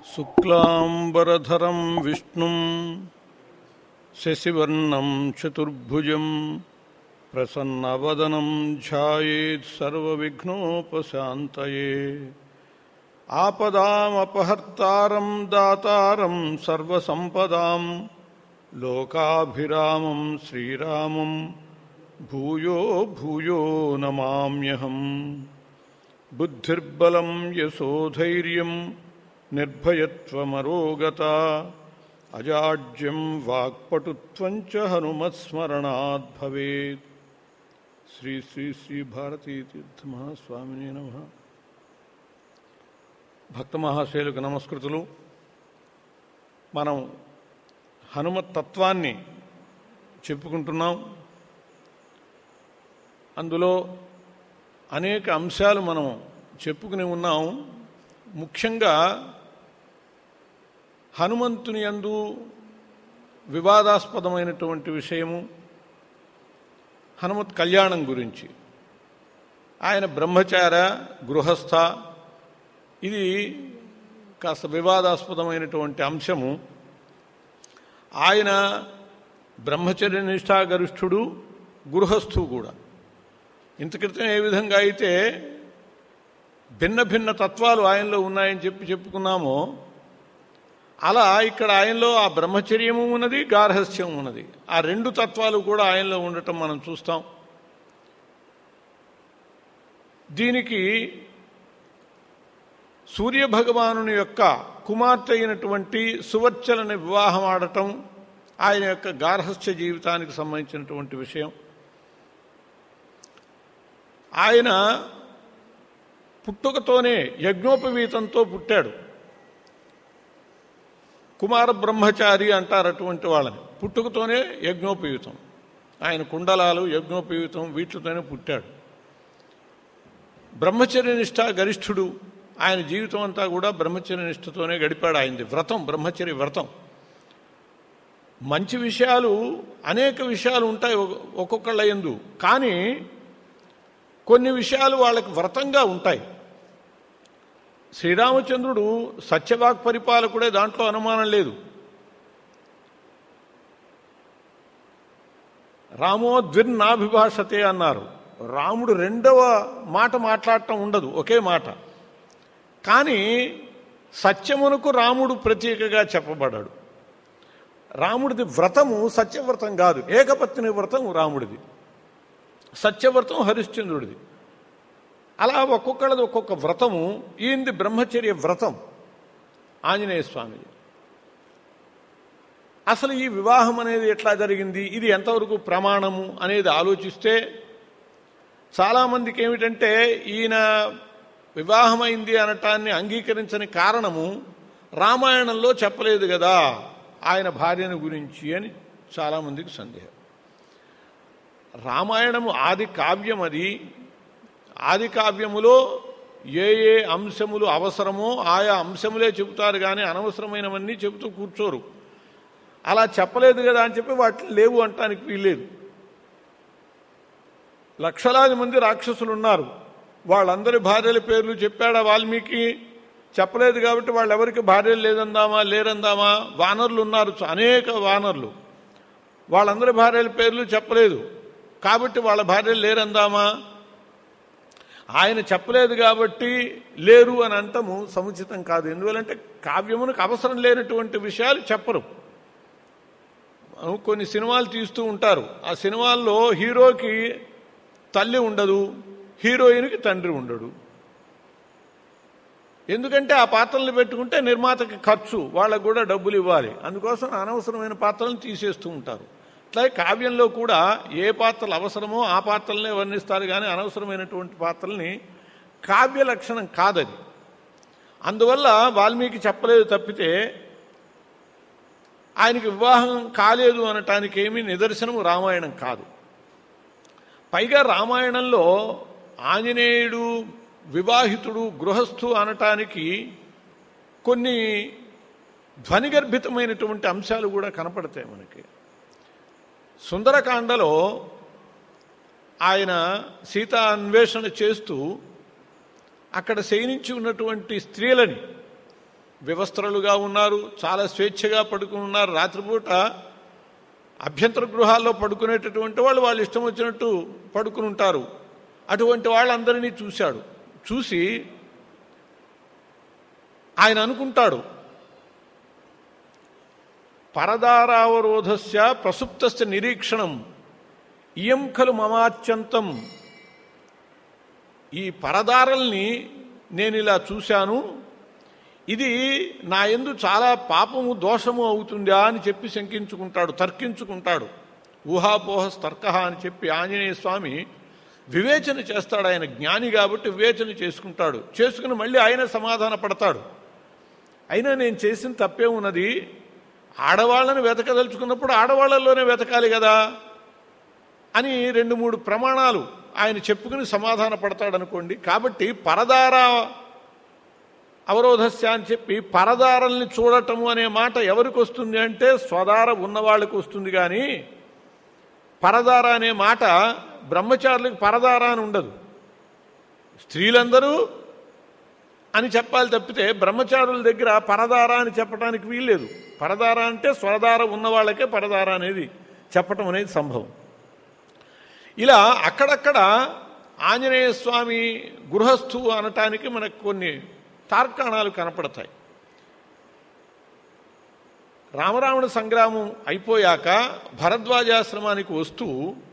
శుక్లాంబరధరం విష్ణుం శశివర్ణం చతుర్భుజం ప్రసన్నవదనం ధ్యాయేత్ సర్వవిఘ్నోపశాంతయే ఆపదామపహర్తారం దాతారం సర్వసంపదాం లోకాభిరామం శ్రీరామం భూయో భూయో నమామ్యహం బుద్ధిర్బలం యశోధైర్యం నిర్భయత్వమరోగత అజాడ్యం వాక్పటుత్వం చ హనుమత్స్మరణాత్ భవేత్ శ్రీ శ్రీ శ్రీ భారతీ తీర్థ మహాస్వామిని నమ భక్త మహాశయులకు నమస్కృతులు మనం హనుమత్ తత్వాన్ని చెప్పుకుంటున్నాం అందులో అనేక అంశాలు మనం చెప్పుకుని ఉన్నాం ముఖ్యంగా హనుమంతుని యందు వివాదాస్పదమైనటువంటి విషయము హనుమత్ కళ్యాణం గురించి ఆయన బ్రహ్మచార గృహస్థ ఇది కాస్త వివాదాస్పదమైనటువంటి అంశము ఆయన బ్రహ్మచర్య నిష్ఠాగరిష్ఠుడు గృహస్థు కూడా ఇంత క్రితం ఏ విధంగా అయితే భిన్న భిన్న తత్వాలు ఆయనలో ఉన్నాయని చెప్పి చెప్పుకున్నామో అలా ఇక్కడ ఆయనలో ఆ బ్రహ్మచర్యము ఉన్నది గార్హస్థ్యం ఉన్నది ఆ రెండు తత్వాలు కూడా ఆయనలో ఉండటం మనం చూస్తాం దీనికి సూర్య భగవానుని యొక్క కుమార్తె అయినటువంటి సువర్చలని వివాహం ఆడటం ఆయన యొక్క గార్హస్థ్య జీవితానికి సంబంధించినటువంటి విషయం ఆయన పుట్టుకతోనే యజ్ఞోపవీతంతో పుట్టాడు కుమార బ్రహ్మచారి అంటారు అటువంటి వాళ్ళని పుట్టుకతోనే యజ్ఞోపయుతం ఆయన కుండలాలు యజ్ఞోపయుతం వీటితోనే పుట్టాడు బ్రహ్మచర్య నిష్ఠ గరిష్ఠుడు ఆయన జీవితం అంతా కూడా బ్రహ్మచర్య నిష్ఠతోనే గడిపాడు ఆయనది వ్రతం బ్రహ్మచర్య వ్రతం మంచి విషయాలు అనేక విషయాలు ఉంటాయి ఒక్కొక్కళ్ళ ఎందు కానీ కొన్ని విషయాలు వాళ్ళకి వ్రతంగా ఉంటాయి శ్రీరామచంద్రుడు సత్యవాక్ పరిపాలకుడే దాంట్లో అనుమానం లేదు రామో ద్విర్నాభిభాషతే అన్నారు రాముడు రెండవ మాట మాట్లాడటం ఉండదు ఒకే మాట కానీ సత్యమునకు రాముడు ప్రత్యేకగా చెప్పబడ్డాడు రాముడిది వ్రతము సత్యవ్రతం కాదు ఏకపత్ని వ్రతం రాముడిది సత్యవ్రతం హరిశ్చంద్రుడిది అలా ఒక్కొక్కళ్ళది ఒక్కొక్క వ్రతము ఈయనది బ్రహ్మచర్య వ్రతం ఆంజనేయ స్వామిది అసలు ఈ వివాహం అనేది ఎట్లా జరిగింది ఇది ఎంతవరకు ప్రమాణము అనేది ఆలోచిస్తే చాలామందికి ఏమిటంటే ఈయన వివాహమైంది అనటాన్ని అంగీకరించని కారణము రామాయణంలో చెప్పలేదు కదా ఆయన భార్యను గురించి అని చాలామందికి సందేహం రామాయణము ఆది కావ్యం అది ఆది కావ్యములో ఏ ఏ అంశములు అవసరమో ఆయా అంశములే చెబుతారు కానీ అనవసరమైనవన్నీ చెబుతూ కూర్చోరు అలా చెప్పలేదు కదా అని చెప్పి వాటిని లేవు అంటానికి వీల్లేదు లక్షలాది మంది రాక్షసులు ఉన్నారు వాళ్ళందరి భార్యల పేర్లు చెప్పాడా వాల్మీకి చెప్పలేదు కాబట్టి వాళ్ళు ఎవరికి భార్యలు లేదందామా లేరందామా వానరులు ఉన్నారు అనేక వానరులు వాళ్ళందరి భార్యల పేర్లు చెప్పలేదు కాబట్టి వాళ్ళ భార్యలు లేరందామా ఆయన చెప్పలేదు కాబట్టి లేరు అని అంటము సముచితం కాదు ఎందువలంటే కావ్యమునకు అవసరం లేనటువంటి విషయాలు చెప్పరు కొన్ని సినిమాలు తీస్తూ ఉంటారు ఆ సినిమాల్లో హీరోకి తల్లి ఉండదు హీరోయిన్కి తండ్రి ఉండడు ఎందుకంటే ఆ పాత్రలు పెట్టుకుంటే నిర్మాతకి ఖర్చు వాళ్ళకు కూడా డబ్బులు ఇవ్వాలి అందుకోసం అనవసరమైన పాత్రలను తీసేస్తూ ఉంటారు అట్లాగే కావ్యంలో కూడా ఏ పాత్రలు అవసరమో ఆ పాత్రలనే వర్ణిస్తారు కానీ అనవసరమైనటువంటి పాత్రల్ని కావ్య లక్షణం కాదది అందువల్ల వాల్మీకి చెప్పలేదు తప్పితే ఆయనకి వివాహం కాలేదు అనటానికి ఏమీ నిదర్శనము రామాయణం కాదు పైగా రామాయణంలో ఆంజనేయుడు వివాహితుడు గృహస్థు అనటానికి కొన్ని ధ్వనిగర్భితమైనటువంటి అంశాలు కూడా కనపడతాయి మనకి సుందరకాండలో ఆయన సీతా అన్వేషణ చేస్తూ అక్కడ శయనించి ఉన్నటువంటి స్త్రీలని వివస్త్రలుగా ఉన్నారు చాలా స్వేచ్ఛగా పడుకుని ఉన్నారు రాత్రిపూట అభ్యంతర గృహాల్లో పడుకునేటటువంటి వాళ్ళు వాళ్ళు ఇష్టం వచ్చినట్టు పడుకుని ఉంటారు అటువంటి వాళ్ళందరినీ చూశాడు చూసి ఆయన అనుకుంటాడు పరదారావరోధస్య ప్రసుప్తస్య నిరీక్షణం ఇయం ఖలు మమాత్యంతం ఈ పరదారల్ని నేను ఇలా చూశాను ఇది నా ఎందు చాలా పాపము దోషము అవుతుందా అని చెప్పి శంకించుకుంటాడు తర్కించుకుంటాడు ఊహాపోహ తర్క అని చెప్పి ఆంజనేయ స్వామి వివేచన చేస్తాడు ఆయన జ్ఞాని కాబట్టి వివేచన చేసుకుంటాడు చేసుకుని మళ్ళీ ఆయన సమాధాన పడతాడు అయినా నేను చేసిన తప్పే ఉన్నది ఆడవాళ్ళని వెతకదలుచుకున్నప్పుడు ఆడవాళ్ళల్లోనే వెతకాలి కదా అని రెండు మూడు ప్రమాణాలు ఆయన చెప్పుకుని సమాధాన పడతాడు అనుకోండి కాబట్టి పరదార అవరోధస్య అని చెప్పి పరదారల్ని చూడటము అనే మాట ఎవరికి వస్తుంది అంటే స్వదార ఉన్నవాళ్ళకి వస్తుంది కానీ పరదార అనే మాట బ్రహ్మచారులకు పరదార అని ఉండదు స్త్రీలందరూ అని చెప్పాలి తప్పితే బ్రహ్మచారుల దగ్గర పరదార అని చెప్పడానికి వీల్లేదు పరదార అంటే స్వరదార ఉన్న వాళ్ళకే పరదార అనేది చెప్పటం అనేది సంభవం ఇలా అక్కడక్కడ ఆంజనేయ స్వామి గృహస్థు అనటానికి మనకు కొన్ని తార్కాణాలు కనపడతాయి రామరావణ సంగ్రామం అయిపోయాక భరద్వాజాశ్రమానికి వస్తూ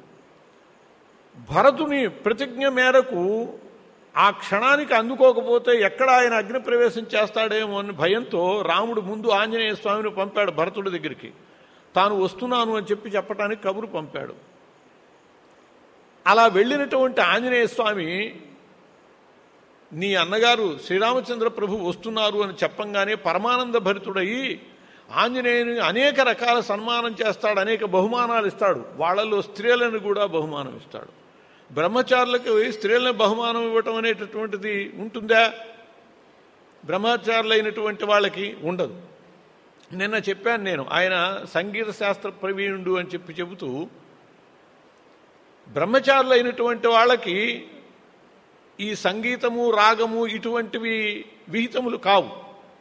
భరతుని ప్రతిజ్ఞ మేరకు ఆ క్షణానికి అందుకోకపోతే ఎక్కడ ఆయన అగ్నిప్రవేశం చేస్తాడేమో అని భయంతో రాముడు ముందు ఆంజనేయ స్వామిని పంపాడు భరతుడి దగ్గరికి తాను వస్తున్నాను అని చెప్పి చెప్పడానికి కబురు పంపాడు అలా వెళ్ళినటువంటి ఆంజనేయ స్వామి నీ అన్నగారు శ్రీరామచంద్ర ప్రభు వస్తున్నారు అని చెప్పంగానే పరమానంద భరితుడయి ఆంజనేయుని అనేక రకాల సన్మానం చేస్తాడు అనేక బహుమానాలు ఇస్తాడు వాళ్ళల్లో స్త్రీలను కూడా బహుమానం ఇస్తాడు బ్రహ్మచారులకు స్త్రీలను బహుమానం ఇవ్వటం అనేటటువంటిది ఉంటుందా బ్రహ్మచారులైనటువంటి వాళ్ళకి ఉండదు నిన్న చెప్పాను నేను ఆయన సంగీత శాస్త్ర ప్రవీణుడు అని చెప్పి చెబుతూ బ్రహ్మచారులైనటువంటి వాళ్ళకి ఈ సంగీతము రాగము ఇటువంటివి విహితములు కావు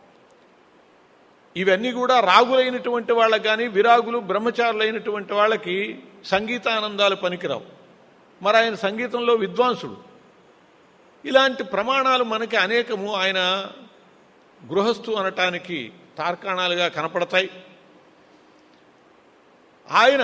ఇవన్నీ కూడా రాగులైనటువంటి వాళ్ళకి కానీ విరాగులు బ్రహ్మచారులైనటువంటి వాళ్ళకి సంగీతానందాలు పనికిరావు మరి ఆయన సంగీతంలో విద్వాంసుడు ఇలాంటి ప్రమాణాలు మనకి అనేకము ఆయన గృహస్థు అనటానికి తార్కాణాలుగా కనపడతాయి ఆయన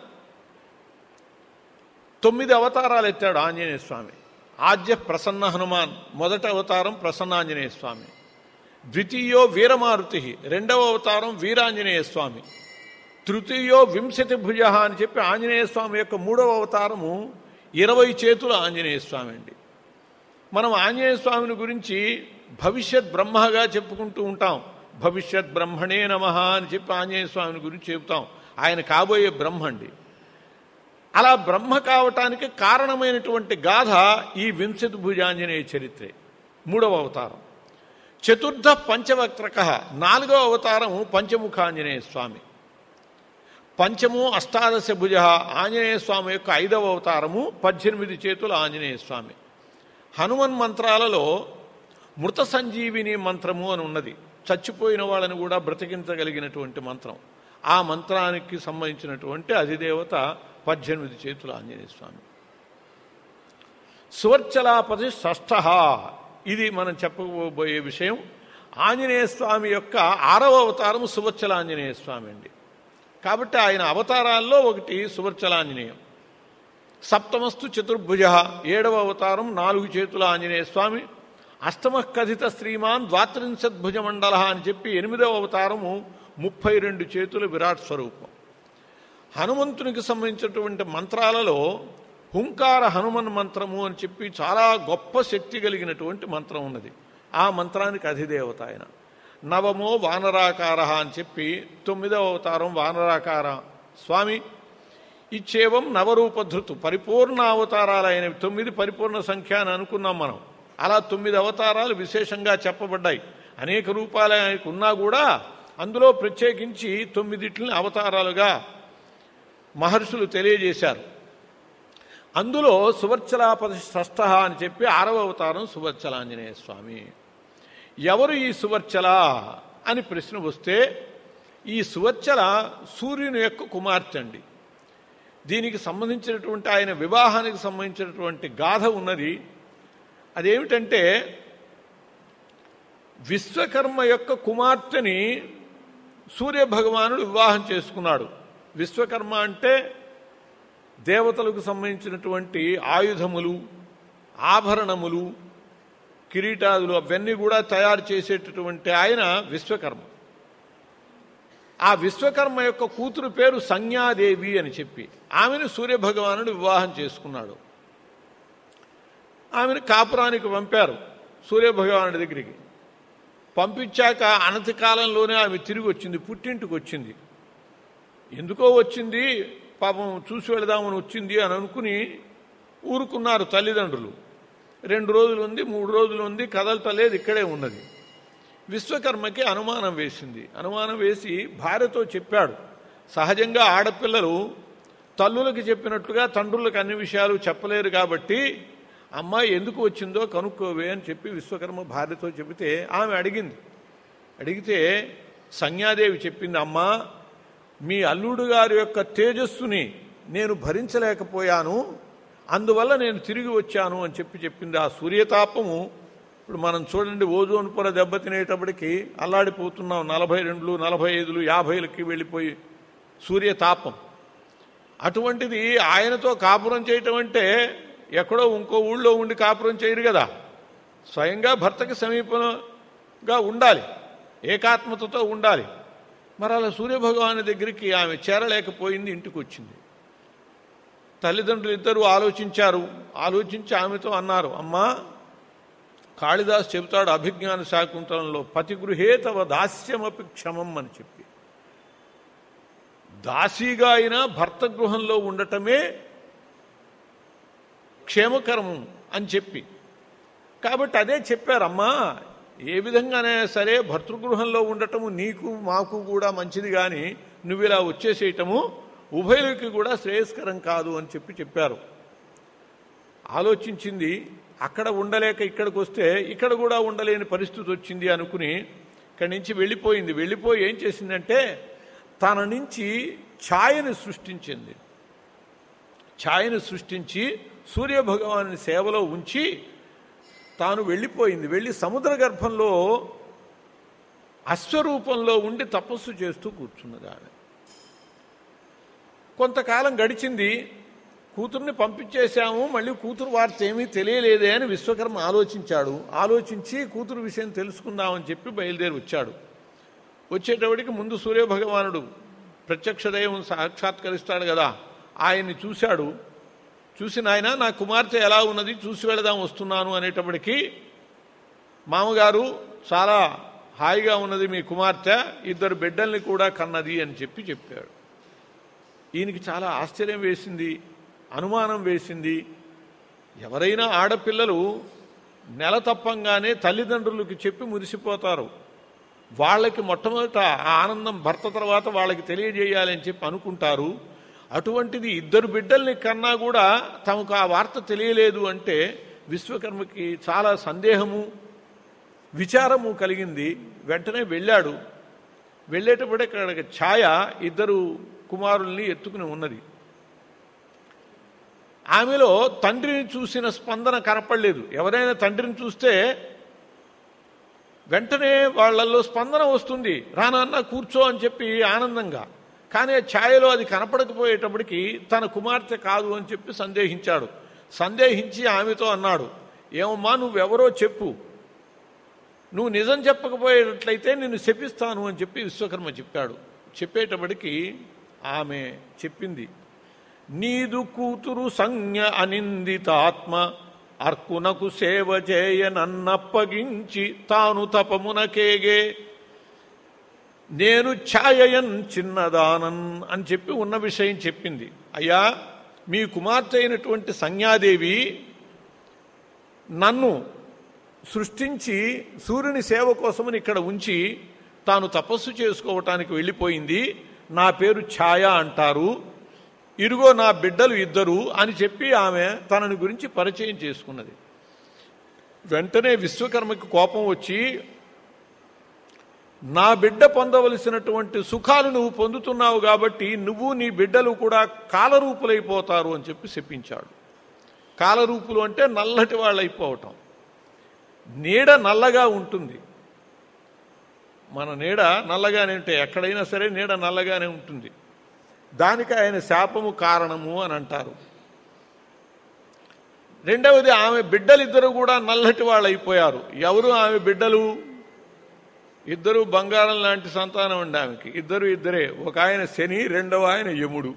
తొమ్మిది అవతారాలు ఎత్తాడు ఆంజనేయ స్వామి ఆద్య ప్రసన్న హనుమాన్ మొదటి అవతారం ప్రసన్నాంజనేయ స్వామి ద్వితీయో వీరమారుతి రెండవ అవతారం వీరాంజనేయ స్వామి తృతీయో వింశతి భుజ అని చెప్పి ఆంజనేయ స్వామి యొక్క మూడవ అవతారము ఇరవై చేతుల ఆంజనేయ స్వామి అండి మనం ఆంజనేయ స్వామిని గురించి భవిష్యత్ బ్రహ్మగా చెప్పుకుంటూ ఉంటాం భవిష్యత్ బ్రహ్మణే నమ అని చెప్పి ఆంజనేయ స్వామిని గురించి చెబుతాం ఆయన కాబోయే బ్రహ్మ అండి అలా బ్రహ్మ కావటానికి కారణమైనటువంటి గాథ ఈ వింశతి భుజాంజనేయ చరిత్రే మూడవ అవతారం చతుర్థ పంచవక్రక నాలుగవ అవతారం పంచముఖాంజనేయ స్వామి పంచము అష్టాదశ భుజ ఆంజనేయ స్వామి యొక్క ఐదవ అవతారము పద్దెనిమిది చేతుల ఆంజనేయ స్వామి హనుమన్ మంత్రాలలో మృత సంజీవిని మంత్రము అని ఉన్నది చచ్చిపోయిన వాళ్ళని కూడా బ్రతికించగలిగినటువంటి మంత్రం ఆ మంత్రానికి సంబంధించినటువంటి అధిదేవత పద్దెనిమిది చేతుల ఆంజనేయ స్వామి సువర్చలాపతి షష్ఠ ఇది మనం చెప్పబోయే విషయం ఆంజనేయ స్వామి యొక్క ఆరవ అవతారం సువర్చల ఆంజనేయ స్వామి అండి కాబట్టి ఆయన అవతారాల్లో ఒకటి సువర్చలాంజనేయం సప్తమస్తు చతుర్భుజ ఏడవ అవతారం నాలుగు చేతుల ఆంజనేయ స్వామి అష్టమ కథిత శ్రీమాన్ ద్వాత్రింశద్భుజ మండల అని చెప్పి ఎనిమిదవ అవతారము ముప్పై రెండు చేతుల విరాట్ స్వరూపం హనుమంతునికి సంబంధించినటువంటి మంత్రాలలో హుంకార హనుమన్ మంత్రము అని చెప్పి చాలా గొప్ప శక్తి కలిగినటువంటి మంత్రం ఉన్నది ఆ మంత్రానికి అధిదేవత ఆయన నవమో వానరాకార అని చెప్పి తొమ్మిదవ అవతారం వానరాకార స్వామి ఇచ్చేవం నవరూపధృతు పరిపూర్ణ అవతారాలైన తొమ్మిది పరిపూర్ణ సంఖ్య అని అనుకున్నాం మనం అలా తొమ్మిది అవతారాలు విశేషంగా చెప్పబడ్డాయి అనేక రూపాలు ఆయనకు ఉన్నా కూడా అందులో ప్రత్యేకించి తొమ్మిదిట్లని అవతారాలుగా మహర్షులు తెలియజేశారు అందులో సువర్చలాపతి షష్ఠ అని చెప్పి ఆరవ అవతారం సువర్చలాంజనేయ స్వామి ఎవరు ఈ సువర్చల అని ప్రశ్న వస్తే ఈ సువర్చల సూర్యుని యొక్క కుమార్తె అండి దీనికి సంబంధించినటువంటి ఆయన వివాహానికి సంబంధించినటువంటి గాథ ఉన్నది అదేమిటంటే విశ్వకర్మ యొక్క కుమార్తెని సూర్య భగవానుడు వివాహం చేసుకున్నాడు విశ్వకర్మ అంటే దేవతలకు సంబంధించినటువంటి ఆయుధములు ఆభరణములు కిరీటాదులు అవన్నీ కూడా తయారు చేసేటటువంటి ఆయన విశ్వకర్మ ఆ విశ్వకర్మ యొక్క కూతురు పేరు సంజ్ఞాదేవి అని చెప్పి ఆమెను సూర్యభగవానుడు వివాహం చేసుకున్నాడు ఆమెను కాపురానికి పంపారు సూర్యభగవానుడి దగ్గరికి పంపించాక అనతి కాలంలోనే ఆమె తిరిగి వచ్చింది పుట్టింటికి వచ్చింది ఎందుకో వచ్చింది పాపం చూసి వెళదామని వచ్చింది అని అనుకుని ఊరుకున్నారు తల్లిదండ్రులు రెండు రోజులు ఉంది మూడు రోజులు ఉంది కదలతలేదు ఇక్కడే ఉన్నది విశ్వకర్మకి అనుమానం వేసింది అనుమానం వేసి భార్యతో చెప్పాడు సహజంగా ఆడపిల్లలు తల్లులకు చెప్పినట్లుగా తండ్రులకు అన్ని విషయాలు చెప్పలేరు కాబట్టి అమ్మాయి ఎందుకు వచ్చిందో కనుక్కోవే అని చెప్పి విశ్వకర్మ భార్యతో చెబితే ఆమె అడిగింది అడిగితే సంజ్ఞాదేవి చెప్పింది అమ్మా మీ అల్లుడు గారి యొక్క తేజస్సుని నేను భరించలేకపోయాను అందువల్ల నేను తిరిగి వచ్చాను అని చెప్పి చెప్పింది ఆ సూర్యతాపము ఇప్పుడు మనం చూడండి ఓజోన్ పొర దెబ్బతినేటప్పటికి అల్లాడిపోతున్నాం నలభై రెండులు నలభై ఐదులు యాభైలకి వెళ్ళిపోయి సూర్యతాపం అటువంటిది ఆయనతో కాపురం చేయటం అంటే ఎక్కడో ఇంకో ఊళ్ళో ఉండి కాపురం చేయరు కదా స్వయంగా భర్తకి సమీపంగా ఉండాలి ఏకాత్మతతో ఉండాలి మరి అలా సూర్యభగవాని దగ్గరికి ఆమె చేరలేకపోయింది ఇంటికి వచ్చింది తల్లిదండ్రులు ఇద్దరు ఆలోచించారు ఆలోచించి ఆమెతో అన్నారు అమ్మా కాళిదాస్ చెబుతాడు అభిజ్ఞాన శాకుంతలంలో పతిగృహే తవ దాస్యమపి క్షమం అని చెప్పి దాసీగా అయినా భర్త గృహంలో ఉండటమే క్షేమకరము అని చెప్పి కాబట్టి అదే చెప్పారమ్మా ఏ విధంగానైనా సరే భర్తృగృహంలో ఉండటము నీకు మాకు కూడా మంచిది కానీ నువ్వు ఇలా వచ్చేసేయటము ఉభయులకి కూడా శ్రేయస్కరం కాదు అని చెప్పి చెప్పారు ఆలోచించింది అక్కడ ఉండలేక ఇక్కడికి వస్తే ఇక్కడ కూడా ఉండలేని పరిస్థితి వచ్చింది అనుకుని ఇక్కడి నుంచి వెళ్ళిపోయింది వెళ్ళిపోయి ఏం చేసిందంటే తన నుంచి ఛాయని సృష్టించింది ఛాయను సృష్టించి సూర్యభగవాని సేవలో ఉంచి తాను వెళ్ళిపోయింది వెళ్ళి సముద్ర గర్భంలో అశ్వరూపంలో ఉండి తపస్సు చేస్తూ కూర్చున్నది ఆమె కొంతకాలం గడిచింది కూతుర్ని పంపించేశాము మళ్ళీ కూతురు వార్త ఏమీ తెలియలేదే అని విశ్వకర్మ ఆలోచించాడు ఆలోచించి కూతురు విషయం తెలుసుకుందామని చెప్పి బయలుదేరి వచ్చాడు వచ్చేటప్పటికి ముందు సూర్యభగవానుడు ప్రత్యక్ష దైవం సాక్షాత్కరిస్తాడు కదా ఆయన్ని చూశాడు చూసి నాయన నా కుమార్తె ఎలా ఉన్నది చూసి వెళదాం వస్తున్నాను అనేటప్పటికీ మామగారు చాలా హాయిగా ఉన్నది మీ కుమార్తె ఇద్దరు బిడ్డల్ని కూడా కన్నది అని చెప్పి చెప్పాడు ఈయనకి చాలా ఆశ్చర్యం వేసింది అనుమానం వేసింది ఎవరైనా ఆడపిల్లలు నెల తప్పంగానే తల్లిదండ్రులకు చెప్పి మురిసిపోతారు వాళ్ళకి మొట్టమొదట ఆ ఆనందం భర్త తర్వాత వాళ్ళకి తెలియజేయాలి అని చెప్పి అనుకుంటారు అటువంటిది ఇద్దరు బిడ్డల్ని కన్నా కూడా తమకు ఆ వార్త తెలియలేదు అంటే విశ్వకర్మకి చాలా సందేహము విచారము కలిగింది వెంటనే వెళ్ళాడు వెళ్ళేటప్పుడే అక్కడ ఛాయ ఇద్దరు కుమారుల్ని ఎత్తుకుని ఉన్నది ఆమెలో తండ్రిని చూసిన స్పందన కనపడలేదు ఎవరైనా తండ్రిని చూస్తే వెంటనే వాళ్ళల్లో స్పందన వస్తుంది రానన్న కూర్చో అని చెప్పి ఆనందంగా కానీ ఆ ఛాయలో అది కనపడకపోయేటప్పటికి తన కుమార్తె కాదు అని చెప్పి సందేహించాడు సందేహించి ఆమెతో అన్నాడు ఏమమ్మా నువ్వెవరో చెప్పు నువ్వు నిజం చెప్పకపోయేటట్లయితే నిన్ను శపిస్తాను అని చెప్పి విశ్వకర్మ చెప్పాడు చెప్పేటప్పటికి ఆమె చెప్పింది నీదు కూతురు సంజ్ఞ అనిందితాత్మ అర్కునకు సేవ చేయ నన్నప్పగించి తాను తపమునకేగే నేను ఛాయయన్ చిన్నదానన్ అని చెప్పి ఉన్న విషయం చెప్పింది అయ్యా మీ కుమార్తె అయినటువంటి సంజ్ఞాదేవి నన్ను సృష్టించి సూర్యుని సేవ కోసమని ఇక్కడ ఉంచి తాను తపస్సు చేసుకోవటానికి వెళ్ళిపోయింది నా పేరు ఛాయ అంటారు ఇరుగో నా బిడ్డలు ఇద్దరు అని చెప్పి ఆమె తనని గురించి పరిచయం చేసుకున్నది వెంటనే విశ్వకర్మకి కోపం వచ్చి నా బిడ్డ పొందవలసినటువంటి సుఖాలు నువ్వు పొందుతున్నావు కాబట్టి నువ్వు నీ బిడ్డలు కూడా కాలరూపులైపోతారు అని చెప్పి చెప్పించాడు కాలరూపులు అంటే నల్లటి వాళ్ళు అయిపోవటం నీడ నల్లగా ఉంటుంది మన నీడ నల్లగానే ఉంటాయి ఎక్కడైనా సరే నీడ నల్లగానే ఉంటుంది దానికి ఆయన శాపము కారణము అని అంటారు రెండవది ఆమె బిడ్డలిద్దరూ కూడా నల్లటి వాళ్ళు అయిపోయారు ఎవరు ఆమె బిడ్డలు ఇద్దరు బంగారం లాంటి సంతానం అండి ఆమెకి ఇద్దరు ఇద్దరే ఒక ఆయన శని రెండవ ఆయన యముడు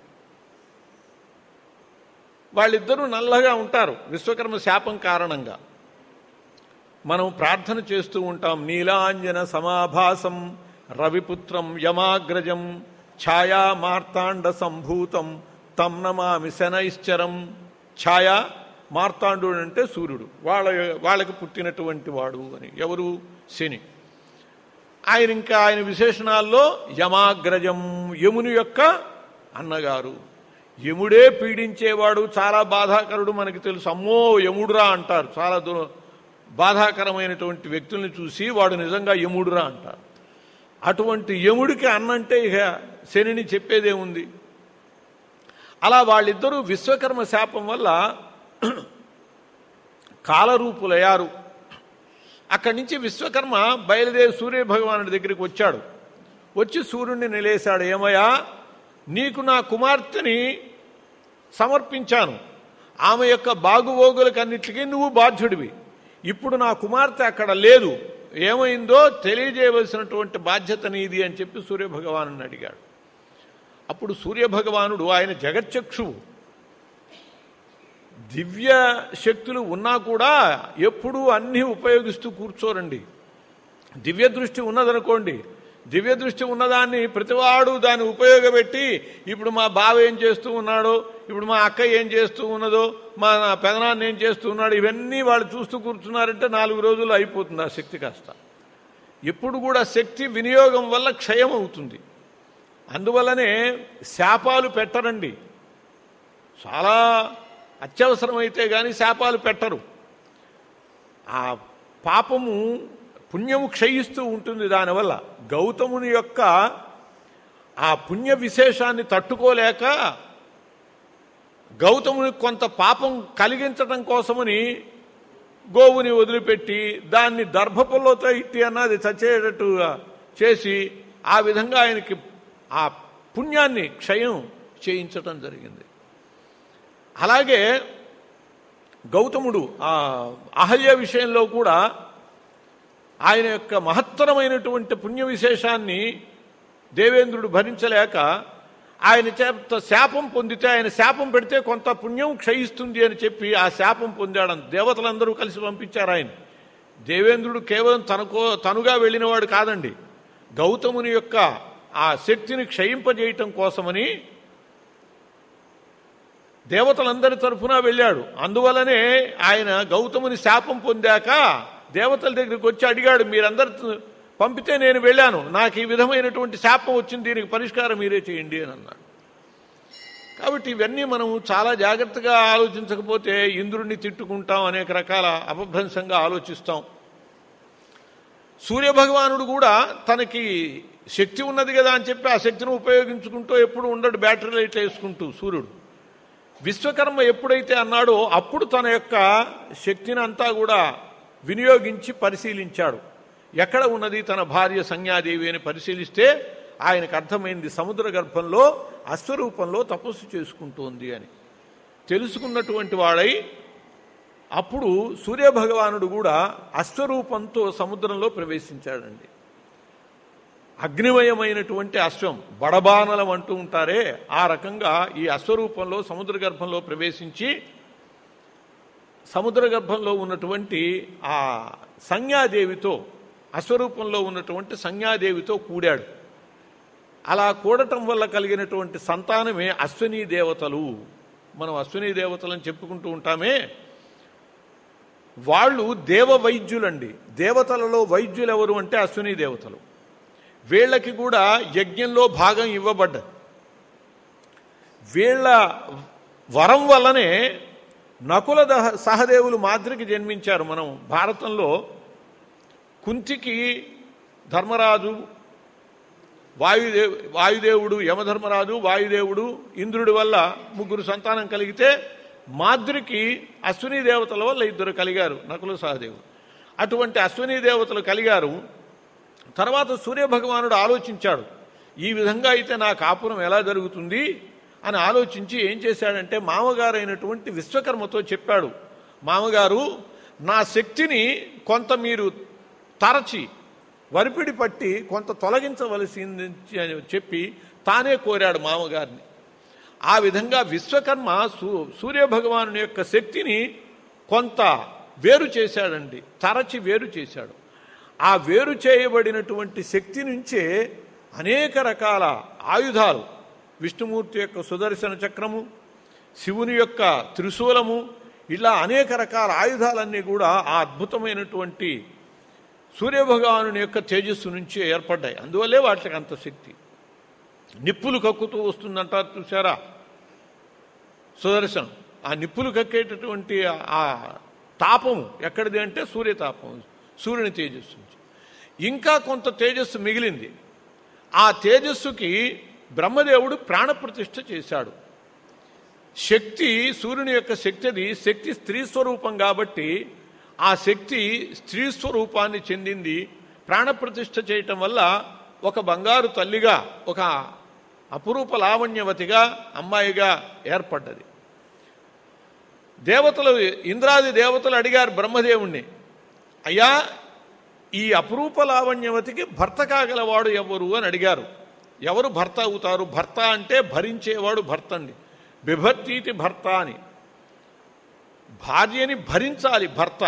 వాళ్ళిద్దరూ నల్లగా ఉంటారు విశ్వకర్మ శాపం కారణంగా మనం ప్రార్థన చేస్తూ ఉంటాం నీలాంజన సమాభాసం రవిపుత్రం యమాగ్రజం ఛాయా మార్తాండ సంభూతం తం నమామి శనైశ్చరం ఛాయా మార్తాండు అంటే సూర్యుడు వాళ్ళ వాళ్ళకి పుట్టినటువంటి వాడు అని ఎవరు శని ఆయన ఇంకా ఆయన విశేషణాల్లో యమాగ్రజం యముని యొక్క అన్నగారు యముడే పీడించేవాడు చాలా బాధాకరుడు మనకి తెలుసు అమ్మో యముడురా అంటారు చాలా దూరం బాధాకరమైనటువంటి వ్యక్తుల్ని చూసి వాడు నిజంగా యముడురా అంటారు అటువంటి యముడికి అన్నంటే ఇక శనిని చెప్పేదేముంది అలా వాళ్ళిద్దరూ విశ్వకర్మ శాపం వల్ల కాలరూపులయ్యారు అక్కడి నుంచి విశ్వకర్మ బయలుదేరి సూర్య భగవానుడి దగ్గరికి వచ్చాడు వచ్చి సూర్యుడిని నిలేశాడు ఏమయ్యా నీకు నా కుమార్తెని సమర్పించాను ఆమె యొక్క బాగువోగులకన్నిటికీ నువ్వు బాధ్యుడివి ఇప్పుడు నా కుమార్తె అక్కడ లేదు ఏమైందో తెలియజేయవలసినటువంటి బాధ్యత నీది అని చెప్పి సూర్యభగవాను అడిగాడు అప్పుడు సూర్యభగవానుడు ఆయన జగచ్చక్షువు దివ్య శక్తులు ఉన్నా కూడా ఎప్పుడూ అన్నీ ఉపయోగిస్తూ కూర్చోరండి దివ్య దృష్టి ఉన్నదనుకోండి దివ్య దృష్టి ఉన్నదాన్ని ప్రతివాడు దాన్ని ఉపయోగపెట్టి ఇప్పుడు మా బావ ఏం చేస్తూ ఉన్నాడో ఇప్పుడు మా అక్క ఏం చేస్తూ ఉన్నదో మా పెదనాన్న ఏం చేస్తూ ఉన్నాడు ఇవన్నీ వాళ్ళు చూస్తూ కూర్చున్నారంటే నాలుగు రోజులు అయిపోతుంది ఆ శక్తి కాస్త ఎప్పుడు కూడా శక్తి వినియోగం వల్ల క్షయం అవుతుంది అందువల్లనే శాపాలు పెట్టరండి చాలా అత్యవసరమైతే కానీ శాపాలు పెట్టరు ఆ పాపము పుణ్యము క్షయిస్తూ ఉంటుంది దానివల్ల గౌతముని యొక్క ఆ పుణ్య విశేషాన్ని తట్టుకోలేక గౌతమునికి కొంత పాపం కలిగించడం కోసమని గోవుని వదిలిపెట్టి దాన్ని దర్భపుల్లతో ఇట్టి అన్నది చచ్చేటట్టుగా చేసి ఆ విధంగా ఆయనకి ఆ పుణ్యాన్ని క్షయం చేయించటం జరిగింది అలాగే గౌతముడు ఆ అహల్య విషయంలో కూడా ఆయన యొక్క మహత్తరమైనటువంటి పుణ్య విశేషాన్ని దేవేంద్రుడు భరించలేక ఆయన చేత శాపం పొందితే ఆయన శాపం పెడితే కొంత పుణ్యం క్షయిస్తుంది అని చెప్పి ఆ శాపం పొందాడని దేవతలందరూ కలిసి పంపించారు ఆయన దేవేంద్రుడు కేవలం తనకో తనుగా వెళ్ళినవాడు కాదండి గౌతముని యొక్క ఆ శక్తిని క్షయింపజేయటం కోసమని దేవతలందరి తరఫున వెళ్ళాడు అందువలనే ఆయన గౌతముని శాపం పొందాక దేవతల దగ్గరికి వచ్చి అడిగాడు మీరందరు పంపితే నేను వెళ్ళాను నాకు ఈ విధమైనటువంటి శాపం వచ్చింది దీనికి పరిష్కారం మీరే చేయండి అని అన్నాడు కాబట్టి ఇవన్నీ మనం చాలా జాగ్రత్తగా ఆలోచించకపోతే ఇంద్రుడిని తిట్టుకుంటాం అనేక రకాల అపభ్రంశంగా ఆలోచిస్తాం సూర్యభగవానుడు కూడా తనకి శక్తి ఉన్నది కదా అని చెప్పి ఆ శక్తిని ఉపయోగించుకుంటూ ఎప్పుడు ఉండడు బ్యాటరీ లైట్లు వేసుకుంటూ సూర్యుడు విశ్వకర్మ ఎప్పుడైతే అన్నాడో అప్పుడు తన యొక్క శక్తిని అంతా కూడా వినియోగించి పరిశీలించాడు ఎక్కడ ఉన్నది తన భార్య సంజ్ఞాదేవి అని పరిశీలిస్తే ఆయనకు అర్థమైంది సముద్ర గర్భంలో అశ్వరూపంలో తపస్సు చేసుకుంటోంది అని తెలుసుకున్నటువంటి వాడై అప్పుడు సూర్యభగవానుడు కూడా అశ్వరూపంతో సముద్రంలో ప్రవేశించాడండి అగ్నిమయమైనటువంటి అశ్వం బడబానలం అంటూ ఉంటారే ఆ రకంగా ఈ అశ్వరూపంలో సముద్ర గర్భంలో ప్రవేశించి సముద్ర గర్భంలో ఉన్నటువంటి ఆ సంజ్ఞాదేవితో అశ్వరూపంలో ఉన్నటువంటి సంజ్ఞాదేవితో కూడాడు అలా కూడటం వల్ల కలిగినటువంటి సంతానమే అశ్విని దేవతలు మనం అశ్విని దేవతలని చెప్పుకుంటూ ఉంటామే వాళ్ళు దేవ వైద్యులండి దేవతలలో వైద్యులు ఎవరు అంటే అశ్విని దేవతలు వీళ్ళకి కూడా యజ్ఞంలో భాగం ఇవ్వబడ్డది వీళ్ళ వరం వల్లనే నకుల దహ సహదేవులు మాద్రికి జన్మించారు మనం భారతంలో కుంతికి ధర్మరాజు వాయుదే వాయుదేవుడు యమధర్మరాజు వాయుదేవుడు ఇంద్రుడి వల్ల ముగ్గురు సంతానం కలిగితే మాద్రికి అశ్విని దేవతల వల్ల ఇద్దరు కలిగారు నకులు సహదేవుడు అటువంటి అశ్విని దేవతలు కలిగారు తర్వాత సూర్యభగవానుడు ఆలోచించాడు ఈ విధంగా అయితే నా కాపురం ఎలా జరుగుతుంది అని ఆలోచించి ఏం చేశాడంటే మామగారైనటువంటి విశ్వకర్మతో చెప్పాడు మామగారు నా శక్తిని కొంత మీరు తరచి వరిపిడి పట్టి కొంత తొలగించవలసింది అని చెప్పి తానే కోరాడు మామగారిని ఆ విధంగా విశ్వకర్మ సూ సూర్యభగవాను యొక్క శక్తిని కొంత వేరు చేశాడండి తరచి వేరు చేశాడు ఆ వేరు చేయబడినటువంటి శక్తి నుంచే అనేక రకాల ఆయుధాలు విష్ణుమూర్తి యొక్క సుదర్శన చక్రము శివుని యొక్క త్రిశూలము ఇలా అనేక రకాల ఆయుధాలన్నీ కూడా ఆ అద్భుతమైనటువంటి సూర్యభగవాను యొక్క తేజస్సు నుంచే ఏర్పడ్డాయి అందువల్లే వాటికి అంత శక్తి నిప్పులు కక్కుతూ వస్తుందంటారు చూసారా సుదర్శనం ఆ నిప్పులు కక్కేటటువంటి ఆ తాపము ఎక్కడిది అంటే సూర్యతాపం సూర్యుని తేజస్సు నుంచి ఇంకా కొంత తేజస్సు మిగిలింది ఆ తేజస్సుకి బ్రహ్మదేవుడు ప్రాణప్రతిష్ఠ చేశాడు శక్తి సూర్యుని యొక్క శక్తి అది శక్తి స్త్రీ స్వరూపం కాబట్టి ఆ శక్తి స్త్రీ స్వరూపాన్ని చెందింది ప్రాణప్రతిష్ఠ చేయటం వల్ల ఒక బంగారు తల్లిగా ఒక అపురూప లావణ్యవతిగా అమ్మాయిగా ఏర్పడ్డది దేవతలు ఇంద్రాది దేవతలు అడిగారు బ్రహ్మదేవుణ్ణి అయ్యా ఈ అపురూప లావణ్యవతికి భర్త కాగలవాడు ఎవరు అని అడిగారు ఎవరు భర్త అవుతారు భర్త అంటే భరించేవాడు భర్త అండి బిభర్తీతి భర్త అని భార్యని భరించాలి భర్త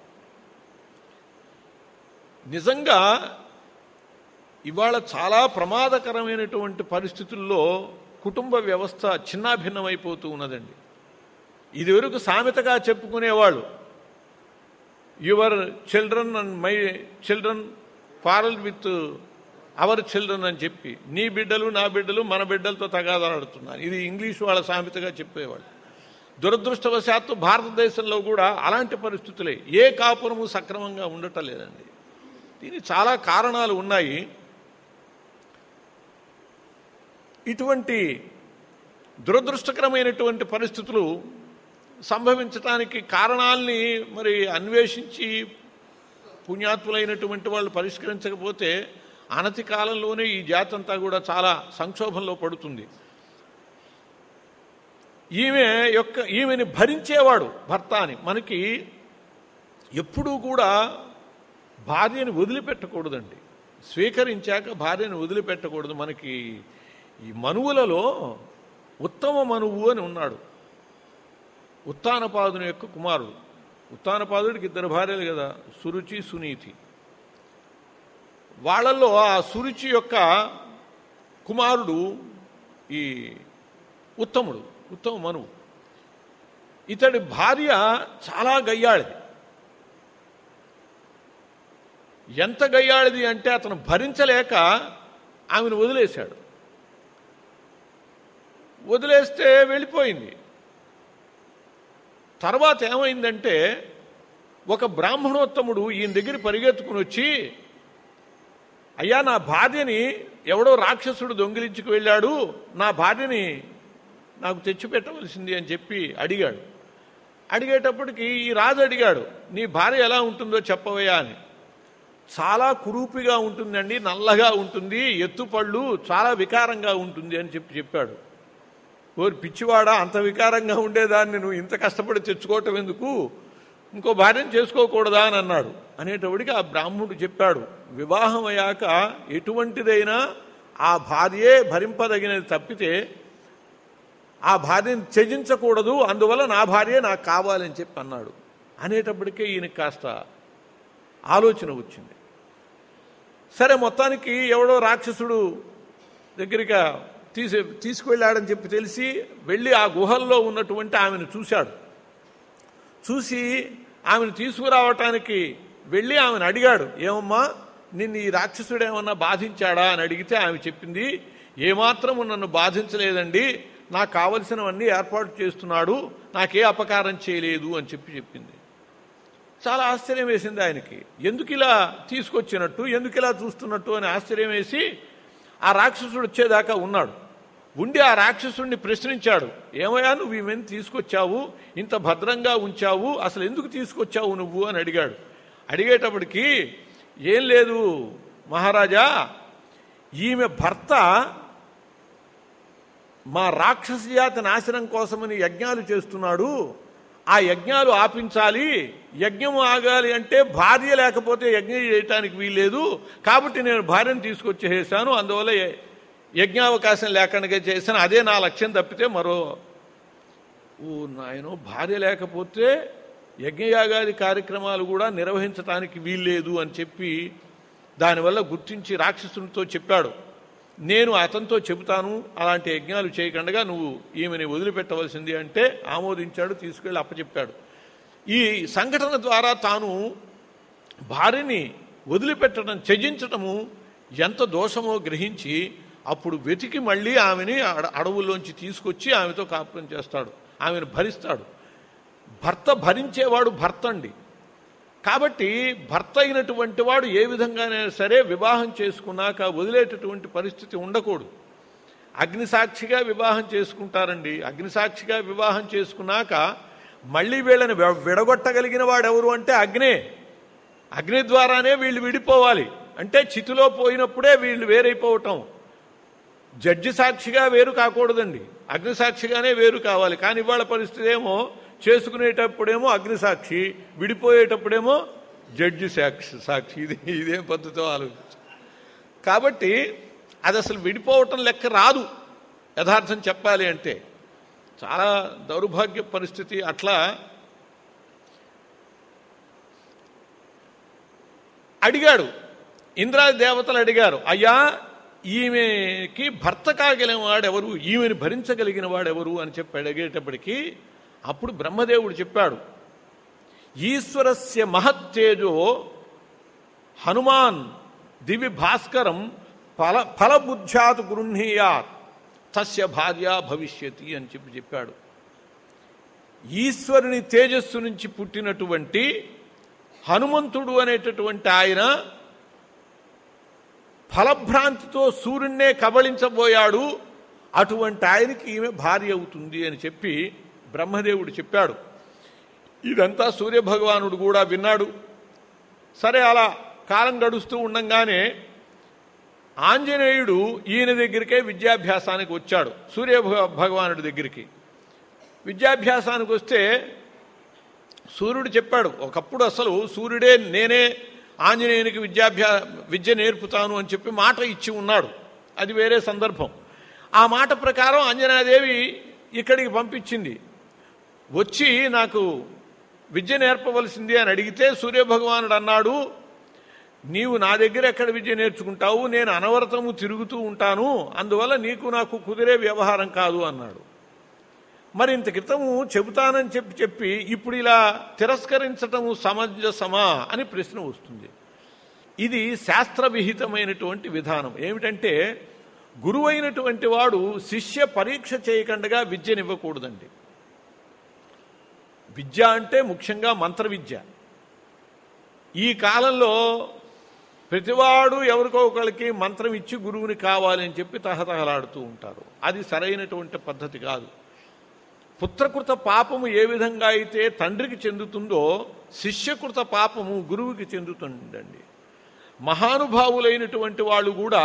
నిజంగా ఇవాళ చాలా ప్రమాదకరమైనటువంటి పరిస్థితుల్లో కుటుంబ వ్యవస్థ చిన్నాభిన్నమైపోతూ ఉన్నదండి ఇదివరకు సామెతగా చెప్పుకునేవాళ్ళు your children and my children ఫారల్ విత్ అవర్ చిల్డ్రన్ అని చెప్పి నీ బిడ్డలు నా బిడ్డలు మన బిడ్డలతో తగాదాడుతున్నారు ఇది ఇంగ్లీష్ వాళ్ళ సామెతగా చెప్పేవాళ్ళు దురదృష్టవశాత్తు భారతదేశంలో కూడా అలాంటి పరిస్థితులే ఏ కాపురము సక్రమంగా ఉండటం లేదండి దీనికి చాలా కారణాలు ఉన్నాయి ఇటువంటి దురదృష్టకరమైనటువంటి పరిస్థితులు సంభవించటానికి కారణాల్ని మరి అన్వేషించి పుణ్యాత్ములైనటువంటి వాళ్ళు పరిష్కరించకపోతే అనతి కాలంలోనే ఈ జాతి అంతా కూడా చాలా సంక్షోభంలో పడుతుంది ఈమె యొక్క ఈమెని భరించేవాడు భర్త అని మనకి ఎప్పుడూ కూడా భార్యని వదిలిపెట్టకూడదండి స్వీకరించాక భార్యను వదిలిపెట్టకూడదు మనకి ఈ మనువులలో ఉత్తమ మనువు అని ఉన్నాడు ఉత్తానపాదుని యొక్క కుమారుడు ఉత్తానపాదుడికి ఇద్దరు భార్యలు కదా సురుచి సునీతి వాళ్ళల్లో ఆ సురుచి యొక్క కుమారుడు ఈ ఉత్తముడు ఉత్తమ మనువు ఇతడి భార్య చాలా గయ్యాళిది ఎంత గయ్యాళిది అంటే అతను భరించలేక ఆమెను వదిలేశాడు వదిలేస్తే వెళ్ళిపోయింది తర్వాత ఏమైందంటే ఒక బ్రాహ్మణోత్తముడు ఈయన దగ్గర పరిగెత్తుకుని వచ్చి అయ్యా నా భార్యని ఎవడో రాక్షసుడు దొంగిలించుకు వెళ్ళాడు నా భార్యని నాకు తెచ్చిపెట్టవలసింది అని చెప్పి అడిగాడు అడిగేటప్పటికి ఈ రాజు అడిగాడు నీ భార్య ఎలా ఉంటుందో చెప్పవయ్యా అని చాలా కురూపిగా ఉంటుందండి నల్లగా ఉంటుంది ఎత్తుపళ్ళు చాలా వికారంగా ఉంటుంది అని చెప్పి చెప్పాడు ఓరి పిచ్చివాడా అంత వికారంగా ఉండేదాన్ని నువ్వు ఇంత కష్టపడి తెచ్చుకోవటం ఎందుకు ఇంకో భార్యను చేసుకోకూడదా అని అన్నాడు అనేటప్పటికి ఆ బ్రాహ్మణుడు చెప్పాడు వివాహం అయ్యాక ఎటువంటిదైనా ఆ భార్యే భరింపదగినది తప్పితే ఆ భార్యను త్యజించకూడదు అందువల్ల నా భార్య నాకు కావాలని చెప్పి అన్నాడు అనేటప్పటికే ఈయనకి కాస్త ఆలోచన వచ్చింది సరే మొత్తానికి ఎవడో రాక్షసుడు దగ్గరికి తీసి తీసుకువెళ్ళాడని చెప్పి తెలిసి వెళ్ళి ఆ గుహల్లో ఉన్నటువంటి ఆమెను చూశాడు చూసి ఆమెను తీసుకురావటానికి వెళ్ళి ఆమెను అడిగాడు ఏమమ్మా నిన్ను ఈ రాక్షసుడు ఏమన్నా బాధించాడా అని అడిగితే ఆమె చెప్పింది ఏమాత్రము నన్ను బాధించలేదండి నాకు కావలసినవన్నీ ఏర్పాటు చేస్తున్నాడు నాకే అపకారం చేయలేదు అని చెప్పి చెప్పింది చాలా ఆశ్చర్యం వేసింది ఆయనకి ఎందుకు ఇలా తీసుకొచ్చినట్టు ఎందుకు ఇలా చూస్తున్నట్టు అని ఆశ్చర్యం వేసి ఆ రాక్షసుడు వచ్చేదాకా ఉన్నాడు ఉండి ఆ రాక్షసుడిని ప్రశ్నించాడు ఏమయ్యా నువ్వు ఈమెను తీసుకొచ్చావు ఇంత భద్రంగా ఉంచావు అసలు ఎందుకు తీసుకొచ్చావు నువ్వు అని అడిగాడు అడిగేటప్పటికి ఏం లేదు మహారాజా ఈమె భర్త మా రాక్షస జాతి నాశనం కోసమని యజ్ఞాలు చేస్తున్నాడు ఆ యజ్ఞాలు ఆపించాలి యజ్ఞం ఆగాలి అంటే భార్య లేకపోతే యజ్ఞం చేయటానికి వీల్లేదు కాబట్టి నేను భార్యను తీసుకొచ్చేసాను అందువల్ల య- యజ్ఞావకాశం లేకుండా చేశాను అదే నా లక్ష్యం తప్పితే మరో ఓ నాయనో భార్య లేకపోతే యజ్ఞయాగాది కార్యక్రమాలు కూడా నిర్వహించడానికి వీల్లేదు అని చెప్పి దానివల్ల గుర్తించి రాక్షసునితో చెప్పాడు నేను అతనితో చెబుతాను అలాంటి యజ్ఞాలు చేయకుండా నువ్వు ఈమెని వదిలిపెట్టవలసింది అంటే ఆమోదించాడు తీసుకెళ్ళి అప్పచెప్పాడు ఈ సంఘటన ద్వారా తాను భార్యని వదిలిపెట్టడం త్యజించటము ఎంత దోషమో గ్రహించి అప్పుడు వెతికి మళ్ళీ ఆమెని అడ- అడవుల్లోంచి తీసుకొచ్చి ఆమెతో కాపురం చేస్తాడు ఆమెను భరిస్తాడు భర్త భరించేవాడు భర్త అండి కాబట్టి భర్త అయినటువంటి వాడు ఏ విధంగానైనా సరే వివాహం చేసుకున్నాక వదిలేటటువంటి పరిస్థితి ఉండకూడదు అగ్నిసాక్షిగా వివాహం చేసుకుంటారండి అగ్నిసాక్షిగా వివాహం చేసుకున్నాక మళ్ళీ వీళ్ళని వె- విడగొట్టగలిగిన వాడెవరు అంటే అగ్నే అగ్ని ద్వారానే వీళ్ళు విడిపోవాలి అంటే చితిలో పోయినప్పుడే వీళ్ళు వేరైపోవటం జడ్జి సాక్షిగా వేరు కాకూడదండి అగ్ని సాక్షిగానే వేరు కావాలి కానీ ఇవాళ పరిస్థితి ఏమో చేసుకునేటప్పుడేమో అగ్ని సాక్షి విడిపోయేటప్పుడేమో జడ్జి సాక్షి సాక్షి ఇది ఇదేం పద్ధతితో ఆలోచించు కాబట్టి అది అసలు విడిపోవటం లెక్క రాదు యథార్థం చెప్పాలి అంటే చాలా దౌర్భాగ్య పరిస్థితి అట్లా అడిగాడు ఇంద్రాది దేవతలు అడిగారు అయ్యా ఈమెకి భర్త కాగలిగిన వాడెవరు ఈమెను భరించగలిగిన వాడెవరు అని చెప్పి అడిగేటప్పటికీ అప్పుడు బ్రహ్మదేవుడు చెప్పాడు ఈశ్వరస్య మహత్తేజో హనుమాన్ దివి భాస్కరం ఫల ఫలబుద్ధ్యాత్ గృహ్ణీయాత్ తస్య భార్య భవిష్యతి అని చెప్పి చెప్పాడు ఈశ్వరుని తేజస్సు నుంచి పుట్టినటువంటి హనుమంతుడు అనేటటువంటి ఆయన ఫలభ్రాంతితో సూర్యున్నే కబళించబోయాడు అటువంటి ఆయనకి ఈమె భార్య అవుతుంది అని చెప్పి బ్రహ్మదేవుడు చెప్పాడు ఇదంతా సూర్యభగవానుడు కూడా విన్నాడు సరే అలా కాలం గడుస్తూ ఉండంగానే ఆంజనేయుడు ఈయన దగ్గరికే విద్యాభ్యాసానికి వచ్చాడు సూర్య భగ- భగవానుడి దగ్గరికి విద్యాభ్యాసానికి వస్తే సూర్యుడు చెప్పాడు ఒకప్పుడు అసలు సూర్యుడే నేనే ఆంజనేయునికి విద్యాభ్యా విద్య నేర్పుతాను అని చెప్పి మాట ఇచ్చి ఉన్నాడు అది వేరే సందర్భం ఆ మాట ప్రకారం అంజనాదేవి ఇక్కడికి పంపించింది వచ్చి నాకు విద్య నేర్పవలసింది అని అడిగితే సూర్యభగవానుడు అన్నాడు నీవు నా దగ్గర ఎక్కడ విద్య నేర్చుకుంటావు నేను అనవరతము తిరుగుతూ ఉంటాను అందువల్ల నీకు నాకు కుదిరే వ్యవహారం కాదు అన్నాడు మరి ఇంత క్రితము చెబుతానని చెప్పి చెప్పి ఇప్పుడు ఇలా తిరస్కరించటము సమంజసమా అని ప్రశ్న వస్తుంది ఇది శాస్త్రవిహితమైనటువంటి విధానం ఏమిటంటే గురువైనటువంటి వాడు శిష్య పరీక్ష చేయకుండా విద్యనివ్వకూడదండి విద్య అంటే ముఖ్యంగా మంత్ర విద్య ఈ కాలంలో ప్రతివాడు ఎవరికో ఒకరికి మంత్రం ఇచ్చి గురువుని కావాలి అని చెప్పి తహతహలాడుతూ ఉంటారు అది సరైనటువంటి పద్ధతి కాదు పుత్రకృత పాపము ఏ విధంగా అయితే తండ్రికి చెందుతుందో శిష్యకృత పాపము గురువుకి చెందుతుందండి మహానుభావులైనటువంటి వాళ్ళు కూడా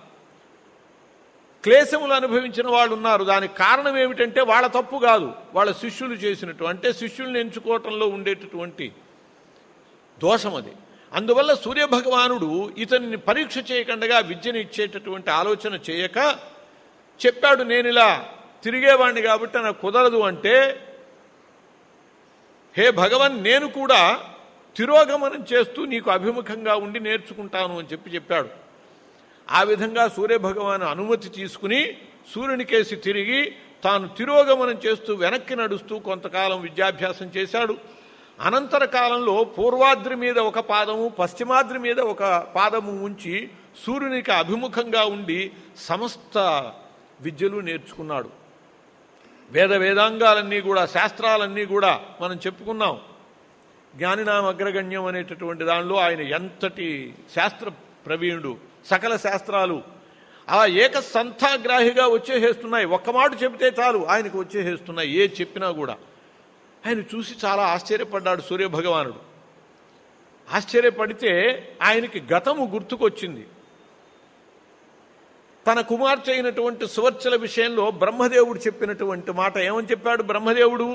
క్లేశములు అనుభవించిన వాళ్ళు ఉన్నారు దానికి కారణం ఏమిటంటే వాళ్ళ తప్పు కాదు వాళ్ళ శిష్యులు చేసినట్టు అంటే శిష్యుల్ని ఎంచుకోవటంలో ఉండేటటువంటి దోషం అది అందువల్ల సూర్యభగవానుడు ఇతన్ని పరీక్ష చేయకుండా విద్యను ఇచ్చేటటువంటి ఆలోచన చేయక చెప్పాడు నేను ఇలా తిరిగేవాణ్ణి కాబట్టి నాకు కుదరదు అంటే హే భగవన్ నేను కూడా తిరోగమనం చేస్తూ నీకు అభిముఖంగా ఉండి నేర్చుకుంటాను అని చెప్పి చెప్పాడు ఆ విధంగా సూర్యభగవాను అనుమతి తీసుకుని సూర్యునికేసి తిరిగి తాను తిరోగమనం చేస్తూ వెనక్కి నడుస్తూ కొంతకాలం విద్యాభ్యాసం చేశాడు అనంతర కాలంలో పూర్వాద్రి మీద ఒక పాదము పశ్చిమాద్రి మీద ఒక పాదము ఉంచి సూర్యునికి అభిముఖంగా ఉండి సమస్త విద్యలు నేర్చుకున్నాడు వేద వేదాంగాలన్నీ కూడా శాస్త్రాలన్నీ కూడా మనం చెప్పుకున్నాం జ్ఞానినాం అగ్రగణ్యం అనేటటువంటి దానిలో ఆయన ఎంతటి శాస్త్ర ప్రవీణుడు సకల శాస్త్రాలు అలా ఏక సంథాగ్రాహిగా వచ్చేసేస్తున్నాయి ఒక్క మాట చెబితే చాలు ఆయనకు వచ్చేసేస్తున్నాయి ఏ చెప్పినా కూడా ఆయన చూసి చాలా ఆశ్చర్యపడ్డాడు సూర్యభగవానుడు ఆశ్చర్యపడితే ఆయనకి గతము గుర్తుకొచ్చింది తన కుమార్తె అయినటువంటి సువర్చల విషయంలో బ్రహ్మదేవుడు చెప్పినటువంటి మాట ఏమని చెప్పాడు బ్రహ్మదేవుడు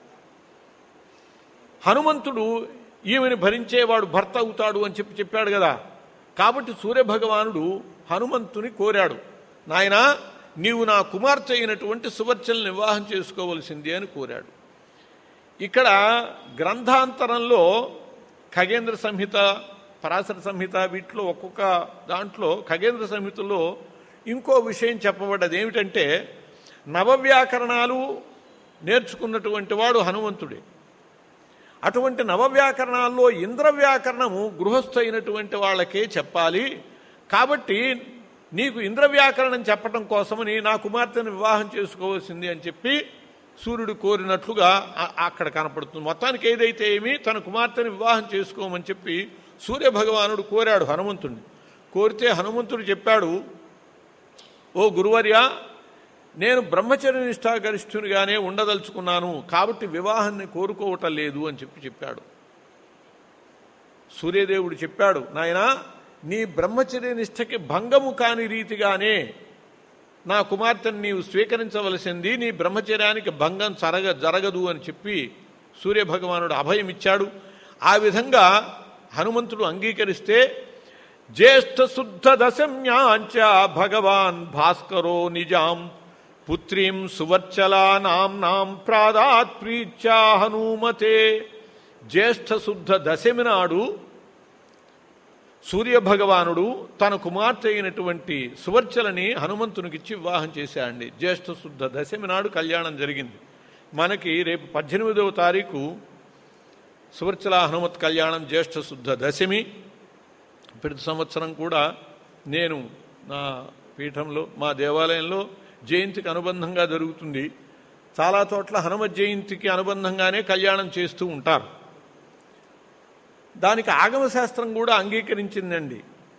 హనుమంతుడు ఈమెను భరించేవాడు భర్త అవుతాడు అని చెప్పి చెప్పాడు కదా కాబట్టి సూర్యభగవానుడు హనుమంతుని కోరాడు నాయనా నీవు నా కుమార్తె అయినటువంటి సువర్చలను వివాహం చేసుకోవలసింది అని కోరాడు ఇక్కడ గ్రంథాంతరంలో ఖగేంద్ర సంహిత పరాశర సంహిత వీటిలో ఒక్కొక్క దాంట్లో ఖగేంద్ర సంహితలో ఇంకో విషయం చెప్పబడ్డది ఏమిటంటే నవవ్యాకరణాలు నేర్చుకున్నటువంటి వాడు హనుమంతుడే అటువంటి నవవ్యాకరణాల్లో ఇంద్రవ్యాకరణము గృహస్థ అయినటువంటి వాళ్ళకే చెప్పాలి కాబట్టి నీకు ఇంద్రవ్యాకరణం చెప్పడం కోసమని నా కుమార్తెను వివాహం చేసుకోవాల్సింది అని చెప్పి సూర్యుడు కోరినట్లుగా ఆ- అక్కడ కనపడుతుంది మొత్తానికి ఏదైతే ఏమి తన కుమార్తెను వివాహం చేసుకోమని చెప్పి సూర్యభగవానుడు కోరాడు హనుమంతుడిని కోరితే హనుమంతుడు చెప్పాడు ఓ గురువర్య నేను బ్రహ్మచర్య నిష్ఠాగరిష్ఠునిగానే ఉండదలుచుకున్నాను కాబట్టి వివాహాన్ని కోరుకోవటం లేదు అని చెప్పి చెప్పాడు సూర్యదేవుడు చెప్పాడు నాయనా నీ బ్రహ్మచర్య నిష్ఠకి భంగము కాని రీతిగానే నా కుమార్తెను నీవు స్వీకరించవలసింది నీ బ్రహ్మచర్యానికి భంగం జరగ జరగదు అని చెప్పి సూర్యభగవానుడు అభయం ఇచ్చాడు ఆ విధంగా హనుమంతుడు అంగీకరిస్తే జ్యేష్ఠ శుద్ధ దశమ్యాంచ భగవాన్ భాస్కరో నిజాం పుత్రీం సువర్చలా నాం ప్రాదాత్ ప్రీత్యా హనుమతే జ్యేష్ఠ శుద్ధ దశమి నాడు సూర్యభగవానుడు తన కుమార్తె అయినటువంటి సువర్చలని హనుమంతునికిచ్చి వివాహం చేశాడండి జ్యేష్ఠ శుద్ధ దశమి నాడు కళ్యాణం జరిగింది మనకి రేపు పద్దెనిమిదవ తారీఖు సువర్చల హనుమత్ కళ్యాణం జ్యేష్ఠ శుద్ధ దశమి ప్రతి సంవత్సరం కూడా నేను నా పీఠంలో మా దేవాలయంలో జయంతికి అనుబంధంగా జరుగుతుంది చాలా చోట్ల హనుమత్ జయంతికి అనుబంధంగానే కళ్యాణం చేస్తూ ఉంటారు దానికి ఆగమ శాస్త్రం కూడా అంగీకరించిందండి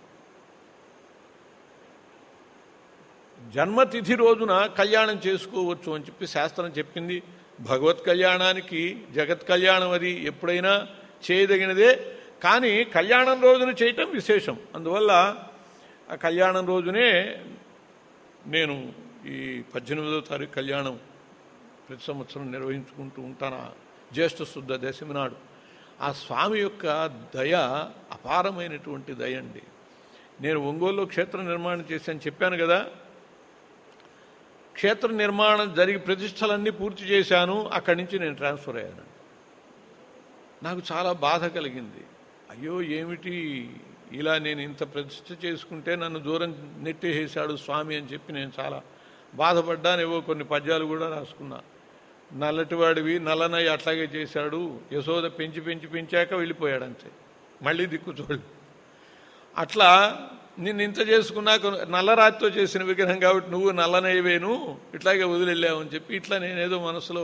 జన్మతిథి రోజున కళ్యాణం చేసుకోవచ్చు అని చెప్పి శాస్త్రం చెప్పింది భగవత్ కళ్యాణానికి జగత్ కళ్యాణం అది ఎప్పుడైనా చేయదగినదే కానీ కళ్యాణం రోజున చేయటం విశేషం అందువల్ల ఆ కళ్యాణం రోజునే నేను ఈ పద్దెనిమిదో తారీఖు కళ్యాణం ప్రతి సంవత్సరం నిర్వహించుకుంటూ ఉంటాను ఆ జ్యేష్ఠ శుద్ధ దశమి నాడు ఆ స్వామి యొక్క దయ అపారమైనటువంటి దయ అండి నేను ఒంగోలులో క్షేత్ర నిర్మాణం చేశాను చెప్పాను కదా క్షేత్ర నిర్మాణం జరిగి ప్రతిష్టలన్నీ పూర్తి చేశాను అక్కడి నుంచి నేను ట్రాన్స్ఫర్ అయ్యాను నాకు చాలా బాధ కలిగింది అయ్యో ఏమిటి ఇలా నేను ఇంత ప్రతిష్ట చేసుకుంటే నన్ను దూరం నెట్టేసాడు స్వామి అని చెప్పి నేను చాలా బాధపడ్డాను ఏవో కొన్ని పద్యాలు కూడా రాసుకున్నా నల్లటివాడివి నల్లనయ్య అట్లాగే చేశాడు యశోద పెంచి పెంచి పెంచాక వెళ్ళిపోయాడు అంతే మళ్ళీ దిక్కు చూడు అట్లా నిన్ను ఇంత చేసుకున్నాక నల్లరాతితో చేసిన విగ్రహం కాబట్టి నువ్వు నల్లనయ్యవేను ఇట్లాగే వదిలేళ్ళావు అని చెప్పి ఇట్లా నేనేదో మనసులో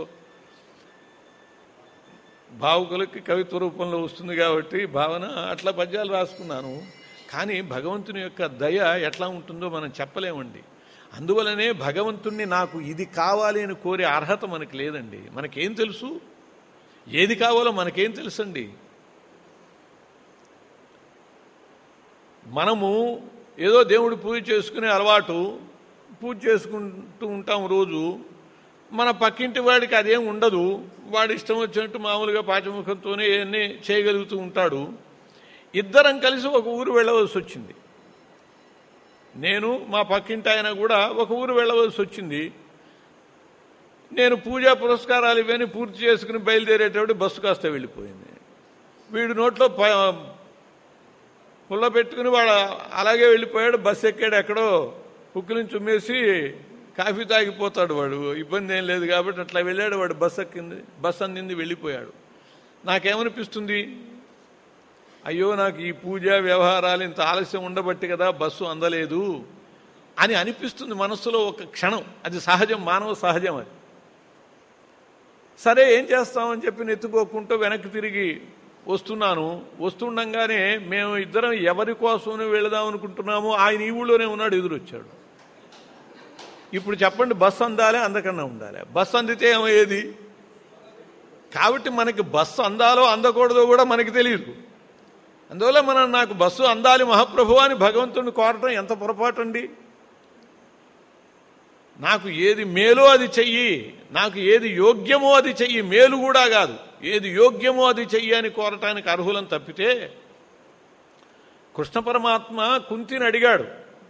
భావుకులకి కవిత్వ రూపంలో వస్తుంది కాబట్టి భావన అట్లా పద్యాలు రాసుకున్నాను కానీ భగవంతుని యొక్క దయ ఎట్లా ఉంటుందో మనం చెప్పలేమండి అందువలనే భగవంతుణ్ణి నాకు ఇది కావాలి అని కోరే అర్హత మనకి లేదండి మనకేం తెలుసు ఏది కావాలో మనకేం తెలుసండి మనము ఏదో దేవుడు పూజ చేసుకునే అలవాటు పూజ చేసుకుంటూ ఉంటాం రోజు మన పక్కింటి వాడికి అదేం ఉండదు వాడి ఇష్టం వచ్చినట్టు మామూలుగా పాచముఖంతోనే ఇవన్నీ చేయగలుగుతూ ఉంటాడు ఇద్దరం కలిసి ఒక ఊరు వెళ్ళవలసి వచ్చింది నేను మా పక్కింటి ఆయన కూడా ఒక ఊరు వెళ్ళవలసి వచ్చింది నేను పూజా పురస్కారాలు ఇవన్నీ పూర్తి చేసుకుని బయలుదేరేటప్పుడు బస్సు కాస్త వెళ్ళిపోయింది వీడు నోట్లో ప- పుల్ల పెట్టుకుని వాడు అలాగే వెళ్ళిపోయాడు బస్సు ఎక్కాడు ఎక్కడో పుక్కులను చుమ్మేసి కాఫీ తాగిపోతాడు వాడు ఇబ్బంది ఏం లేదు కాబట్టి అట్లా వెళ్ళాడు వాడు బస్సు ఎక్కింది బస్సు అందింది వెళ్ళిపోయాడు నాకేమనిపిస్తుంది అయ్యో నాకు ఈ పూజ వ్యవహారాలు ఇంత ఆలస్యం ఉండబట్టి కదా బస్సు అందలేదు అని అనిపిస్తుంది మనస్సులో ఒక క్షణం అది సహజం మానవ సహజం అది సరే ఏం చేస్తామని చెప్పి నెత్తుకోకుంటూ వెనక్కి తిరిగి వస్తున్నాను వస్తుండగానే మేము ఇద్దరం ఎవరి కోసం వెళదాం అనుకుంటున్నామో ఆయన ఈ ఊళ్ళోనే ఉన్నాడు ఎదురొచ్చాడు ఇప్పుడు చెప్పండి బస్సు అందాలే అందకన్నా ఉండాలి బస్సు అందితే ఏమయ్యేది కాబట్టి మనకి బస్సు అందాలో అందకూడదో కూడా మనకి తెలియదు అందువల్ల మనం నాకు బస్సు అందాలి మహాప్రభు అని భగవంతుడిని కోరటం ఎంత పొరపాటు అండి నాకు ఏది మేలో అది చెయ్యి నాకు ఏది యోగ్యమో అది చెయ్యి మేలు కూడా కాదు ఏది యోగ్యమో అది చెయ్యి అని కోరటానికి అర్హులను తప్పితే కృష్ణ పరమాత్మ కుంతిని అడిగాడు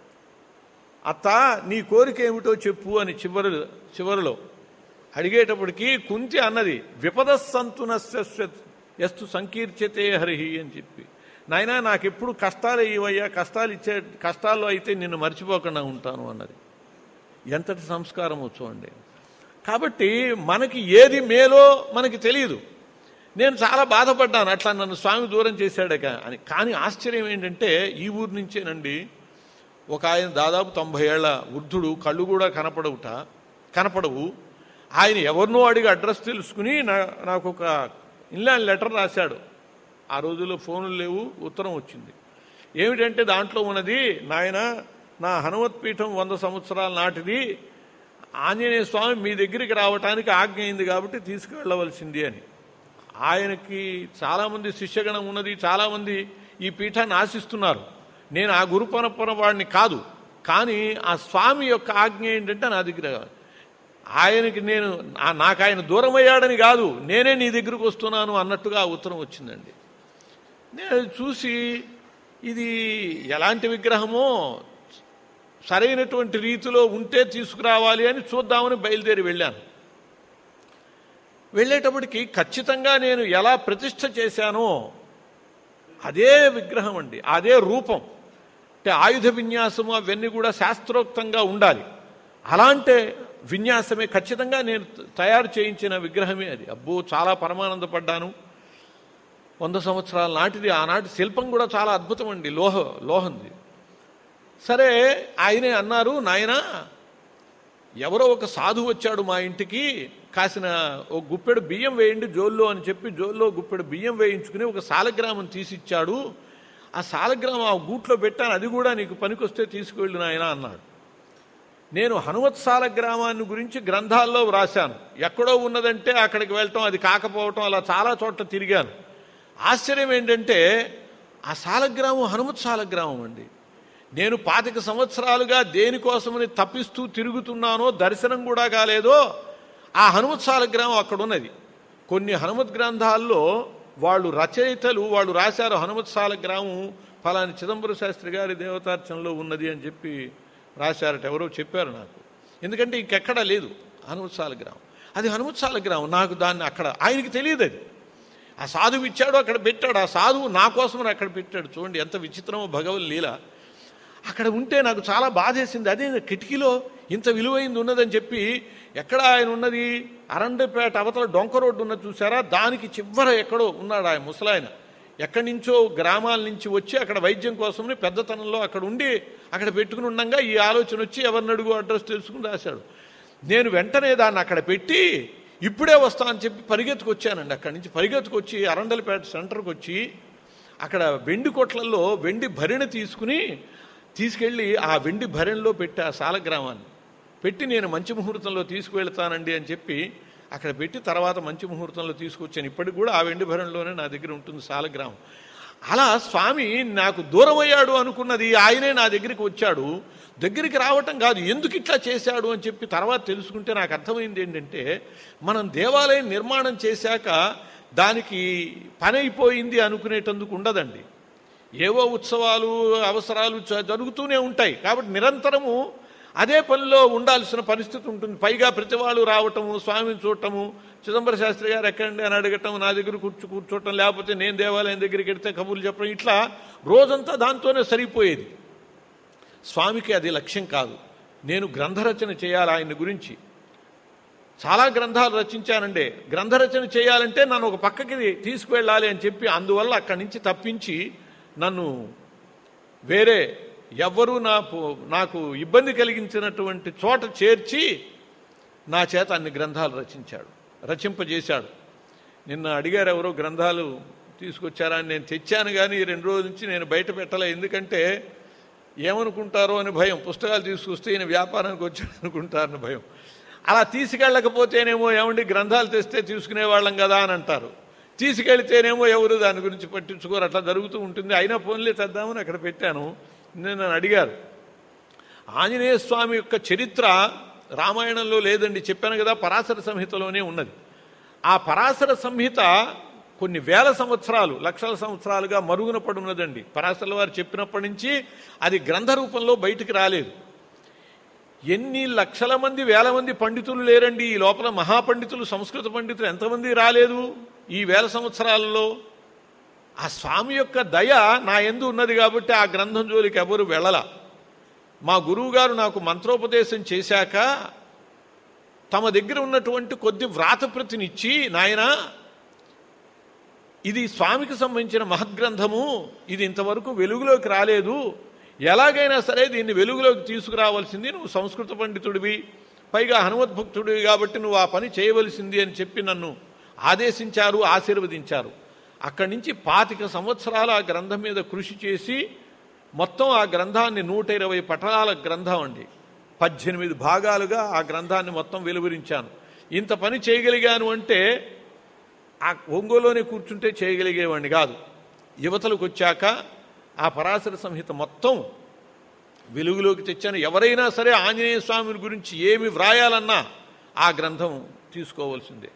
అత్త నీ కోరిక ఏమిటో చెప్పు అని చివరి చివరిలో అడిగేటప్పటికి కుంతి అన్నది విపద సంతునస్య ఎస్తు సంకీర్చతే హరిహి అని చెప్పి నాయనా నాకెప్పుడు కష్టాలు ఇవయ్యా కష్టాలు ఇచ్చే కష్టాల్లో అయితే నిన్ను మర్చిపోకుండా ఉంటాను అన్నది ఎంతటి సంస్కారమో చూడండి కాబట్టి మనకి ఏది మేలో మనకి తెలియదు నేను చాలా బాధపడ్డాను అట్లా నన్ను స్వామి దూరం చేశాడక అని కానీ ఆశ్చర్యం ఏంటంటే ఈ ఊరు నుంచేనండి ఒక ఆయన దాదాపు తొంభై ఏళ్ల వృద్ధుడు కళ్ళు కూడా కనపడవుట కనపడవు ఆయన ఎవరినో అడిగి అడ్రస్ తెలుసుకుని నా నాకు ఒక ఇన్లాండ్ లెటర్ రాశాడు ఆ రోజుల్లో ఫోన్లు లేవు ఉత్తరం వచ్చింది ఏమిటంటే దాంట్లో ఉన్నది నాయన నా హనుమత్ పీఠం వంద సంవత్సరాల నాటిది ఆంజనేయ స్వామి మీ దగ్గరికి రావటానికి ఆజ్ఞ అయింది కాబట్టి తీసుకువెళ్ళవలసింది అని ఆయనకి చాలామంది శిష్యగణం ఉన్నది చాలామంది ఈ పీఠాన్ని ఆశిస్తున్నారు నేను ఆ గురు పరంపర వాడిని కాదు కానీ ఆ స్వామి యొక్క ఆజ్ఞ ఏంటంటే నా దగ్గర కావాలి. ఆయనకి నేను నా- నాకు ఆయన దూరం అయ్యాడని కాదు నేనే నీ దగ్గరకు వస్తున్నాను అన్నట్టుగా ఆ ఉత్తరం వచ్చిందండి నేను అది చూసి ఇది ఎలాంటి విగ్రహమో సరైనటువంటి రీతిలో ఉంటే తీసుకురావాలి అని చూద్దామని బయలుదేరి వెళ్ళాను వెళ్ళేటప్పటికి ఖచ్చితంగా నేను ఎలా ప్రతిష్ఠ చేశానో అదే విగ్రహం అండి అదే రూపం అంటే ఆయుధ విన్యాసము అవన్నీ కూడా శాస్త్రోక్తంగా ఉండాలి అలాంటి విన్యాసమే ఖచ్చితంగా నేను తయారు చేయించిన విగ్రహమే అది అబ్బో చాలా పరమానందపడ్డాను వంద సంవత్సరాల నాటిది ఆనాటి శిల్పం కూడా చాలా అద్భుతం అండి లోహ లోహంది సరే ఆయనే అన్నారు నాయనా ఎవరో ఒక సాధువు వచ్చాడు మా ఇంటికి కాసిన ఒక గుప్పెడు బియ్యం వేయండి జోల్లో అని చెప్పి జోల్లో గుప్పెడు బియ్యం వేయించుకుని ఒక సాలగ్రామం తీసిచ్చాడు ఆ సాలగ్రామం ఆ గూట్లో పెట్టాను అది కూడా నీకు పనికొస్తే తీసుకువెళ్ళు నాయన అన్నాడు నేను హనుమత్ సాలగ్రామాన్ని గురించి గ్రంథాల్లో వ్రాశాను ఎక్కడో ఉన్నదంటే అక్కడికి వెళ్ళటం అది కాకపోవటం అలా చాలా చోట్ల తిరిగాను ఆశ్చర్యం ఏంటంటే ఆ సాలగ్రామం హనుమత్ సాలగ్రామం అండి నేను పాతిక సంవత్సరాలుగా దేనికోసమని తప్పిస్తూ తిరుగుతున్నానో దర్శనం కూడా కాలేదో ఆ హనుమత్ సాలగ్రామం అక్కడ ఉన్నది కొన్ని హనుమత్ గ్రంథాల్లో వాళ్ళు రచయితలు వాళ్ళు రాశారు హనుమత్ సాలగ్రామం ఫలాని చిదంబర శాస్త్రి గారి దేవతార్చనలో ఉన్నది అని చెప్పి రాశారట ఎవరో చెప్పారు నాకు ఎందుకంటే ఇంకెక్కడా లేదు హనుమత్ సాలగ్రామం అది హనుమత్ సాలగ్రామం నాకు దాన్ని అక్కడ ఆయనకి తెలియదు అది ఆ సాధువు ఇచ్చాడు అక్కడ పెట్టాడు ఆ సాధువు నా కోసమని అక్కడ పెట్టాడు చూడండి ఎంత విచిత్రమో భగవన్ లీల అక్కడ ఉంటే నాకు చాలా బాధేసింది అదే కిటికీలో ఇంత విలువైంది ఉన్నదని చెప్పి ఎక్కడ ఆయన ఉన్నది అరండపేట అవతల డొంక రోడ్డు ఉన్నది చూసారా దానికి చివర ఎక్కడో ఉన్నాడు ఆయన ముసలాయన ఎక్కడి నుంచో గ్రామాల నుంచి వచ్చి అక్కడ వైద్యం కోసమని పెద్దతనంలో అక్కడ ఉండి అక్కడ పెట్టుకుని ఉండగా ఈ ఆలోచన వచ్చి ఎవరిని అడుగు అడ్రస్ తెలుసుకుని రాశాడు నేను వెంటనే దాన్ని అక్కడ పెట్టి ఇప్పుడే వస్తా అని చెప్పి పరిగెత్తుకు వచ్చానండి అక్కడి నుంచి పరిగెత్తుకు వచ్చి అరండలపేట సెంటర్కి వచ్చి అక్కడ వెండి కొట్లలో వెండి భరిణ తీసుకుని తీసుకెళ్ళి ఆ వెండి భరణలో పెట్టి ఆ సాలగ్రామాన్ని పెట్టి నేను మంచి ముహూర్తంలో తీసుకువెళ్తానండి అని చెప్పి అక్కడ పెట్టి తర్వాత మంచి ముహూర్తంలో తీసుకొచ్చాను ఇప్పటికి కూడా ఆ వెండి భరణలోనే నా దగ్గర ఉంటుంది సాలగ్రామం అలా స్వామి నాకు దూరం అయ్యాడు అనుకున్నది ఆయనే నా దగ్గరికి వచ్చాడు దగ్గరికి రావటం కాదు ఎందుకు ఇట్లా చేశాడు అని చెప్పి తర్వాత తెలుసుకుంటే నాకు అర్థమైంది ఏంటంటే మనం దేవాలయం నిర్మాణం చేశాక దానికి పని అయిపోయింది అనుకునేటందుకు ఉండదండి ఏవో ఉత్సవాలు అవసరాలు చ- జరుగుతూనే ఉంటాయి కాబట్టి నిరంతరము అదే పనిలో ఉండాల్సిన పరిస్థితి ఉంటుంది పైగా ప్రతి వాళ్ళు రావటము స్వామిని చూడటము చిదంబర శాస్త్రి గారు ఎక్కండి అని అడగటం నా దగ్గర కూర్చు కూర్చోవటం లేకపోతే నేను దేవాలయం దగ్గరికి వెడితే కబుర్లు చెప్పడం ఇట్లా రోజంతా దాంతోనే సరిపోయేది స్వామికి అది లక్ష్యం కాదు నేను గ్రంథరచన చేయాలి ఆయన గురించి చాలా గ్రంథాలు రచించానండి గ్రంథరచన చేయాలంటే నన్ను ఒక పక్కకి తీసుకువెళ్ళాలి అని చెప్పి అందువల్ల అక్కడి నుంచి తప్పించి నన్ను వేరే ఎవ్వరూ నా నాకు ఇబ్బంది కలిగించినటువంటి చోట చేర్చి నా చేత అన్ని గ్రంథాలు రచించాడు రచింపజేశాడు నిన్న అడిగారు ఎవరో గ్రంథాలు తీసుకొచ్చారా అని నేను తెచ్చాను కానీ ఈ రెండు రోజుల నుంచి నేను బయట పెట్టలే ఎందుకంటే ఏమనుకుంటారో అని భయం పుస్తకాలు తీసుకొస్తే ఈయన వ్యాపారానికి వచ్చాడు అనుకుంటారని భయం అలా తీసుకెళ్ళకపోతేనేమో ఏమండి గ్రంథాలు తెస్తే తీసుకునేవాళ్ళం కదా అని అంటారు తీసుకెళ్తేనేమో ఎవరు దాని గురించి పట్టించుకోరు అట్లా జరుగుతూ ఉంటుంది అయినా ఫోన్లే తెద్దామని అక్కడ పెట్టాను నేను నన్ను అడిగారు ఆంజనేయ స్వామి యొక్క చరిత్ర రామాయణంలో లేదండి చెప్పాను కదా పరాశర సంహితలోనే ఉన్నది ఆ పరాశర సంహిత కొన్ని వేల సంవత్సరాలు లక్షల సంవత్సరాలుగా మరుగున పడి ఉన్నదండి పరాశరుల వారు చెప్పినప్పటి నుంచి అది గ్రంథ రూపంలో బయటికి రాలేదు ఎన్ని లక్షల మంది వేల మంది పండితులు లేరండి ఈ లోపల మహాపండితులు సంస్కృత పండితులు ఎంతమంది రాలేదు ఈ వేల సంవత్సరాలలో ఆ స్వామి యొక్క దయ నా ఎందు ఉన్నది కాబట్టి ఆ గ్రంథం జోలికి ఎవరు వెళ్ళల మా గురువు గారు నాకు మంత్రోపదేశం చేశాక తమ దగ్గర ఉన్నటువంటి కొద్ది వ్రాతప్రతినిచ్చి నాయన ఇది స్వామికి సంబంధించిన మహద్గ్రంథము ఇది ఇంతవరకు వెలుగులోకి రాలేదు ఎలాగైనా సరే దీన్ని వెలుగులోకి తీసుకురావాల్సింది నువ్వు సంస్కృత పండితుడివి పైగా హనుమద్భక్తుడివి కాబట్టి నువ్వు ఆ పని చేయవలసింది అని చెప్పి నన్ను ఆదేశించారు ఆశీర్వదించారు అక్కడి నుంచి పాతిక సంవత్సరాలు ఆ గ్రంథం మీద కృషి చేసి మొత్తం ఆ గ్రంథాన్ని నూట ఇరవై పటలాల గ్రంథం అండి పద్దెనిమిది భాగాలుగా ఆ గ్రంథాన్ని మొత్తం వెలువరించాను ఇంత పని చేయగలిగాను అంటే ఆ ఒంగోలోనే కూర్చుంటే చేయగలిగేవాడిని కాదు యువతలకు వచ్చాక ఆ పరాశర సంహిత మొత్తం వెలుగులోకి తెచ్చాను ఎవరైనా సరే ఆంజనేయ స్వామి గురించి ఏమి వ్రాయాలన్నా ఆ గ్రంథం తీసుకోవాల్సిందే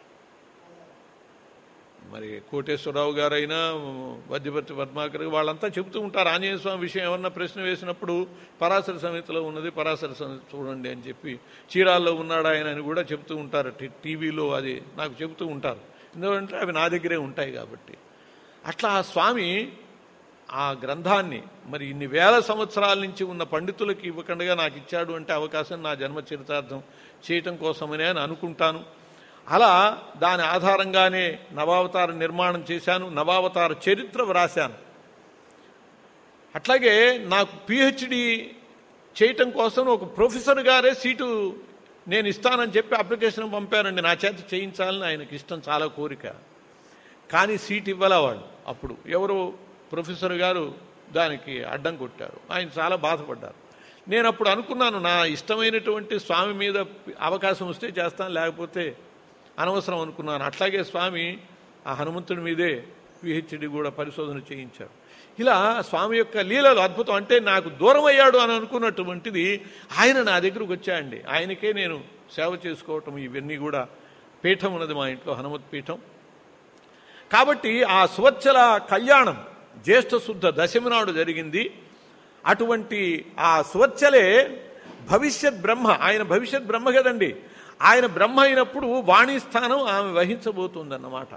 మరి కోటేశ్వరరావు గారైనా వద్యపర్తి పద్మాకర్ వాళ్ళంతా చెబుతూ ఉంటారు ఆంజనేయ స్వామి విషయం ఏమన్నా ప్రశ్న వేసినప్పుడు పరాశర సంహితలో ఉన్నది పరాశర సంహిత చూడండి అని చెప్పి చీరాల్లో ఉన్నాడు ఆయన అని కూడా చెబుతూ ఉంటారు టీ- టీవీలో అది నాకు చెబుతూ ఉంటారు ఎందుకంటే అవి నా దగ్గరే ఉంటాయి కాబట్టి అట్లా ఆ స్వామి ఆ గ్రంథాన్ని మరి ఇన్ని వేల సంవత్సరాల నుంచి ఉన్న పండితులకు ఇవ్వకుండా నాకు ఇచ్చాడు అంటే అవకాశం నా జన్మ చరితార్థం చేయటం కోసమనే అని అనుకుంటాను అలా దాని ఆధారంగానే నవావతార నిర్మాణం చేశాను నవావతార చరిత్ర వ్రాశాను అట్లాగే నాకు పిహెచ్డి చేయటం కోసం ఒక ప్రొఫెసర్ గారే సీటు నేను ఇస్తానని చెప్పి అప్లికేషన్ పంపారండి నా చేత చేయించాలని ఆయనకి ఇష్టం చాలా కోరిక కానీ సీట్ ఇవ్వాల వాళ్ళు అప్పుడు ఎవరు ప్రొఫెసర్ గారు దానికి అడ్డం కొట్టారు ఆయన చాలా బాధపడ్డారు నేను అప్పుడు అనుకున్నాను నా ఇష్టమైనటువంటి స్వామి మీద అవకాశం వస్తే చేస్తాను లేకపోతే అనవసరం అనుకున్నాను అట్లాగే స్వామి ఆ హనుమంతుడి మీదే పిహెచ్డి కూడా పరిశోధన చేయించారు ఇలా స్వామి యొక్క లీలలు అద్భుతం అంటే నాకు దూరం అయ్యాడు అని అనుకున్నటువంటిది ఆయన నా దగ్గరకు వచ్చాయండి ఆయనకే నేను సేవ చేసుకోవటం ఇవన్నీ కూడా పీఠం ఉన్నది మా ఇంట్లో హనుమత్ పీఠం కాబట్టి ఆ సువత్సల కళ్యాణం జ్యేష్ఠ శుద్ధ దశమి నాడు జరిగింది అటువంటి ఆ సువత్సలే భవిష్యత్ బ్రహ్మ ఆయన భవిష్యత్ బ్రహ్మ కదండి ఆయన బ్రహ్మ అయినప్పుడు వాణి స్థానం ఆమె వహించబోతుందన్నమాట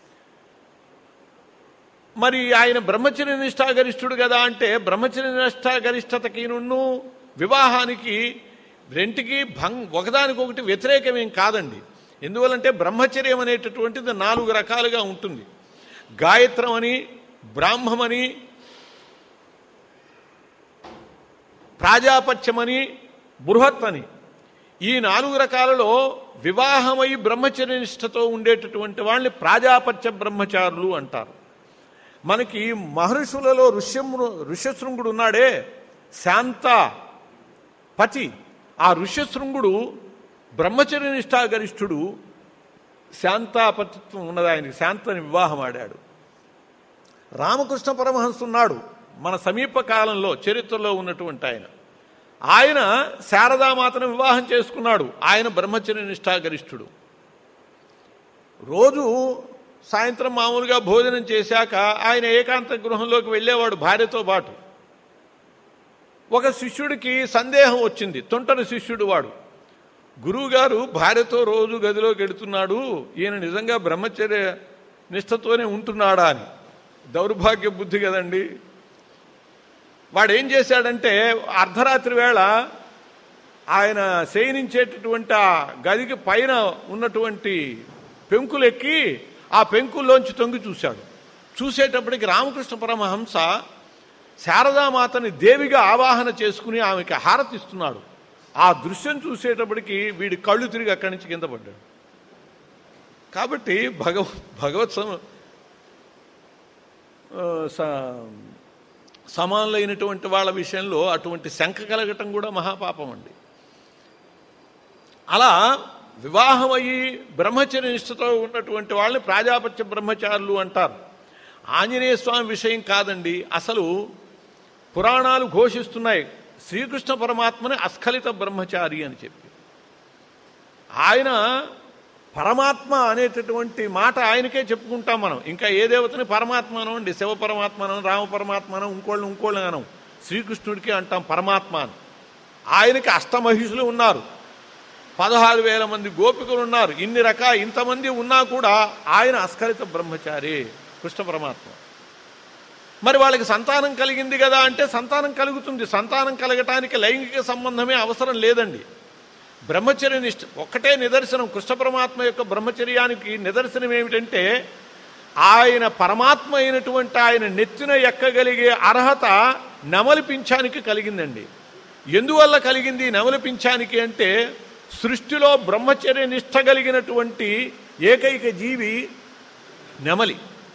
మరి ఆయన బ్రహ్మచర్య నిష్ఠాగరిష్ఠుడు కదా అంటే బ్రహ్మచర్య నిష్ఠాగరిష్టతకి నున్ను వివాహానికి రెంటికి భంగ్ ఒకదానికొకటి వ్యతిరేకమేం కాదండి ఎందువలంటే బ్రహ్మచర్యం అనేటటువంటిది నాలుగు రకాలుగా ఉంటుంది గాయత్రం అని బ్రాహ్మమని ప్రాజాపత్యమని బృహత్ అని ఈ నాలుగు రకాలలో వివాహమై బ్రహ్మచర్య నిష్ఠతో ఉండేటటువంటి వాళ్ళని ప్రాజాపత్య బ్రహ్మచారులు అంటారు మనకి మహర్షులలో ఋష్యము ఋష్యశృంగుడు ఉన్నాడే శాంత పతి ఆ ఋష్యశృంగుడు బ్రహ్మచర్య నిష్ఠాగరిష్ఠుడు శాంతాపతిత్వం ఉన్నది ఆయనకి శాంతని వివాహం ఆడాడు రామకృష్ణ పరమహంస ఉన్నాడు మన సమీప కాలంలో చరిత్రలో ఉన్నటువంటి ఆయన ఆయన శారదామాతను వివాహం చేసుకున్నాడు ఆయన బ్రహ్మచర్య నిష్ఠాగరిష్ఠుడు రోజు సాయంత్రం మామూలుగా భోజనం చేశాక ఆయన ఏకాంత గృహంలోకి వెళ్ళేవాడు భార్యతో పాటు ఒక శిష్యుడికి సందేహం వచ్చింది తొంటరి శిష్యుడు వాడు గురువుగారు భార్యతో రోజు గదిలోకి వెడుతున్నాడు ఈయన నిజంగా బ్రహ్మచర్య నిష్ఠతోనే ఉంటున్నాడా అని దౌర్భాగ్య బుద్ధి కదండి వాడు ఏం చేశాడంటే అర్ధరాత్రి వేళ ఆయన శయనించేటటువంటి ఆ గదికి పైన ఉన్నటువంటి పెంకులెక్కి ఆ పెంకుల్లోంచి తొంగి చూశాడు చూసేటప్పటికి రామకృష్ణ పరమహంస శారదామాతని దేవిగా ఆవాహన చేసుకుని ఆమెకి హారతిస్తున్నాడు ఆ దృశ్యం చూసేటప్పటికి వీడి కళ్ళు తిరిగి అక్కడి నుంచి కింద పడ్డాడు కాబట్టి భగవ భగవత్ సం- ఆ, స- సమానులైనటువంటి వాళ్ళ విషయంలో అటువంటి శంక కలగటం కూడా మహాపాపం అండి అలా వివాహం అయ్యి బ్రహ్మచర్య నిష్ఠతో ఉన్నటువంటి వాళ్ళని ప్రాజాపత్య బ్రహ్మచారులు అంటారు ఆంజనేయ స్వామి విషయం కాదండి అసలు పురాణాలు ఘోషిస్తున్నాయి శ్రీకృష్ణ పరమాత్మని అస్ఖలిత బ్రహ్మచారి అని చెప్పి ఆయన పరమాత్మ అనేటటువంటి మాట ఆయనకే చెప్పుకుంటాం మనం ఇంకా ఏ దేవతని పరమాత్మ అనండి శివ పరమాత్మ అనం రామ పరమాత్మ అనం ఇంకోళ్ళు ఇంకోళ్ళు అనం శ్రీకృష్ణుడికి అంటాం పరమాత్మ అని ఆయనకి అష్టమహిషులు ఉన్నారు పదహారు వేల మంది గోపికలు ఉన్నారు ఇన్ని రకాల ఇంతమంది ఉన్నా కూడా ఆయన అస్ఖలిత బ్రహ్మచారి కృష్ణ పరమాత్మ మరి వాళ్ళకి సంతానం కలిగింది కదా అంటే సంతానం కలుగుతుంది సంతానం కలగటానికి లైంగిక సంబంధమే అవసరం లేదండి బ్రహ్మచర్య నిష్ఠ ఒక్కటే నిదర్శనం కృష్ణ పరమాత్మ యొక్క బ్రహ్మచర్యానికి నిదర్శనం ఏమిటంటే ఆయన పరమాత్మ అయినటువంటి ఆయన నెత్తిన ఎక్కగలిగే అర్హత నెమలి పింఛానికి కలిగిందండి ఎందువల్ల కలిగింది నెమలి పింఛానికి అంటే సృష్టిలో బ్రహ్మచర్య నిష్ఠ కలిగినటువంటి ఏకైక జీవి నెమలి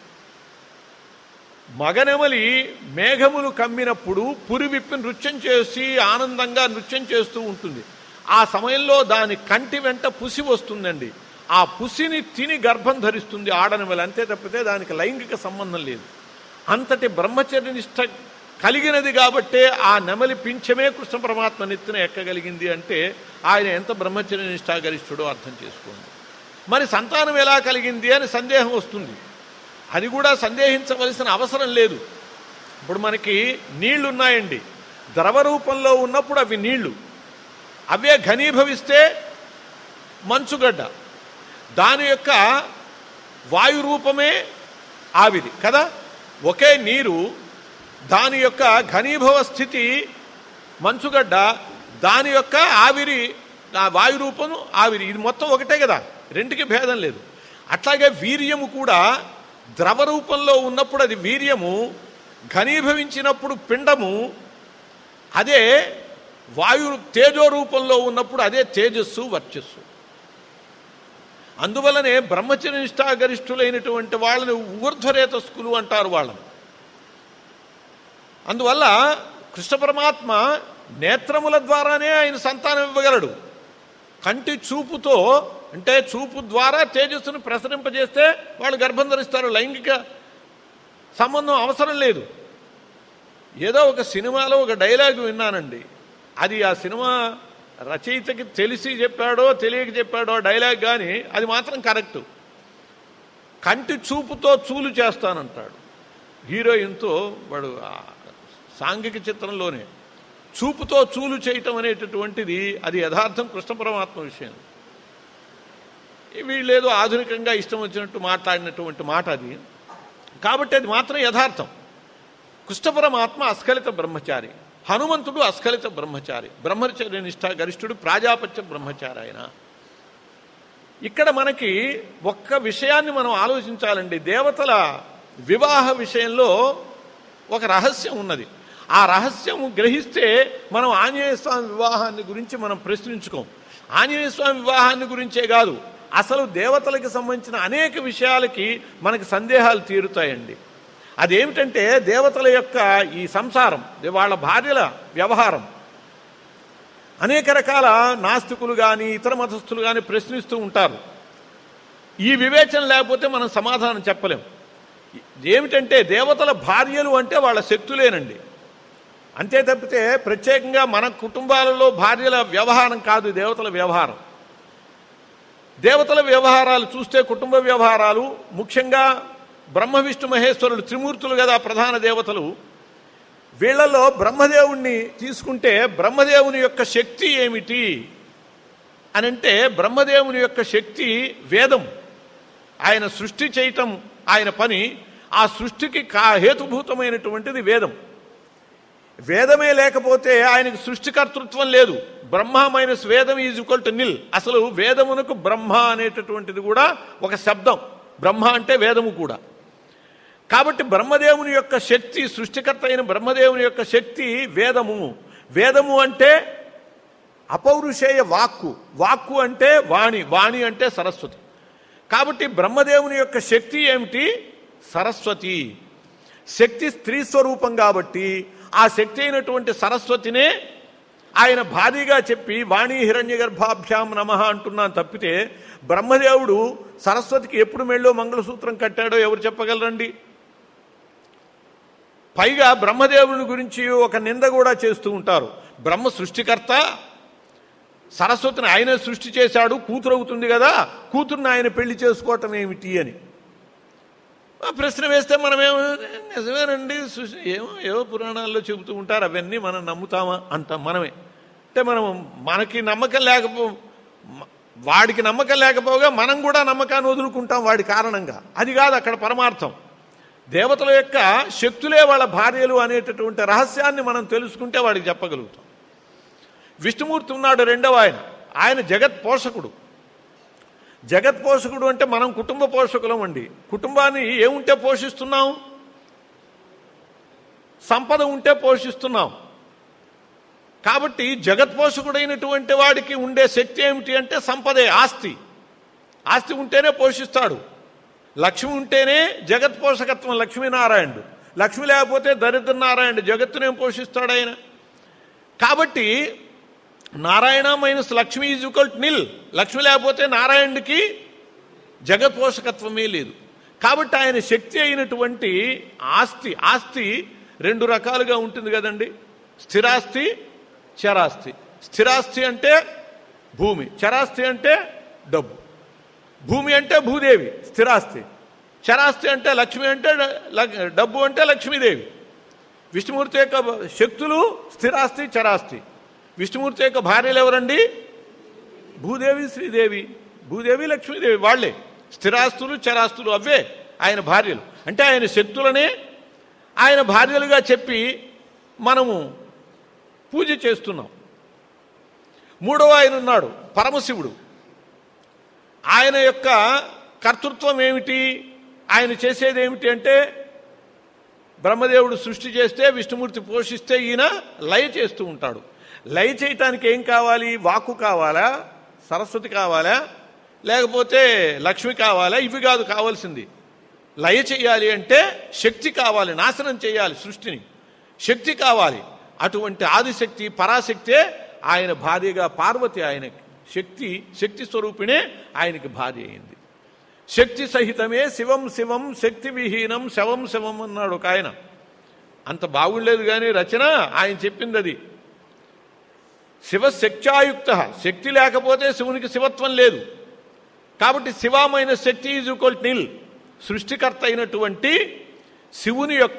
మగనెమలి మేఘములు కమ్మినప్పుడు పురి విప్పి నృత్యం చేసి ఆనందంగా నృత్యం చేస్తూ ఉంటుంది ఆ సమయంలో దాని కంటి వెంట పుసి వస్తుందండి ఆ పుసిని తిని గర్భం ధరిస్తుంది ఆడనెమలి అంతే తప్పితే దానికి లైంగిక సంబంధం లేదు అంతటి బ్రహ్మచర్య నిష్ఠ కలిగినది కాబట్టే ఆ నెమలి పింఛమే కృష్ణ పరమాత్మ నెత్తిన ఎక్కగలిగింది అంటే ఆయన ఎంత బ్రహ్మచర్య నిష్ఠాగరిష్ఠుడో అర్థం చేసుకోండి మరి సంతానం ఎలా కలిగింది అని సందేహం వస్తుంది అది కూడా సందేహించవలసిన అవసరం లేదు ఇప్పుడు మనకి నీళ్లు ఉన్నాయండి ద్రవ రూపంలో ఉన్నప్పుడు అవి నీళ్లు అవే ఘనీభవిస్తే మంచుగడ్డ దాని యొక్క వాయు రూపమే ఆవిరి కదా ఒకే నీరు దాని యొక్క ఘనీభవ స్థితి మంచుగడ్డ దాని యొక్క ఆవిరి ఆ వాయు రూపము ఆవిరి ఇది మొత్తం ఒకటే కదా రెండుకి భేదం లేదు అట్లాగే వీర్యము కూడా ద్రవ రూపంలో ఉన్నప్పుడు అది వీర్యము ఘనీభవించినప్పుడు పిండము అదే వాయు తేజో రూపంలో ఉన్నప్పుడు అదే తేజస్సు వర్చస్సు అందువలనే బ్రహ్మచర్య నిష్ఠాగరిష్ఠులైనటువంటి వాళ్ళని ఊర్ధ్వరేతస్కులు అంటారు వాళ్ళని అందువల్ల కృష్ణ పరమాత్మ నేత్రముల ద్వారానే ఆయన సంతానం ఇవ్వగలడు కంటి చూపుతో అంటే చూపు ద్వారా తేజస్సును ప్రసరింపజేస్తే వాళ్ళు గర్భం ధరిస్తారు లైంగిక సంబంధం అవసరం లేదు ఏదో ఒక సినిమాలో ఒక డైలాగ్ విన్నానండి అది ఆ సినిమా రచయితకి తెలిసి చెప్పాడో తెలియక చెప్పాడో డైలాగ్ కానీ అది మాత్రం కరెక్ట్ కంటి చూపుతో చూలు చేస్తానంటాడు హీరోయిన్తో వాడు ఆ సాంఘిక చిత్రంలోనే చూపుతో చూలు చేయటం అనేటటువంటిది అది యథార్థం కృష్ణ పరమాత్మ విషయం వీళ్ళేదో ఆధునికంగా ఇష్టం వచ్చినట్టు మాట్లాడినటువంటి మాట అది కాబట్టి అది మాత్రం యథార్థం కృష్ణ పరమాత్మ అస్ఖలిత బ్రహ్మచారి హనుమంతుడు అస్ఖలిత బ్రహ్మచారి బ్రహ్మచర్య నిష్ఠ గరిష్ఠుడు ప్రాజాపత్య బ్రహ్మచారి ఆయన ఇక్కడ మనకి ఒక్క విషయాన్ని మనం ఆలోచించాలండి దేవతల వివాహ విషయంలో ఒక రహస్యం ఉన్నది ఆ రహస్యం గ్రహిస్తే మనం ఆంజనేయ స్వామి వివాహాన్ని గురించి మనం ప్రశ్నించుకోం ఆంజనేయ స్వామి వివాహాన్ని గురించే కాదు అసలు దేవతలకు సంబంధించిన అనేక విషయాలకి మనకి సందేహాలు తీరుతాయండి అదేమిటంటే దేవతల యొక్క ఈ సంసారం వాళ్ళ భార్యల వ్యవహారం అనేక రకాల నాస్తికులు కానీ ఇతర మతస్థులు కానీ ప్రశ్నిస్తూ ఉంటారు ఈ వివేచన లేకపోతే మనం సమాధానం చెప్పలేం ఏమిటంటే దేవతల భార్యలు అంటే వాళ్ళ శక్తులేనండి అంతే తప్పితే ప్రత్యేకంగా మన కుటుంబాలలో భార్యల వ్యవహారం కాదు దేవతల వ్యవహారం దేవతల వ్యవహారాలు చూస్తే కుటుంబ వ్యవహారాలు ముఖ్యంగా బ్రహ్మ విష్ణు మహేశ్వరులు త్రిమూర్తులు కదా ప్రధాన దేవతలు వీళ్ళలో బ్రహ్మదేవుణ్ణి తీసుకుంటే బ్రహ్మదేవుని యొక్క శక్తి ఏమిటి అని అంటే బ్రహ్మదేవుని యొక్క శక్తి వేదం ఆయన సృష్టి చేయటం ఆయన పని ఆ సృష్టికి కా హేతుభూతమైనటువంటిది వేదం వేదమే లేకపోతే ఆయనకు సృష్టికర్తృత్వం లేదు బ్రహ్మ మైనస్ వేదం ఈజ్ ఈక్వల్ టు నిల్ అసలు వేదమునకు బ్రహ్మ అనేటటువంటిది కూడా ఒక శబ్దం బ్రహ్మ అంటే వేదము కూడా కాబట్టి బ్రహ్మదేవుని యొక్క శక్తి సృష్టికర్త అయిన బ్రహ్మదేవుని యొక్క శక్తి వేదము వేదము అంటే అపౌరుషేయ వాక్కు వాక్కు అంటే వాణి వాణి అంటే సరస్వతి కాబట్టి బ్రహ్మదేవుని యొక్క శక్తి ఏమిటి సరస్వతి శక్తి స్త్రీ స్వరూపం కాబట్టి ఆ శక్తి అయినటువంటి సరస్వతినే ఆయన భారీగా చెప్పి వాణి హిరణ్య గర్భాభ్యాం నమ అంటున్నాను తప్పితే బ్రహ్మదేవుడు సరస్వతికి ఎప్పుడు మెళ్ళో మంగళసూత్రం కట్టాడో ఎవరు చెప్పగలరండి పైగా బ్రహ్మదేవుని గురించి ఒక నింద కూడా చేస్తూ ఉంటారు బ్రహ్మ సృష్టికర్త సరస్వతిని ఆయనే సృష్టి చేశాడు కూతురు అవుతుంది కదా కూతుర్ని ఆయన పెళ్లి చేసుకోవటం ఏమిటి అని ఆ ప్రశ్న వేస్తే మనమేమో నిజమేనండి సృష్టి ఏమో ఏవో పురాణాల్లో చెబుతూ ఉంటారు అవన్నీ మనం నమ్ముతామా అంటాం మనమే అంటే మనం మనకి నమ్మకం లేకపో మ- వాడికి నమ్మకం లేకపోగా మనం కూడా నమ్మకాన్ని వదులుకుంటాం వాడి కారణంగా అది కాదు అక్కడ పరమార్థం దేవతల యొక్క శక్తులే వాళ్ళ భార్యలు అనేటటువంటి రహస్యాన్ని మనం తెలుసుకుంటే వాడికి చెప్పగలుగుతాం విష్ణుమూర్తి ఉన్నాడు రెండవ ఆయన ఆయన జగత్ పోషకుడు జగత్ పోషకుడు అంటే మనం కుటుంబ పోషకులం అండి కుటుంబాన్ని ఏముంటే పోషిస్తున్నాం సంపద ఉంటే పోషిస్తున్నాం కాబట్టి జగత్ పోషకుడైనటువంటి వాడికి ఉండే శక్తి ఏమిటి అంటే సంపదే ఆస్తి ఆస్తి ఉంటేనే పోషిస్తాడు లక్ష్మి ఉంటేనే జగత్ పోషకత్వం లక్ష్మీనారాయణుడు లక్ష్మి లేకపోతే దరిద్ర నారాయణుడు జగత్తునేం పోషిస్తాడు ఆయన కాబట్టి Narayana minus Lakshmi is equal nil Lakshmi లేకపోతే నారాయణుడికి జగత్ పోషకత్వమే లేదు కాబట్టి ఆయన శక్తి అయినటువంటి ఆస్తి ఆస్తి రెండు రకాలుగా ఉంటుంది కదండి స్థిరాస్తి చరాస్తి స్థిరాస్తి అంటే భూమి చరాస్తి అంటే డబ్బు భూమి అంటే భూదేవి స్థిరాస్తి చరాస్తి అంటే లక్ష్మి అంటే ల- డబ్బు అంటే లక్ష్మీదేవి విష్ణుమూర్తి యొక్క శక్తులు స్థిరాస్తి చరాస్తి విష్ణుమూర్తి యొక్క భార్యలు ఎవరండి భూదేవి శ్రీదేవి భూదేవి లక్ష్మీదేవి వాళ్ళే స్థిరాస్తులు చరాస్తులు అవే ఆయన భార్యలు అంటే ఆయన శక్తులనే ఆయన భార్యలుగా చెప్పి మనము పూజ చేస్తున్నాం మూడవ ఆయన ఉన్నాడు పరమశివుడు ఆయన యొక్క కర్తృత్వం ఏమిటి ఆయన చేసేది ఏమిటి అంటే బ్రహ్మదేవుడు సృష్టి చేస్తే విష్ణుమూర్తి పోషిస్తే ఈయన లయ చేస్తూ ఉంటాడు లయ చేయటానికి ఏం కావాలి వాక్కు కావాలా సరస్వతి కావాలా లేకపోతే లక్ష్మి కావాలా ఇవి కాదు కావాల్సింది లయ చేయాలి అంటే శక్తి కావాలి నాశనం చేయాలి సృష్టిని శక్తి కావాలి అటువంటి ఆదిశక్తి పరాశక్తే ఆయన భార్యగా పార్వతి ఆయన శక్తి శక్తి స్వరూపిణే ఆయనకి భార్య అయింది శక్తి సహితమే శివం శివం శక్తి విహీనం శవం శవం అన్నాడు ఒక ఆయన అంత బాగుండలేదు కానీ రచన ఆయన చెప్పింది అది శివశక్త్యాయుక్త శక్తి లేకపోతే శివునికి శివత్వం లేదు కాబట్టి శివమైన శక్తి ఈజ్ ఈక్వల్ నిల్ సృష్టికర్త అయినటువంటి శివుని యొక్క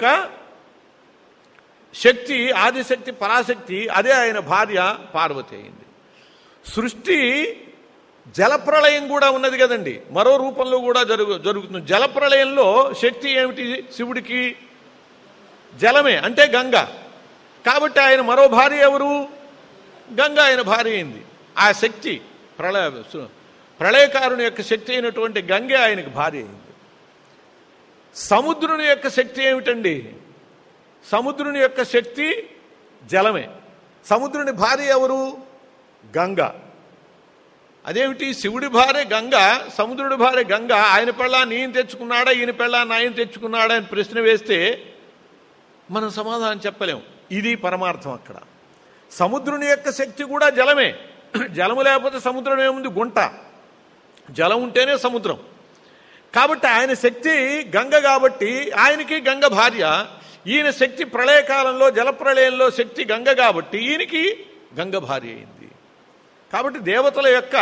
శక్తి ఆదిశక్తి పరాశక్తి అదే ఆయన భార్య పార్వతి అయింది సృష్టి జలప్రళయం కూడా ఉన్నది కదండి మరో రూపంలో కూడా జరుగు జరుగుతుంది జలప్రళయంలో శక్తి ఏమిటి శివుడికి జలమే అంటే గంగ కాబట్టి ఆయన మరో భార్య ఎవరు గంగ ఆయన భార్య అయింది ఆ శక్తి ప్రళయ సు- ప్రళయకారుని యొక్క శక్తి అయినటువంటి గంగే ఆయనకు భార్య అయింది సముద్రుని యొక్క శక్తి ఏమిటండి సముద్రుని యొక్క శక్తి జలమే సముద్రుని భార్య ఎవరు గంగ అదేమిటి శివుడి భార్య గంగ సముద్రుడి భార్య గంగ ఆయన పెళ్ళ నేను తెచ్చుకున్నాడా ఈయన పెళ్ళ నాయన తెచ్చుకున్నాడా అని ప్రశ్న వేస్తే మనం సమాధానం చెప్పలేం ఇది పరమార్థం అక్కడ సముద్రుని యొక్క శక్తి కూడా జలమే జలము లేకపోతే సముద్రం ఏముంది గుంట జలం ఉంటేనే సముద్రం కాబట్టి ఆయన శక్తి గంగ కాబట్టి ఆయనకి గంగ భార్య ఈయన శక్తి ప్రళయకాలంలో జలప్రళయంలో శక్తి గంగ కాబట్టి ఈయనకి గంగ భార్య అయింది కాబట్టి దేవతల యొక్క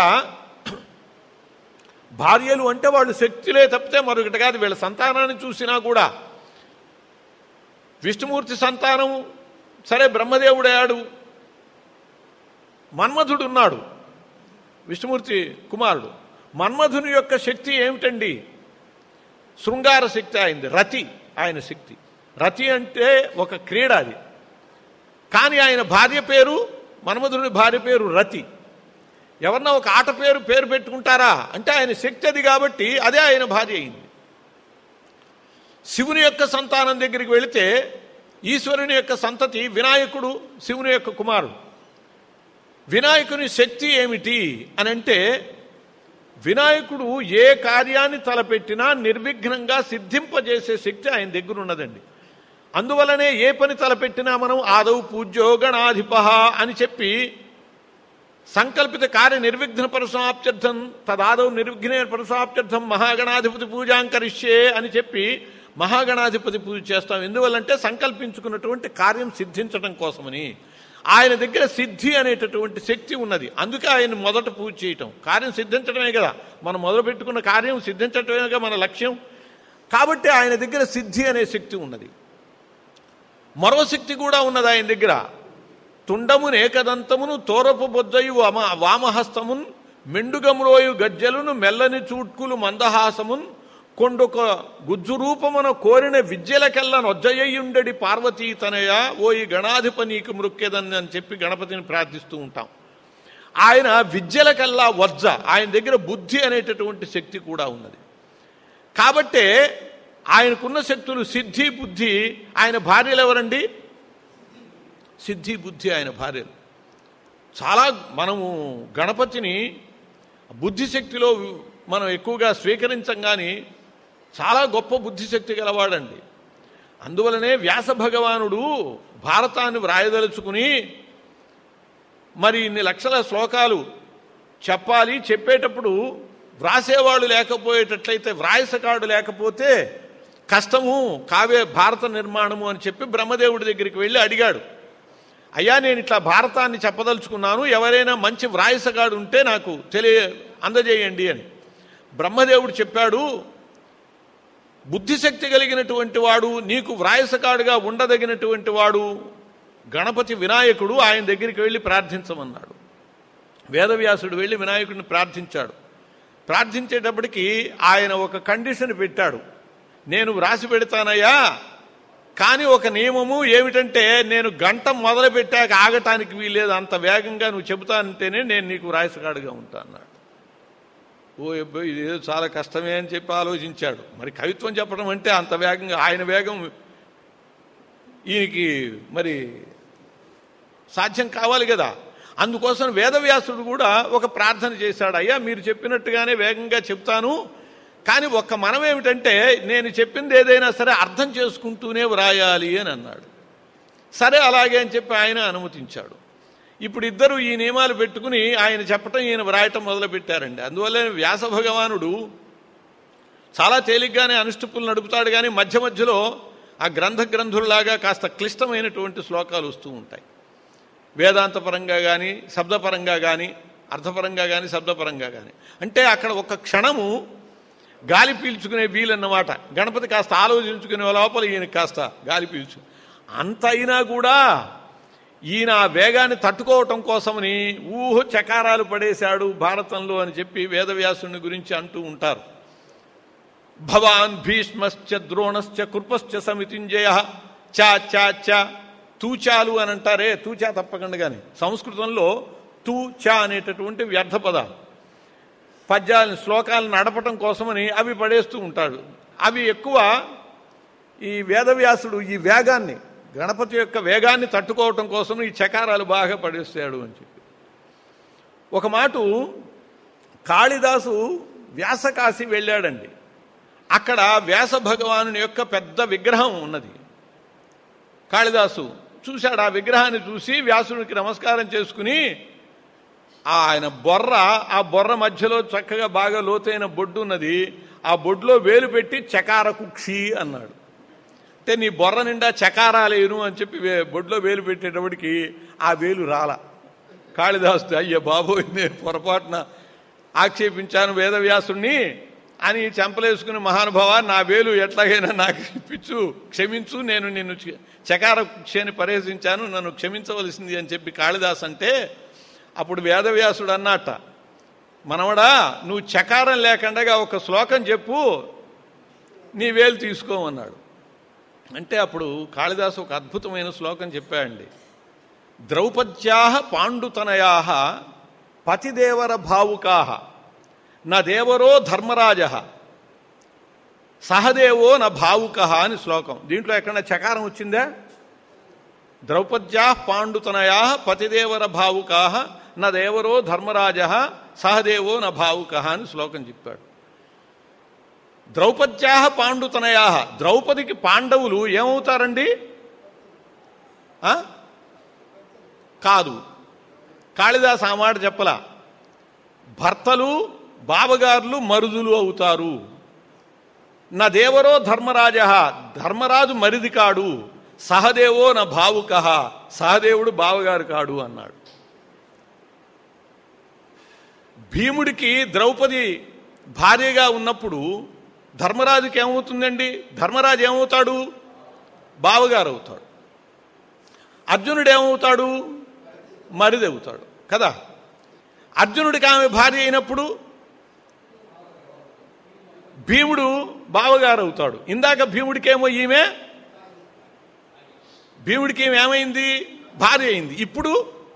భార్యలు అంటే వాళ్ళు శక్తులే తప్పితే మరొకటి కాదు వీళ్ళ సంతానాన్ని చూసినా కూడా విష్ణుమూర్తి సంతానం సరే బ్రహ్మదేవుడయ్యాడు మన్మధుడు ఉన్నాడు విష్ణుమూర్తి కుమారుడు మన్మధుని యొక్క శక్తి ఏమిటండి శృంగార శక్తి అయింది రతి ఆయన శక్తి రతి అంటే ఒక క్రీడ అది కానీ ఆయన భార్య పేరు మన్మధుని భార్య పేరు రతి ఎవరన్నా ఒక ఆట పేరు పేరు పెట్టుకుంటారా అంటే ఆయన శక్తి అది కాబట్టి అదే ఆయన భార్య అయింది శివుని యొక్క సంతానం దగ్గరికి వెళితే ఈశ్వరుని యొక్క సంతతి వినాయకుడు శివుని యొక్క కుమారుడు వినాయకుని శక్తి ఏమిటి అని అంటే వినాయకుడు ఏ కార్యాన్ని తలపెట్టినా నిర్విఘ్నంగా సిద్ధింపజేసే శక్తి ఆయన దగ్గర ఉన్నదండి అందువలనే ఏ పని తలపెట్టినా మనం ఆదౌ పూజ్యో గణాధిప అని చెప్పి సంకల్పిత కార్య నిర్విఘ్న పరసమాప్త్యర్థం తదాదౌ నిర్విఘ్న పరసమాప్త్యర్థం మహాగణాధిపతి పూజాంకరిష్యే అని చెప్పి మహాగణాధిపతి పూజ చేస్తాం ఎందువల్లంటే సంకల్పించుకున్నటువంటి కార్యం సిద్ధించడం కోసమని ఆయన దగ్గర సిద్ధి అనేటటువంటి శక్తి ఉన్నది అందుకే ఆయన మొదట పూజ చేయటం కార్యం సిద్ధించడమే కదా మనం మొదలు పెట్టుకున్న కార్యం సిద్ధించడమేగా మన లక్ష్యం కాబట్టి ఆయన దగ్గర సిద్ధి అనే శక్తి ఉన్నది మరో శక్తి కూడా ఉన్నది ఆయన దగ్గర తుండమును ఏకదంతమును తోరపు బొజ్జయు వామ వామహస్తమున్ మెండుగమ్రోయు గజ్జలును మెల్లని చూట్కులు మందహాసమున్ కొండొక గుజ్జు రూపమున కోరిన విద్యలకెల్లా నొజ్జయ్యుండెడి పార్వతీ తనయ ఓ ఈ గణాధిప నీకు మృక్కెదని అని చెప్పి గణపతిని ప్రార్థిస్తూ ఉంటాం ఆయన విద్యలకల్లా వజ్జ ఆయన దగ్గర బుద్ధి అనేటటువంటి శక్తి కూడా ఉన్నది కాబట్టే ఆయనకున్న శక్తులు సిద్ధి బుద్ధి ఆయన భార్యలు ఎవరండి సిద్ధి బుద్ధి ఆయన భార్యలు చాలా మనము గణపతిని బుద్ధిశక్తిలో మనం ఎక్కువగా స్వీకరించం కానీ చాలా గొప్ప బుద్ధిశక్తి గలవాడండి అందువలనే వ్యాస భగవానుడు భారతాన్ని వ్రాయదలుచుకుని మరి ఇన్ని లక్షల శ్లోకాలు చెప్పాలి చెప్పేటప్పుడు వ్రాసేవాడు లేకపోయేటట్లయితే వ్రాయసకాడు లేకపోతే కష్టము కావే భారత నిర్మాణము అని చెప్పి బ్రహ్మదేవుడి దగ్గరికి వెళ్ళి అడిగాడు అయ్యా నేను ఇట్లా భారతాన్ని చెప్పదలుచుకున్నాను ఎవరైనా మంచి వ్రాయసగాడు ఉంటే నాకు తెలియ అందజేయండి అని బ్రహ్మదేవుడు చెప్పాడు బుద్ధిశక్తి కలిగినటువంటి వాడు నీకు వ్రాయసకాడుగా ఉండదగినటువంటి వాడు గణపతి వినాయకుడు ఆయన దగ్గరికి వెళ్ళి ప్రార్థించమన్నాడు వేదవ్యాసుడు వెళ్ళి వినాయకుడిని ప్రార్థించాడు ప్రార్థించేటప్పటికి ఆయన ఒక కండిషన్ పెట్టాడు నేను వ్రాసి పెడతానయ్యా కానీ ఒక నియమము ఏమిటంటే నేను గంట మొదలు పెట్టాక ఆగటానికి వీలేదు అంత వేగంగా నువ్వు చెబుతానంటేనే నేను నీకు వ్రాయసగాడుగా ఉంటా అన్నాడు ఓ అబ్బాయి ఇదేదో చాలా కష్టమే అని చెప్పి ఆలోచించాడు మరి కవిత్వం చెప్పడం అంటే అంత వేగంగా ఆయన వేగం ఈయనకి మరి సాధ్యం కావాలి కదా అందుకోసం వేదవ్యాసుడు కూడా ఒక ప్రార్థన చేశాడు అయ్యా మీరు చెప్పినట్టుగానే వేగంగా చెప్తాను కానీ ఒక్క మనం ఏమిటంటే నేను చెప్పింది ఏదైనా సరే అర్థం చేసుకుంటూనే వ్రాయాలి అని అన్నాడు సరే అలాగే అని చెప్పి ఆయన అనుమతించాడు ఇప్పుడు ఇద్దరు ఈ నియమాలు పెట్టుకుని ఆయన చెప్పటం ఈయన వ్రాయటం మొదలుపెట్టారండి అందువల్ల వ్యాస భగవానుడు చాలా తేలిగ్గానే అనుష్ఠుపులు నడుపుతాడు కానీ మధ్య మధ్యలో ఆ గ్రంథ గ్రంథుల్లాగా కాస్త క్లిష్టమైనటువంటి శ్లోకాలు వస్తూ ఉంటాయి వేదాంతపరంగా కానీ శబ్దపరంగా కానీ అర్థపరంగా కానీ శబ్దపరంగా కానీ అంటే అక్కడ ఒక క్షణము గాలి పీల్చుకునే వీలన్నమాట గణపతి కాస్త ఆలోచించుకునే లోపల ఈయన కాస్త గాలి పీల్చు అంత అయినా కూడా ఈయన ఆ వేగాన్ని తట్టుకోవటం కోసమని ఊహ చకారాలు పడేశాడు భారతంలో అని చెప్పి వేదవ్యాసుని గురించి అంటూ ఉంటారు భవాన్ భీష్మశ్చ ద్రోణశ్చ కృపశ్చ సమితింజయ చా చా చా తూచాలు అని అంటారే తూచా తప్పకుండా కానీ సంస్కృతంలో తూ చా అనేటటువంటి వ్యర్థ పదాలు పద్యాలను శ్లోకాలను నడపటం కోసమని అవి పడేస్తూ ఉంటాడు అవి ఎక్కువ ఈ వేదవ్యాసుడు ఈ వేగాన్ని గణపతి యొక్క వేగాన్ని తట్టుకోవటం కోసం ఈ చకారాలు బాగా పడేస్తాడు అని చెప్పి ఒక మాట కాళిదాసు వ్యాసకాశి వెళ్ళాడండి అక్కడ వ్యాస భగవాను యొక్క పెద్ద విగ్రహం ఉన్నది కాళిదాసు చూశాడు ఆ విగ్రహాన్ని చూసి వ్యాసుడికి నమస్కారం చేసుకుని ఆయన బొర్ర ఆ బొర్ర మధ్యలో చక్కగా బాగా లోతైన బొడ్డు ఉన్నది ఆ బొడ్లో వేలు పెట్టి చకార కుక్షి అన్నాడు అంటే నీ బొర్ర నిండా చకారాలేను అని చెప్పి వే- బొడ్లో వేలు పెట్టేటప్పటికి ఆ వేలు రాల కాళిదాసు అయ్య బాబోయ్ నేను పొరపాటున ఆక్షేపించాను వేదవ్యాసుణ్ణి అని చెంపలేసుకుని మహానుభావ నా వేలు ఎట్లాగైనా నాకు ఇప్పించు క్షమించు నేను నిన్ను చ- చకార కుక్షి పరిహసించాను నన్ను క్షమించవలసింది అని చెప్పి కాళిదాస్ అంటే అప్పుడు వేదవ్యాసుడు అన్నట్ట మనవడా నువ్వు చకారం లేకుండా ఒక శ్లోకం చెప్పు నీ వేలు తీసుకోమన్నాడు అంటే అప్పుడు కాళిదాసు ఒక అద్భుతమైన శ్లోకం చెప్పాడండి ద్రౌపద్యా పాండుతనయా పతిదేవర భావుకా నా దేవరో ధర్మరాజ సహదేవో నా భావుక అని శ్లోకం దీంట్లో ఎక్కడ చకారం వచ్చిందా ద్రౌపద్యా పాండుతనయా పతిదేవర భావుకా నా దేవరో ధర్మరాజ సహదేవో నా భావుక అని శ్లోకం చెప్పాడు ద్రౌపద్యాహ పాండుతనయా ద్రౌపదికి పాండవులు ఏమవుతారండి ఆ? కాదు కాళిదాస్ ఆ మాట చెప్పలా భర్తలు బావగారులు మరుదులు అవుతారు నా దేవరో ధర్మరాజ ధర్మరాజు మరిది కాడు సహదేవో నా భావుక సహదేవుడు బావగారు కాడు అన్నాడు భీముడికి ద్రౌపది భార్యగా ఉన్నప్పుడు ధర్మరాజుకి ఏమవుతుందండి ధర్మరాజు ఏమవుతాడు బావగారు అవుతాడు అర్జునుడు ఏమవుతాడు మరిది అవుతాడు కదా అర్జునుడికి ఆమె భార్య అయినప్పుడు భీముడు బావగారు అవుతాడు ఇందాక భీముడికేమో ఈమె భీముడికి ఈమె ఏమైంది భార్య అయింది ఇప్పుడు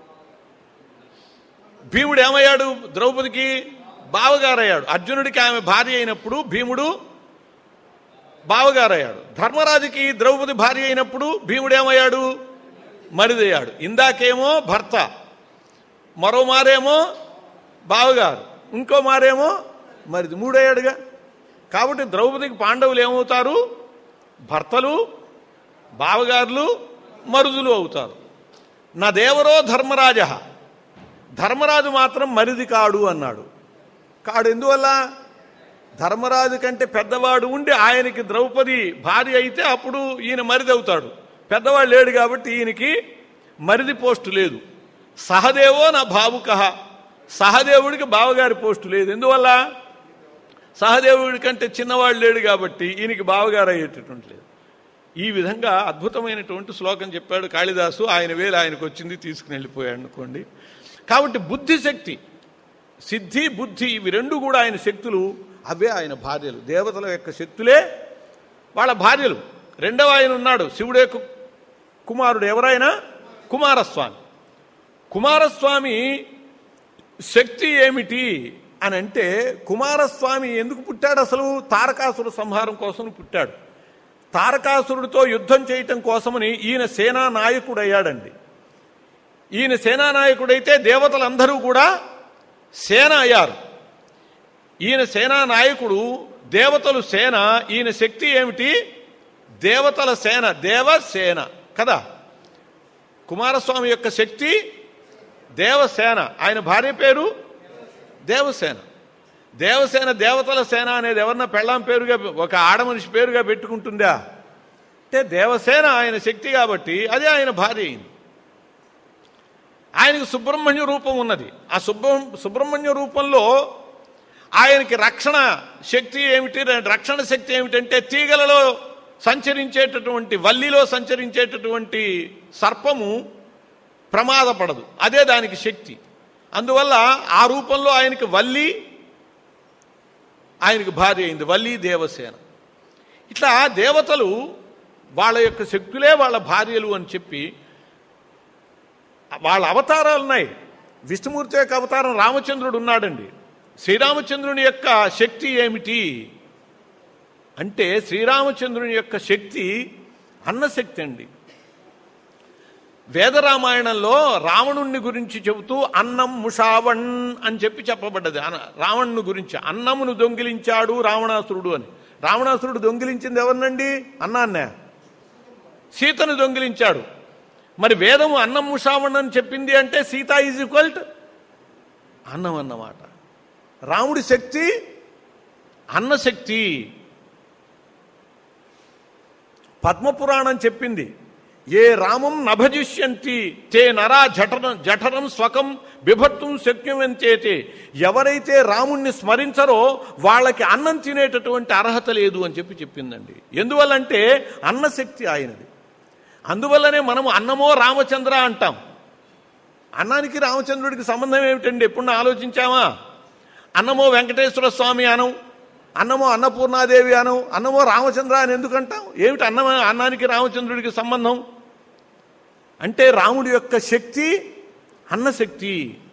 భీముడు ఏమయ్యాడు ద్రౌపదికి బావగారయ్యాడు అర్జునుడికి ఆమె భార్య అయినప్పుడు భీముడు బావగారయ్యాడు ధర్మరాజుకి ద్రౌపది భార్య అయినప్పుడు భీముడు ఏమయ్యాడు మరిదయ్యాడు ఇందాకేమో భర్త మరో మారేమో బావగారు ఇంకో మారేమో మరిది మూడయ్యాడుగా కాబట్టి ద్రౌపదికి పాండవులు ఏమవుతారు భర్తలు బావగారులు మరుదులు అవుతారు నా దేవరో ధర్మరాజ ధర్మరాజు మాత్రం మరిది కాడు అన్నాడు కాడు ఎందువల్ల ధర్మరాజు కంటే పెద్దవాడు ఉండి ఆయనకి ద్రౌపది భార్య అయితే అప్పుడు ఈయన మరిది అవుతాడు పెద్దవాడు లేడు కాబట్టి ఈయనకి మరిది పోస్టు లేదు సహదేవో నా భావుక సహదేవుడికి బావగారి పోస్టు లేదు ఎందువల్ల సహదేవుడి కంటే చిన్నవాడు లేడు కాబట్టి ఈయనకి బావగారు అయ్యేటటువంటి లేదు ఈ విధంగా అద్భుతమైనటువంటి శ్లోకం చెప్పాడు కాళిదాసు ఆయన వేలు ఆయనకు వచ్చింది తీసుకుని వెళ్ళిపోయాడు అనుకోండి కాబట్టి బుద్ధిశక్తి సిద్ధి బుద్ధి ఇవి రెండు కూడా ఆయన శక్తులు అవే ఆయన భార్యలు దేవతల యొక్క శక్తులే వాళ్ళ భార్యలు రెండవ ఆయన ఉన్నాడు శివుడే కు- కుమారుడు ఎవరైనా కుమారస్వామి కుమారస్వామి శక్తి ఏమిటి అని అంటే కుమారస్వామి ఎందుకు పుట్టాడు అసలు తారకాసుర సంహారం కోసం పుట్టాడు తారకాసురుడితో యుద్ధం చేయటం కోసమని ఈయన సేనా నాయకుడు అయ్యాడండి ఈయన సేనా నాయకుడైతే దేవతలందరూ కూడా సేన అయ్యారు ఈయన సేనా నాయకుడు దేవతలు సేన ఈయన శక్తి ఏమిటి దేవతల సేన దేవసేన కదా కుమారస్వామి యొక్క శక్తి దేవసేన ఆయన భార్య పేరు దేవసేన దేవసేన దేవతల సేన అనేది ఎవరన్నా పెళ్ళాం పేరుగా ఒక ఆడమనిషి పేరుగా పెట్టుకుంటుందా అంటే దేవసేన ఆయన శక్తి కాబట్టి అదే ఆయన భార్య అయింది ఆయనకు సుబ్రహ్మణ్య రూపం ఉన్నది ఆ సుబ్ర సుబ్రహ్మణ్య రూపంలో ఆయనకి రక్షణ శక్తి ఏమిటి రక్షణ శక్తి ఏమిటంటే తీగలలో సంచరించేటటువంటి వల్లిలో సంచరించేటటువంటి సర్పము ప్రమాదపడదు అదే దానికి శక్తి అందువల్ల ఆ రూపంలో ఆయనకి వల్లి ఆయనకి భార్య అయింది వల్లి దేవసేన ఇట్లా దేవతలు వాళ్ళ యొక్క శక్తులే వాళ్ళ భార్యలు అని చెప్పి వాళ్ళ అవతారాలు ఉన్నాయి విష్ణుమూర్తి యొక్క అవతారం రామచంద్రుడు ఉన్నాడండి శ్రీరామచంద్రుని యొక్క శక్తి ఏమిటి అంటే శ్రీరామచంద్రుని యొక్క శక్తి అన్నశక్తి అండి వేదరామాయణంలో రావణుణ్ణి గురించి చెబుతూ అన్నం ముషావణ్ అని చెప్పి చెప్పబడ్డది అన- రావణుని గురించి అన్నమును దొంగిలించాడు రావణాసురుడు అని రావణాసురుడు దొంగిలించింది ఎవరినండి అన్నాన్నే సీతను దొంగిలించాడు మరి వేదము అన్నం ముషావణ్ అని చెప్పింది అంటే సీత ఈజ్ ఈక్వల్ అన్నం అన్నమాట రాముడి శక్తి అన్నశక్తి పద్మపురాణం చెప్పింది ఏ రామం నభజిష్యంతి తే నరా జఠరం జఠరం స్వకం బిభత్తుం శక్యమంచేతే ఎవరైతే రాముణ్ణి స్మరించరో వాళ్ళకి అన్నం తినేటటువంటి అర్హత లేదు అని చెప్పి చెప్పిందండి ఎందువల్లంటే అన్నశక్తి ఆయనది అందువల్లనే మనం అన్నమో రామచంద్ర అంటాం అన్నానికి రామచంద్రుడికి సంబంధం ఏమిటండి ఎప్పుడు ఆలోచించామా అన్నమో వెంకటేశ్వర స్వామి అనం అన్నమో అన్నపూర్ణాదేవి అనం అన్నమో రామచంద్ర అని ఎందుకు అంటాం ఏమిటి అన్న అన్నానికి రామచంద్రుడికి సంబంధం అంటే రాముడి యొక్క శక్తి అన్నశక్తి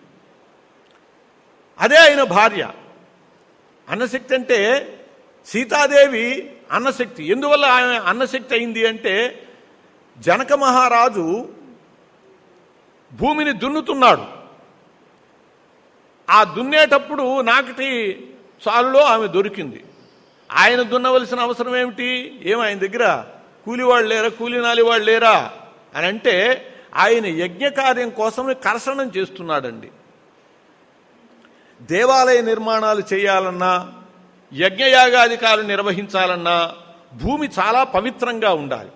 అదే ఆయన భార్య అన్నశక్తి అంటే సీతాదేవి అన్నశక్తి ఎందువల్ల ఆమె అన్నశక్తి అయింది అంటే జనక మహారాజు భూమిని దున్నుతున్నాడు ఆ దున్నేటప్పుడు నాకటి చాలులో ఆమె దొరికింది ఆయన దున్నవలసిన అవసరం ఏమిటి ఏం ఆయన దగ్గర కూలివాళ్ళు లేరా కూలి నాలివాళ్ళు లేరా అని అంటే ఆయన యజ్ఞకార్యం కోసం కర్షణం చేస్తున్నాడండి దేవాలయ నిర్మాణాలు చేయాలన్నా యజ్ఞయాగాధికాలు నిర్వహించాలన్నా భూమి చాలా పవిత్రంగా ఉండాలి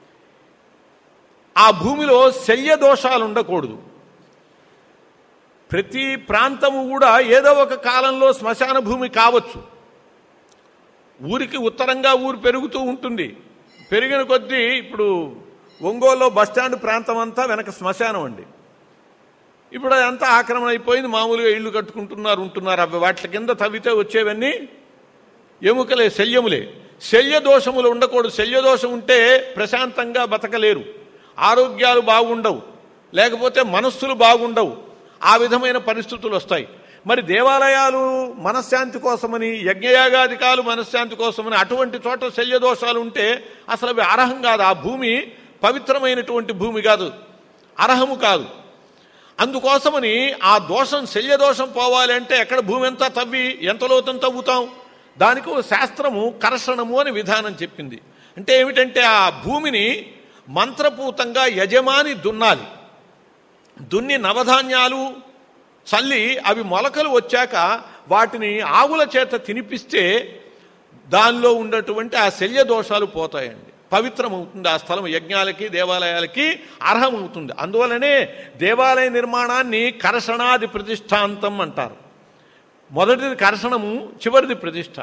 ఆ భూమిలో శల్య దోషాలు ఉండకూడదు ప్రతి ప్రాంతము కూడా ఏదో ఒక కాలంలో శ్మశాన భూమి కావచ్చు ఊరికి ఉత్తరంగా ఊరు పెరుగుతూ ఉంటుంది పెరిగిన కొద్దీ ఇప్పుడు ఒంగోలులో బస్టాండ్ ప్రాంతం అంతా వెనక శ్మశానం అండి ఇప్పుడు అదంతా ఆక్రమణ అయిపోయింది మామూలుగా ఇళ్ళు కట్టుకుంటున్నారు ఉంటున్నారు అవి వాటి కింద తవ్వితే వచ్చేవన్నీ ఎముకలే శల్యములే శల్య దోషములు ఉండకూడదు శల్య దోషం ఉంటే ప్రశాంతంగా బతకలేరు ఆరోగ్యాలు బాగుండవు లేకపోతే మనస్సులు బాగుండవు ఆ విధమైన పరిస్థితులు వస్తాయి మరి దేవాలయాలు మనశ్శాంతి కోసమని యజ్ఞయాగాధికాలు మనశ్శాంతి కోసమని అటువంటి చోట శల్య దోషాలు ఉంటే అసలు అవి అర్హం కాదు ఆ భూమి పవిత్రమైనటువంటి భూమి కాదు అర్హము కాదు అందుకోసమని ఆ దోషం శల్య దోషం పోవాలి అంటే ఎక్కడ భూమి ఎంత తవ్వి ఎంత లోతుని తవ్వుతాం దానికి ఒక శాస్త్రము కర్షణము అని విధానం చెప్పింది అంటే ఏమిటంటే ఆ భూమిని మంత్రపూతంగా యజమాని దున్నాలి దున్ని నవధాన్యాలు చల్లి అవి మొలకలు వచ్చాక వాటిని ఆవుల చేత తినిపిస్తే దానిలో ఉన్నటువంటి ఆ శల్య దోషాలు పోతాయండి పవిత్రమవుతుంది ఆ స్థలం యజ్ఞాలకి దేవాలయాలకి అర్హమవుతుంది అందువలనే దేవాలయ నిర్మాణాన్ని కర్షణాది ప్రతిష్టాంతం అంటారు మొదటిది కర్షణము చివరిది ప్రతిష్ట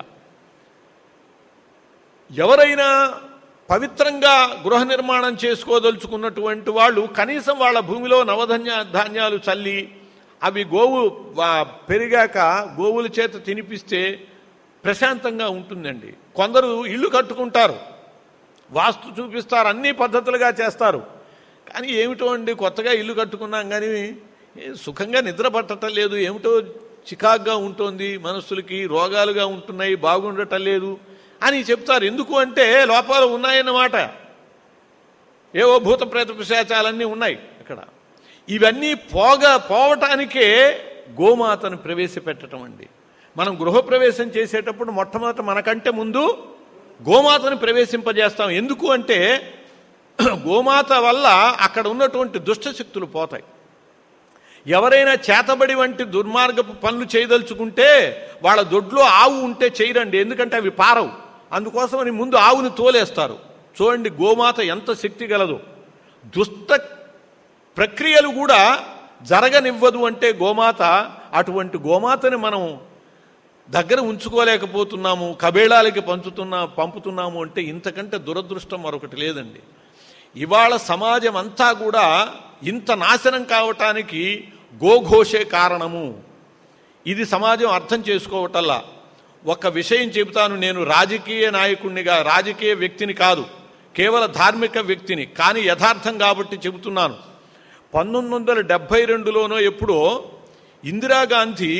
ఎవరైనా పవిత్రంగా గృహ నిర్మాణం చేసుకోదలుచుకున్నటువంటి వాళ్ళు కనీసం వాళ్ళ భూమిలో నవధాన్య ధాన్యాలు చల్లి అవి గోవు వా- పెరిగాక గోవుల చేత తినిపిస్తే ప్రశాంతంగా ఉంటుందండి కొందరు ఇల్లు కట్టుకుంటారు వాస్తు చూపిస్తారు అన్ని పద్ధతులుగా చేస్తారు కానీ ఏమిటో అండి కొత్తగా ఇల్లు కట్టుకున్నాం కానీ ఏ సుఖంగా నిద్ర పట్టడం లేదు ఏమిటో చికాగ్గా ఉంటుంది మనస్సులకి రోగాలుగా ఉంటున్నాయి బాగుండటం లేదు అని చెప్తారు ఎందుకు అంటే లోపాలు ఉన్నాయన్నమాట ఏవో భూత ప్రేత పిశాచాలన్నీ ఉన్నాయి అక్కడ ఇవన్నీ పోగా పోవటానికే గోమాతను ప్రవేశపెట్టడం అండి మనం గృహప్రవేశం చేసేటప్పుడు మొట్టమొదట మనకంటే ముందు గోమాతను ప్రవేశింపజేస్తాం ఎందుకు అంటే గోమాత వల్ల అక్కడ ఉన్నటువంటి దుష్టశక్తులు పోతాయి ఎవరైనా చేతబడి వంటి దుర్మార్గపు పనులు చేయదలుచుకుంటే వాళ్ళ దొడ్లో ఆవు ఉంటే చేయరండి ఎందుకంటే అవి పారవు అందుకోసమని ముందు ఆవుని తోలేస్తారు చూడండి గోమాత ఎంత శక్తి గలదు దుష్ట ప్రక్రియలు కూడా జరగనివ్వదు అంటే గోమాత అటువంటి గోమాతని మనం దగ్గర ఉంచుకోలేకపోతున్నాము కబేళాలకి పంచుతున్నా పంపుతున్నాము అంటే ఇంతకంటే దురదృష్టం మరొకటి లేదండి ఇవాళ సమాజం అంతా కూడా ఇంత నాశనం కావటానికి గోఘోషే కారణము ఇది సమాజం అర్థం చేసుకోవటల్లా ఒక విషయం చెబుతాను నేను రాజకీయ నాయకుడినిగా రాజకీయ వ్యక్తిని కాదు కేవల ధార్మిక వ్యక్తిని కానీ యథార్థం కాబట్టి చెబుతున్నాను పంతొమ్మిది వందల డెబ్భై రెండులోనో ఎప్పుడో ఇందిరాగాంధీ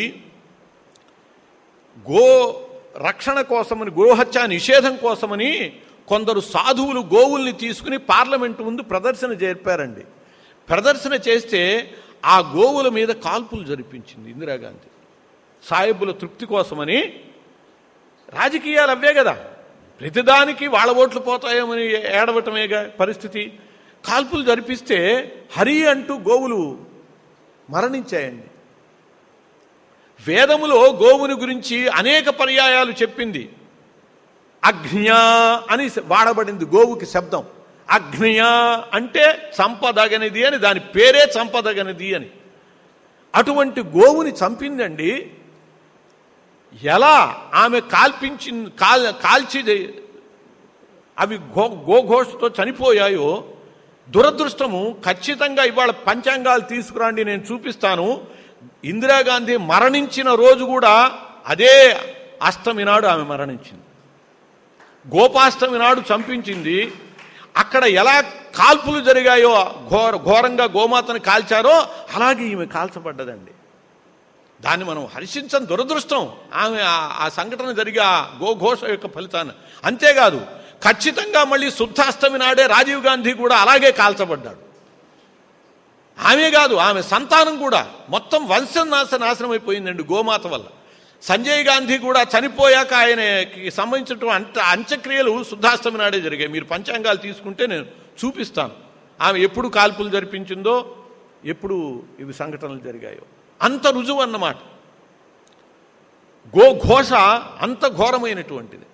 గో రక్షణ కోసమని గోహత్య నిషేధం కోసమని కొందరు సాధువులు గోవుల్ని తీసుకుని పార్లమెంటు ముందు ప్రదర్శన జరిపారండి ప్రదర్శన చేస్తే ఆ గోవుల మీద కాల్పులు జరిపించింది ఇందిరాగాంధీ సాయిబుల తృప్తి కోసమని రాజకీయాలు అవే కదా ప్రతిదానికి వాళ్ళ ఓట్లు పోతాయేమని ఏడవటమేగా పరిస్థితి కాల్పులు జరిపిస్తే హరి అంటూ గోవులు మరణించాయండి వేదములో గోవుని గురించి అనేక పర్యాయాలు చెప్పింది అగ్న్యా అని వాడబడింది గోవుకి శబ్దం అగ్నియా అంటే చంపదగనిది అని దాని పేరే చంపదగనిది అని అటువంటి గోవుని చంపిందండి ఎలా ఆమె కాల్పించి కాల్ కాల్చి అవి గో గోఘోషతో చనిపోయాయో దురదృష్టము ఖచ్చితంగా ఇవాళ పంచాంగాలు తీసుకురండి నేను చూపిస్తాను ఇందిరాగాంధీ మరణించిన రోజు కూడా అదే అష్టమి నాడు ఆమె మరణించింది గోపాష్టమి నాడు చంపించింది అక్కడ ఎలా కాల్పులు జరిగాయో ఘోర ఘోరంగా గోమాతను కాల్చారో అలాగే ఈమె కాల్చబడ్డదండి దాన్ని మనం హర్షించని దురదృష్టం ఆమె ఆ- ఆ సంఘటన జరిగే ఆ గోఘోష యొక్క ఫలితాన్ని అంతేకాదు ఖచ్చితంగా మళ్ళీ శుద్ధాష్టమి నాడే రాజీవ్ గాంధీ కూడా అలాగే కాల్చబడ్డాడు ఆమె కాదు ఆమె సంతానం కూడా మొత్తం వంశం నాశ నాశనం అయిపోయిందండి గోమాత వల్ల సంజయ్ గాంధీ కూడా చనిపోయాక ఆయనకి సంబంధించినటువంటి అంత అంత్యక్రియలు శుద్ధాష్టమి నాడే జరిగాయి మీరు పంచాంగాలు తీసుకుంటే నేను చూపిస్తాను ఆమె ఎప్పుడు కాల్పులు జరిపించిందో ఎప్పుడు ఇవి సంఘటనలు జరిగాయో అంత రుజువు అన్నమాట గో ఘోష అంత ఘోరమైనటువంటిది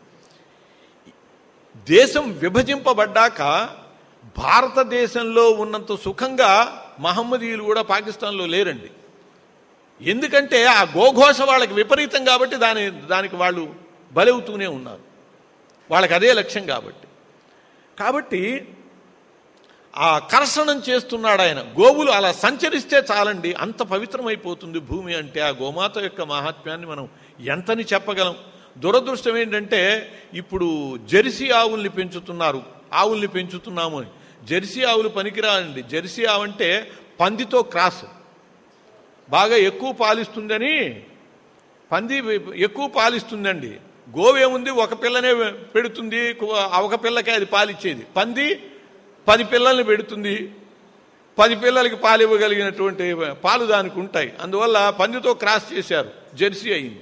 దేశం విభజింపబడ్డాక భారతదేశంలో ఉన్నంత సుఖంగా మహమ్మదీయులు కూడా పాకిస్తాన్లో లేరండి ఎందుకంటే ఆ గోఘోష వాళ్ళకి విపరీతం కాబట్టి దాని దానికి వాళ్ళు బలవుతూనే ఉన్నారు వాళ్ళకి అదే లక్ష్యం కాబట్టి కాబట్టి ఆ కర్షణం చేస్తున్నాడు ఆయన గోవులు అలా సంచరిస్తే చాలండి అంత పవిత్రమైపోతుంది భూమి అంటే ఆ గోమాత యొక్క మహాత్మ్యాన్ని మనం ఎంతని చెప్పగలం దురదృష్టం ఏంటంటే ఇప్పుడు జెర్సీ ఆవుల్ని పెంచుతున్నారు ఆవుల్ని పెంచుతున్నాము అని జెర్సీ ఆవులు పనికిరాండి జెర్సీ ఆవు అంటే పందితో క్రాస్ బాగా ఎక్కువ పాలిస్తుందని పంది ఎక్కువ పాలిస్తుందండి గోవేముంది ఒక పిల్లనే పెడుతుంది ఆ ఒక పిల్లకే అది పాలిచ్చేది పంది పది పిల్లల్ని పెడుతుంది పది పిల్లలకి పాలు ఇవ్వగలిగినటువంటి పాలు దానికి ఉంటాయి అందువల్ల పందితో క్రాస్ చేశారు జెర్సీ అయింది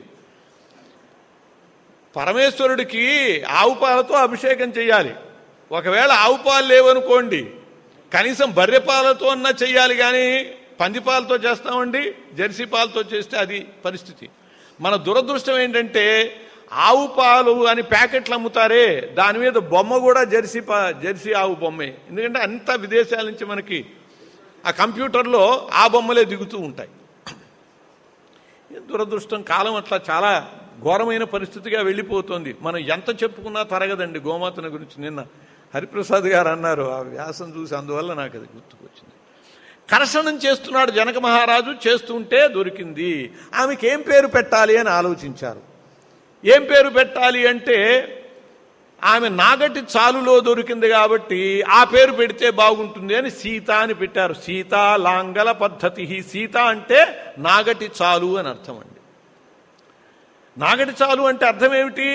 పరమేశ్వరుడికి ఆవు పాలతో అభిషేకం చేయాలి ఒకవేళ ఆవు పాలు లేవనుకోండి కనీసం బర్రె పాలతో అన్నా చెయ్యాలి కానీ పంది పాలతో చేస్తామండి జెర్సీ పాలతో చేస్తే అది పరిస్థితి మన దురదృష్టం ఏంటంటే ఆవు పాలు అని ప్యాకెట్లు అమ్ముతారే దాని మీద బొమ్మ కూడా జెర్సీ పా జెర్సీ ఆవు బొమ్మే ఎందుకంటే అంతా విదేశాల నుంచి మనకి ఆ కంప్యూటర్లో ఆ బొమ్మలే దిగుతూ ఉంటాయి దురదృష్టం కాలం అట్లా చాలా ఘోరమైన పరిస్థితిగా వెళ్ళిపోతుంది మనం ఎంత చెప్పుకున్నా తరగదండి గోమాతన గురించి నిన్న హరిప్రసాద్ గారు అన్నారు ఆ వ్యాసం చూసి అందువల్ల నాకు అది గుర్తుకొచ్చింది కర్షణం చేస్తున్నాడు జనక మహారాజు చేస్తుంటే దొరికింది ఆమెకి ఏం పేరు పెట్టాలి అని ఆలోచించారు ఏం పేరు పెట్టాలి అంటే ఆమె నాగటి చాలులో దొరికింది కాబట్టి ఆ పేరు పెడితే బాగుంటుంది అని సీత అని పెట్టారు సీత లాంగల పద్ధతి సీత అంటే నాగటి చాలు అని అర్థం అండి నాగటి చాలు అంటే అర్థం ఏమిటి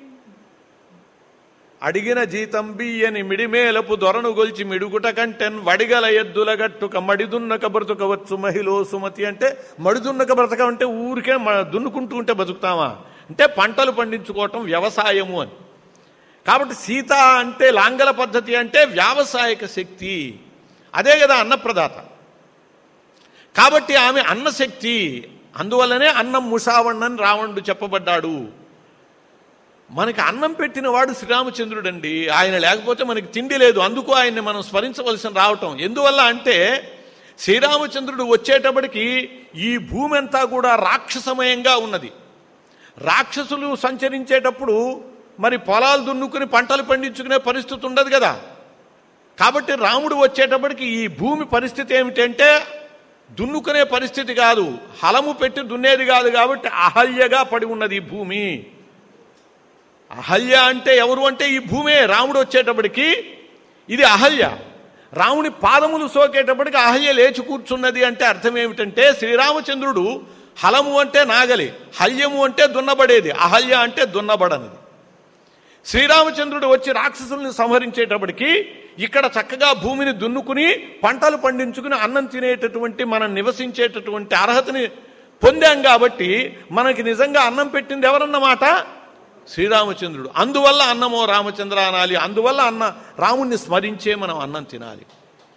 అడిగిన జీతం బియ్యని మిడిమేలపు దొరను గొల్చి మిడుగుట కంటెన్ వడిగల ఎద్దుల గట్టుక మడిదున్నక బ్రతుకవచ్చు మహిళ సుమతి అంటే మడిదున్నక బ్రతక అంటే ఊరికే మ- దున్నుకుంటూ ఉంటే బతుకుతామా అంటే పంటలు పండించుకోవటం వ్యవసాయము అని కాబట్టి సీత అంటే లాంగల పద్ధతి అంటే వ్యావసాయిక శక్తి అదే కదా అన్నప్రదాత కాబట్టి ఆమె అన్నశక్తి అందువల్లనే అన్నం ముషావణ్ణని రావణుడు చెప్పబడ్డాడు మనకి అన్నం పెట్టిన వాడు శ్రీరామచంద్రుడండి ఆయన లేకపోతే మనకి తిండి లేదు అందుకు ఆయన్ని మనం స్మరించవలసిన రావటం ఎందువల్ల అంటే శ్రీరామచంద్రుడు వచ్చేటప్పటికి ఈ భూమి అంతా కూడా రాక్షసమయంగా ఉన్నది రాక్షసులు సంచరించేటప్పుడు మరి పొలాలు దున్నుకుని పంటలు పండించుకునే పరిస్థితి ఉండదు కదా కాబట్టి రాముడు వచ్చేటప్పటికి ఈ భూమి పరిస్థితి ఏమిటంటే దున్నుకునే పరిస్థితి కాదు హలము పెట్టి దున్నేది కాదు కాబట్టి అహల్యగా పడి ఉన్నది ఈ భూమి అహల్య అంటే ఎవరు అంటే ఈ భూమే రాముడు వచ్చేటప్పటికి ఇది అహల్య రాముని పాదములు సోకేటప్పటికి అహల్య లేచి కూర్చున్నది అంటే అర్థం ఏమిటంటే శ్రీరామచంద్రుడు హలము అంటే నాగలి హల్యము అంటే దున్నబడేది అహల్య అంటే దున్నబడనిది శ్రీరామచంద్రుడు వచ్చి రాక్షసుల్ని సంహరించేటప్పటికి ఇక్కడ చక్కగా భూమిని దున్నుకుని పంటలు పండించుకుని అన్నం తినేటటువంటి మనం నివసించేటటువంటి అర్హతని పొందాం కాబట్టి మనకి నిజంగా అన్నం పెట్టింది ఎవరన్నమాట శ్రీరామచంద్రుడు అందువల్ల అన్నమో రామచంద్ర అనాలి అందువల్ల అన్న రాముణ్ణి స్మరించే మనం అన్నం తినాలి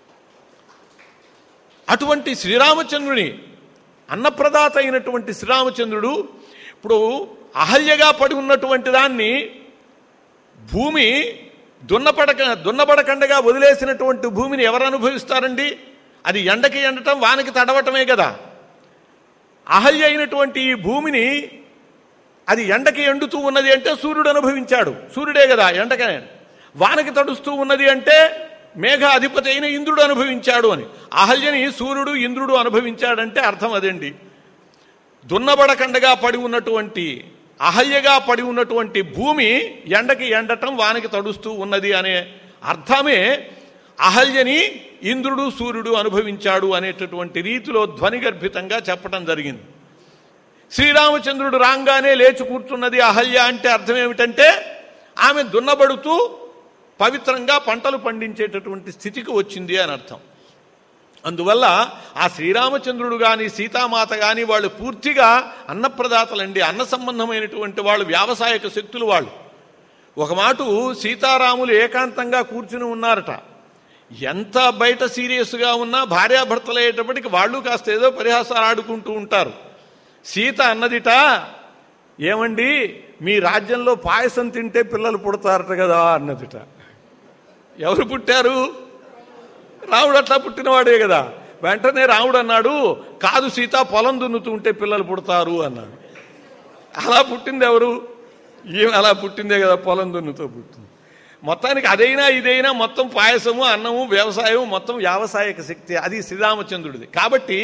అటువంటి శ్రీరామచంద్రుని అన్నప్రదాత అయినటువంటి శ్రీరామచంద్రుడు ఇప్పుడు అహల్యగా పడి ఉన్నటువంటి దాన్ని భూమి దున్నపడక దున్నబడకండగా వదిలేసినటువంటి భూమిని ఎవరు అనుభవిస్తారండి అది ఎండకి ఎండటం వానకి తడవటమే కదా అహల్య అయినటువంటి ఈ భూమిని అది ఎండకి ఎండుతూ ఉన్నది అంటే సూర్యుడు అనుభవించాడు సూర్యుడే కదా ఎండకే వానకి తడుస్తూ ఉన్నది అంటే మేఘ అధిపతి అయిన ఇంద్రుడు అనుభవించాడు అని అహల్యని సూర్యుడు ఇంద్రుడు అనుభవించాడంటే అర్థం అదండి దున్నబడకండగా పడి ఉన్నటువంటి అహల్యగా పడి ఉన్నటువంటి భూమి ఎండకి ఎండటం వానకి తడుస్తూ ఉన్నది అనే అర్థమే అహల్యని ఇంద్రుడు సూర్యుడు అనుభవించాడు అనేటటువంటి రీతిలో ధ్వనిగర్భితంగా చెప్పడం జరిగింది శ్రీరామచంద్రుడు రాగానే లేచి కూర్చున్నది అహల్య అంటే అర్థం ఏమిటంటే ఆమె దున్నబడుతూ పవిత్రంగా పంటలు పండించేటటువంటి స్థితికి వచ్చింది అని అర్థం అందువల్ల ఆ శ్రీరామచంద్రుడు కానీ సీతామాత కానీ వాళ్ళు పూర్తిగా అన్నప్రదాతలండి అన్న సంబంధమైనటువంటి వాళ్ళు వ్యావసాయక శక్తులు వాళ్ళు ఒక మాటు సీతారాములు ఏకాంతంగా కూర్చుని ఉన్నారట ఎంత బయట సీరియస్గా ఉన్నా భార్యాభర్తలు అయ్యేటప్పటికి వాళ్ళు కాస్త ఏదో పరిహాసాలు ఆడుకుంటూ ఉంటారు సీత అన్నదిట ఏమండి మీ రాజ్యంలో పాయసం తింటే పిల్లలు పుడతారట కదా అన్నదిట ఎవరు పుట్టారు రాముడు అట్లా పుట్టినవాడే కదా వెంటనే రాముడు అన్నాడు కాదు సీత పొలం దున్నుతూ ఉంటే పిల్లలు పుడతారు అన్నాడు అలా పుట్టింది ఎవరు ఈమె అలా పుట్టిందే కదా పొలం దున్నుతో పుట్టింది మొత్తానికి అదైనా ఇదైనా మొత్తం పాయసము అన్నము వ్యవసాయం మొత్తం వ్యావసాయక శక్తి అది శ్రీరామచంద్రుడిది కాబట్టి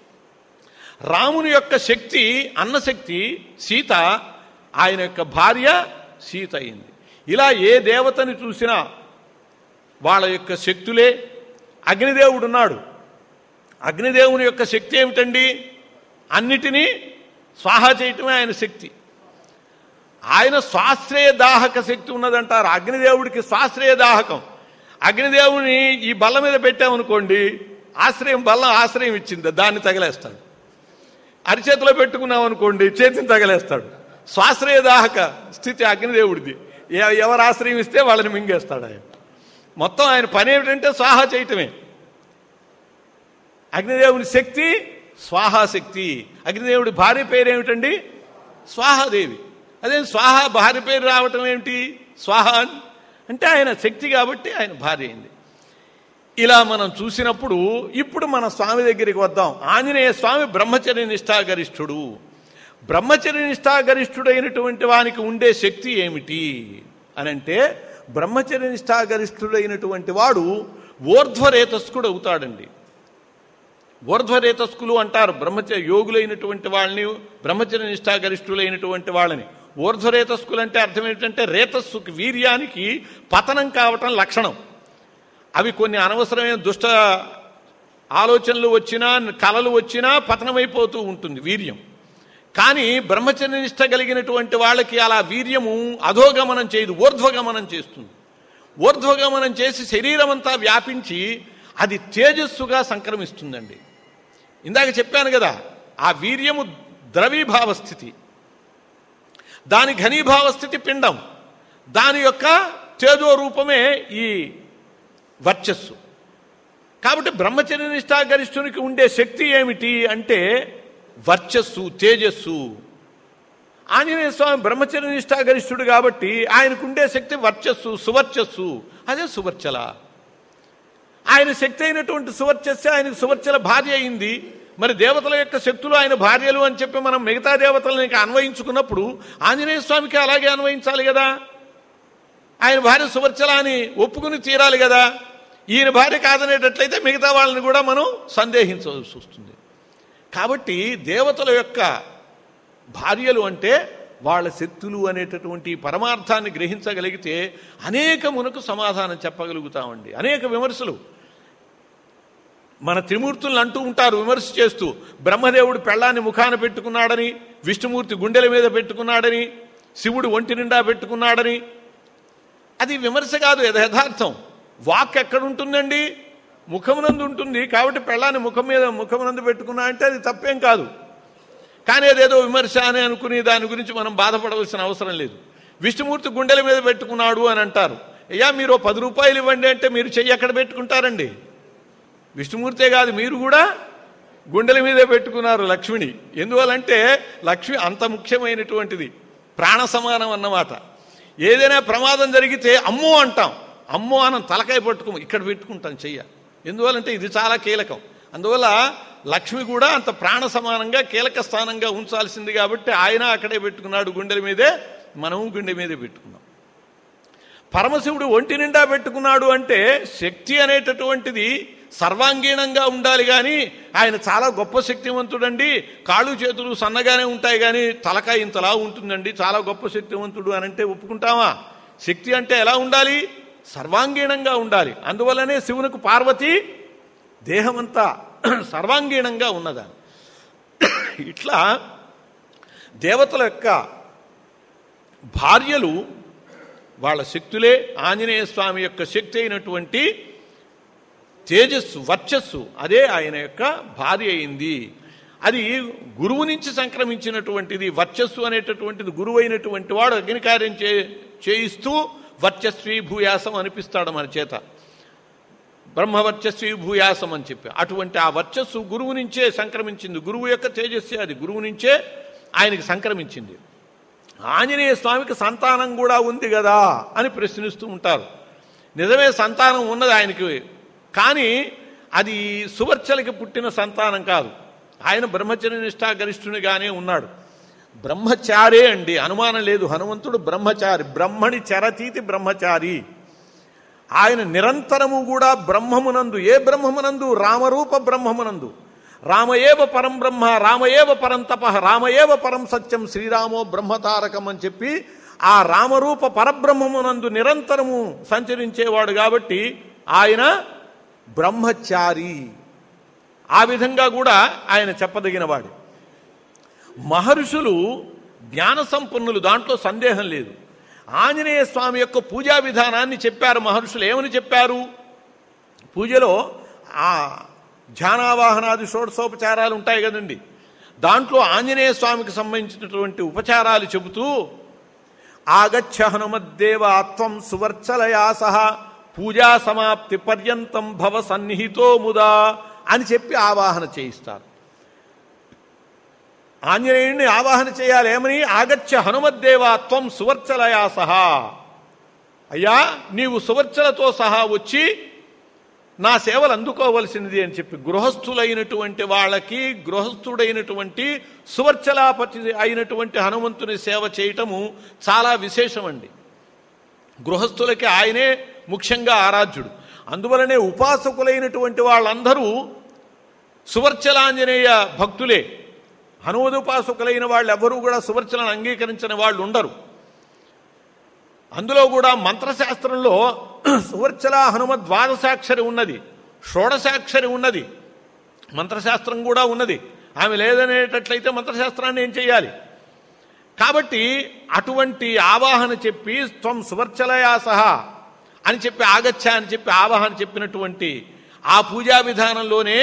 రాముని యొక్క శక్తి అన్నశక్తి సీత ఆయన యొక్క భార్య సీత అయింది ఇలా ఏ దేవతని చూసినా వాళ్ళ యొక్క శక్తులే అగ్నిదేవుడు ఉన్నాడు అగ్నిదేవుని యొక్క శక్తి ఏమిటండి అన్నిటినీ స్వాహా చేయటమే ఆయన శక్తి ఆయన స్వాశ్రయ దాహక శక్తి ఉన్నదంటారు అగ్నిదేవుడికి స్వాశ్రయ దాహకం అగ్నిదేవుని ఈ బల్ల మీద పెట్టామనుకోండి ఆశ్రయం బల్ల ఆశ్రయం ఇచ్చింది దాన్ని తగిలేస్తాడు అరిచేతిలో పెట్టుకున్నాం అనుకోండి చేతిని తగలేస్తాడు స్వాశ్రయ దాహక స్థితి అగ్నిదేవుడిది ఎ- ఎవరు ఆశ్రయం ఇస్తే వాళ్ళని మింగేస్తాడు ఆయన మొత్తం ఆయన పని ఏమిటంటే స్వాహా చేయటమే అగ్నిదేవుని శక్తి స్వాహాశక్తి అగ్నిదేవుడి భార్య పేరు ఏమిటండి స్వాహాదేవి అదే స్వాహ భార్య పేరు రావటం ఏమిటి స్వాహ అని. అంటే ఆయన శక్తి కాబట్టి ఆయన భార్య అయింది ఇలా మనం చూసినప్పుడు ఇప్పుడు మన స్వామి దగ్గరికి వద్దాం ఆంజనేయ స్వామి బ్రహ్మచర్య నిష్ఠాగరిష్ఠుడు బ్రహ్మచర్య నిష్ఠాగరిష్ఠుడైనటువంటి వానికి ఉండే శక్తి ఏమిటి అనంటే బ్రహ్మచర్య నిష్ఠాగరిష్ఠుడైనటువంటి వాడు ఊర్ధ్వరేతస్కుడు అవుతాడండి ఊర్ధ్వరేతస్కులు అంటారు బ్రహ్మచర్య యోగులైనటువంటి వాళ్ళని బ్రహ్మచర్య నిష్ఠాగరిష్ఠులైనటువంటి వాళ్ళని ఊర్ధ్వరేతస్కులు అంటే అర్థం ఏంటంటే రేతస్సుకి వీర్యానికి పతనం కావటం లక్షణం అవి కొన్ని అనవసరమైన దుష్ట ఆలోచనలు వచ్చినా కలలు వచ్చినా పతనమైపోతూ ఉంటుంది వీర్యం కానీ బ్రహ్మచర్య నిష్ట కలిగినటువంటి వాళ్ళకి అలా వీర్యము అధోగమనం చేయదు ఊర్ధ్వగమనం చేస్తుంది ఊర్ధ్వగమనం చేసి శరీరం అంతా వ్యాపించి అది తేజస్సుగా సంక్రమిస్తుందండి ఇందాక చెప్పాను కదా ఆ వీర్యము ద్రవీభావ స్థితి దాని ఘనీభావ స్థితి పిండం దాని యొక్క తేజో రూపమే ఈ వర్చస్సు కాబట్టి బ్రహ్మచర్య నిష్ఠాగరిష్ఠునికి ఉండే శక్తి ఏమిటి అంటే వర్చస్సు తేజస్సు ఆంజనేయ స్వామి బ్రహ్మచర్య నిష్ఠాగరిష్ఠుడు కాబట్టి ఆయనకుండే శక్తి వర్చస్సు సువర్చస్సు అదే సువర్చల ఆయన శక్తి అయినటువంటి సువర్చస్సే ఆయనకు సువర్చల భార్య అయింది మరి దేవతల యొక్క శక్తులు ఆయన భార్యలు అని చెప్పి మనం మిగతా దేవతలను ఇక అన్వయించుకున్నప్పుడు ఆంజనేయ స్వామికి అలాగే అన్వయించాలి కదా ఆయన భార్య సువర్చల అని ఒప్పుకుని తీరాలి కదా ఈయన భార్య కాదనేటట్లయితే మిగతా వాళ్ళని కూడా మనం సందేహించవలసి వస్తుంది కాబట్టి దేవతల యొక్క భార్యలు అంటే వాళ్ళ శక్తులు అనేటటువంటి పరమార్థాన్ని గ్రహించగలిగితే అనేకమునకు సమాధానం చెప్పగలుగుతామండి అనేక విమర్శలు మన త్రిమూర్తులను అంటూ ఉంటారు విమర్శ చేస్తూ బ్రహ్మదేవుడు పెళ్ళాన్ని ముఖాన పెట్టుకున్నాడని విష్ణుమూర్తి గుండెల మీద పెట్టుకున్నాడని శివుడు ఒంటి నిండా పెట్టుకున్నాడని అది విమర్శ కాదు ఇది యథార్థం వాక్ ఎక్కడ ఉంటుందండి ముఖమునందు ఉంటుంది కాబట్టి పెళ్ళాన్ని ముఖం మీద ముఖమునందు పెట్టుకున్నా అంటే అది తప్పేం కాదు కానీ అదేదో విమర్శ అని అనుకుని దాని గురించి మనం బాధపడవలసిన అవసరం లేదు విష్ణుమూర్తి గుండెల మీద పెట్టుకున్నాడు అని అంటారు అయ్యా మీరు ఓ పది రూపాయలు ఇవ్వండి అంటే మీరు చెయ్యి ఎక్కడ పెట్టుకుంటారండి విష్ణుమూర్తే కాదు మీరు కూడా గుండెల మీదే పెట్టుకున్నారు లక్ష్మిని ఎందువలంటే లక్ష్మి అంత ముఖ్యమైనటువంటిది ప్రాణ సమానం అన్నమాట ఏదైనా ప్రమాదం జరిగితే అమ్మో అంటాం అమ్మో అనం తలకాయ పట్టుకో ఇక్కడ పెట్టుకుంటాం చెయ్య ఎందువలంటే ఇది చాలా కీలకం అందువల్ల లక్ష్మి కూడా అంత ప్రాణ సమానంగా కీలక స్థానంగా ఉంచాల్సింది కాబట్టి ఆయన అక్కడే పెట్టుకున్నాడు గుండెల మీదే మనము గుండె మీదే పెట్టుకున్నాం పరమశివుడు ఒంటి నిండా పెట్టుకున్నాడు అంటే శక్తి అనేటటువంటిది సర్వాంగీణంగా ఉండాలి కానీ ఆయన చాలా గొప్ప శక్తివంతుడండి కాళ్ళు చేతులు సన్నగానే ఉంటాయి కానీ తలకాయ ఇంతలా ఉంటుందండి చాలా గొప్ప శక్తివంతుడు అని అంటే ఒప్పుకుంటామా శక్తి అంటే ఎలా ఉండాలి సర్వాంగీణంగా ఉండాలి అందువల్లనే శివునికి పార్వతి దేహమంతా సర్వాంగీణంగా ఉన్నదా ఇట్లా దేవతల యొక్క భార్యలు వాళ్ళ శక్తులే ఆంజనేయ స్వామి యొక్క శక్తి అయినటువంటి తేజస్సు వర్చస్సు అదే ఆయన యొక్క భార్య అయింది అది గురువు నుంచి సంక్రమించినటువంటిది వర్చస్సు అనేటటువంటిది గురువు అయినటువంటి వాడు అగ్నికార్యం చే చేయిస్తూ వర్చస్వీ భూయాసం అనిపిస్తాడు మన చేత బ్రహ్మవర్చస్వి భూయాసం అని చెప్పి అటువంటి ఆ వర్చస్సు గురువు నుంచే సంక్రమించింది గురువు యొక్క తేజస్సు అది గురువు నుంచే ఆయనకి సంక్రమించింది ఆంజనేయ స్వామికి సంతానం కూడా ఉంది కదా అని ప్రశ్నిస్తూ ఉంటారు నిజమే సంతానం ఉన్నది ఆయనకి కానీ అది సువర్చలకి పుట్టిన సంతానం కాదు ఆయన బ్రహ్మచర్య నిష్ఠా గరిష్ఠునిగానే ఉన్నాడు బ్రహ్మచారే అండి అనుమానం లేదు హనుమంతుడు బ్రహ్మచారి బ్రహ్మణి చరతీతి బ్రహ్మచారి ఆయన నిరంతరము కూడా బ్రహ్మమునందు ఏ బ్రహ్మమునందు రామరూప బ్రహ్మమునందు రామయేవ పరం బ్రహ్మ రామయేవ పరం తప రామయేవ పరం సత్యం శ్రీరామో బ్రహ్మతారకం అని చెప్పి ఆ రామరూప పరబ్రహ్మమునందు నిరంతరము సంచరించేవాడు కాబట్టి ఆయన బ్రహ్మచారి ఆ విధంగా కూడా ఆయన చెప్పదగినవాడు మహర్షులు జ్ఞాన సంపన్నులు దాంట్లో సందేహం లేదు ఆంజనేయ స్వామి యొక్క పూజా విధానాన్ని చెప్పారు మహర్షులు ఏమని చెప్పారు పూజలో ఆ ధ్యానావాహనాది షోడశోపచారాలు ఉంటాయి కదండి దాంట్లో ఆంజనేయ స్వామికి సంబంధించినటువంటి ఉపచారాలు చెబుతూ ఆగచ్చ హనుమద్దేవ త్వం సువర్చలయా సహ పూజా సమాప్తి పర్యంతం భవ సన్నిహితో ముదా అని చెప్పి ఆవాహన చేయిస్తారు ఆంజనేయుడిని ఆవాహన చేయాలి ఏమని ఆగచ్చ హనుమద్దేవా త్వం సువర్చలయా సహా అయ్యా నీవు సువర్చలతో సహా వచ్చి నా సేవలు అందుకోవలసినది అని చెప్పి గృహస్థులైనటువంటి వాళ్ళకి గృహస్థుడైనటువంటి సువర్చలాపతి అయినటువంటి హనుమంతుని సేవ చేయటము చాలా విశేషమండి గృహస్థులకి ఆయనే ముఖ్యంగా ఆరాధ్యుడు అందువలనే ఉపాసకులైనటువంటి వాళ్ళందరూ సువర్చలాంజనేయ భక్తులే హనుమదుపాసకులైన వాళ్ళు ఎవరూ కూడా సువర్చలను అంగీకరించిన వాళ్ళు ఉండరు అందులో కూడా మంత్రశాస్త్రంలో సువర్చల హనుమ ద్వాదశాక్షరి ఉన్నది షోడశాక్షరి ఉన్నది మంత్రశాస్త్రం కూడా ఉన్నది ఆమె లేదనేటట్లయితే మంత్రశాస్త్రాన్ని ఏం చేయాలి కాబట్టి అటువంటి ఆవాహన చెప్పి త్వం సువర్చలయా సహా అని చెప్పి ఆగచ్చ అని చెప్పి ఆవాహన చెప్పినటువంటి ఆ పూజా విధానంలోనే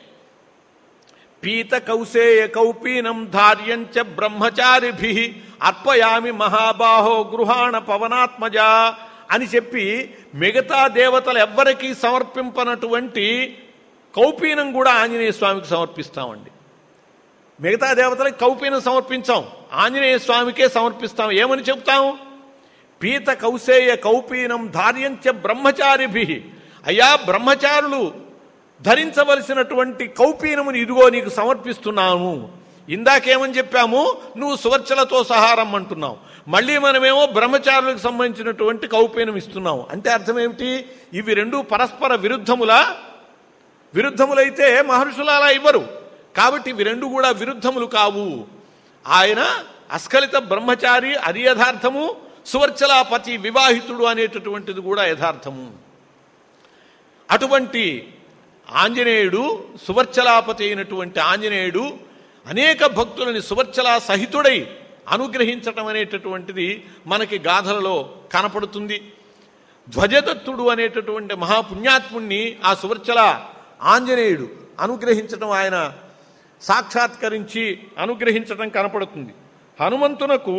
పీత కౌసేయ కౌపీనం ధార్యంచ బ్రహ్మచారిభి అర్పయామి మహాబాహో గృహాణ పవనాత్మజ అని చెప్పి మిగతా దేవతలు ఎవ్వరికీ సమర్పింపనటువంటి కౌపీనం కూడా ఆంజనేయ స్వామికి సమర్పిస్తామండి మిగతా దేవతలకు కౌపీనం సమర్పించాం ఆంజనేయ స్వామికే సమర్పిస్తాం ఏమని చెప్తాం పీత కౌసేయ కౌపీనం ధార్యంచ బ్రహ్మచారిభి అయ్యా బ్రహ్మచారులు ధరించవలసినటువంటి కౌపీనముని ఇదిగో నీకు సమర్పిస్తున్నాము ఇందాకేమని చెప్పాము నువ్వు సువర్చలతో సహారం అంటున్నావు మళ్ళీ మనమేమో బ్రహ్మచారులకు సంబంధించినటువంటి కౌపీనం ఇస్తున్నాము అంటే అర్థం ఏమిటి ఇవి రెండు పరస్పర విరుద్ధములా విరుద్ధములైతే మహర్షులు అలా ఇవ్వరు కాబట్టి ఇవి రెండు కూడా విరుద్ధములు కావు ఆయన అస్ఖలిత బ్రహ్మచారి అది యథార్థము సువర్చలాపతి వివాహితుడు అనేటటువంటిది కూడా యథార్థము అటువంటి ఆంజనేయుడు సువర్చలాపతి అయినటువంటి ఆంజనేయుడు అనేక భక్తులని సువర్చలా సహితుడై అనుగ్రహించటం అనేటటువంటిది మనకి గాథలలో కనపడుతుంది ధ్వజదత్తుడు అనేటటువంటి మహాపుణ్యాత్ముణ్ణి ఆ సువర్చల ఆంజనేయుడు అనుగ్రహించటం ఆయన సాక్షాత్కరించి అనుగ్రహించటం కనపడుతుంది హనుమంతునకు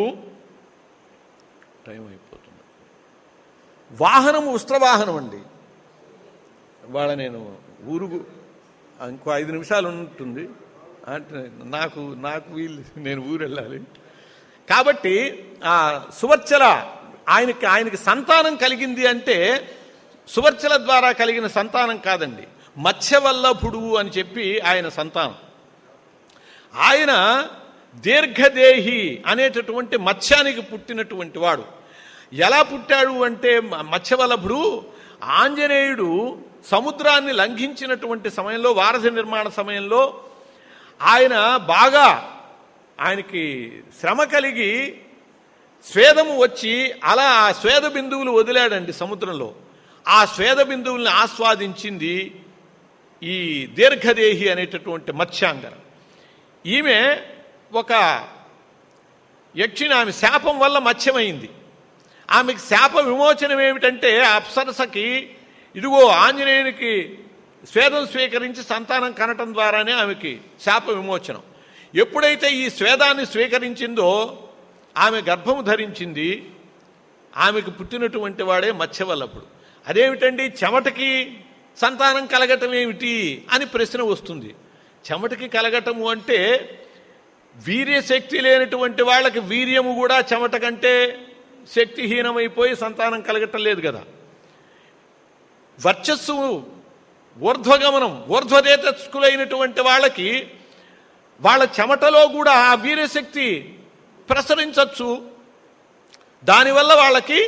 టైం అయిపోతుంది వాహనము ఉస్త్రవాహనం అండి వాళ్ళ నేను ఊరుగు ఇంకో ఐదు నిమిషాలు ఉంటుంది అంటే నాకు నాకు వీలు నేను ఊరు వెళ్ళాలి కాబట్టి ఆ సువర్చల ఆయనకి ఆయనకి సంతానం కలిగింది అంటే సువర్చల ద్వారా కలిగిన సంతానం కాదండి మత్స్యవల్లభుడు అని చెప్పి ఆయన సంతానం ఆయన దీర్ఘదేహి అనేటటువంటి మత్స్యానికి పుట్టినటువంటి వాడు ఎలా పుట్టాడు అంటే మ- మత్స్యవల్లభుడు ఆంజనేయుడు సముద్రాన్ని లంఘించినటువంటి సమయంలో వారధి నిర్మాణ సమయంలో ఆయన బాగా ఆయనకి శ్రమ కలిగి స్వేదము వచ్చి అలా ఆ స్వేద బిందువులు వదిలాడండి సముద్రంలో ఆ స్వేద బిందువుల్ని ఆస్వాదించింది ఈ దీర్ఘదేహి అనేటటువంటి మత్స్యాంగర ఈమె ఒక యక్షిని ఆమె శాపం వల్ల మత్స్యమైంది ఆమెకి శాప విమోచనం ఏమిటంటే ఆ అప్సరసకి ఇదిగో ఆంజనేయునికి స్వేదం స్వీకరించి సంతానం కనటం ద్వారానే ఆమెకి శాప విమోచనం ఎప్పుడైతే ఈ స్వేదాన్ని స్వీకరించిందో ఆమె గర్భము ధరించింది ఆమెకు పుట్టినటువంటి వాడే మత్స్యవల్లభుడు అదేమిటండి చెమటకి సంతానం కలగటం ఏమిటి అని ప్రశ్న వస్తుంది చెమటకి కలగటము అంటే వీర్యశక్తి లేనటువంటి వాళ్ళకి వీర్యము కూడా చెమట కంటే శక్తిహీనమైపోయి సంతానం కలగటం లేదు కదా వర్చస్సు ఊర్ధ్వగమనం ఊర్ధ్వదేతస్కులైనటువంటి వాళ్ళకి వాళ్ళ చెమటలో కూడా ఆ వీర్యశక్తి ప్రసరించవచ్చు దానివల్ల వాళ్ళకి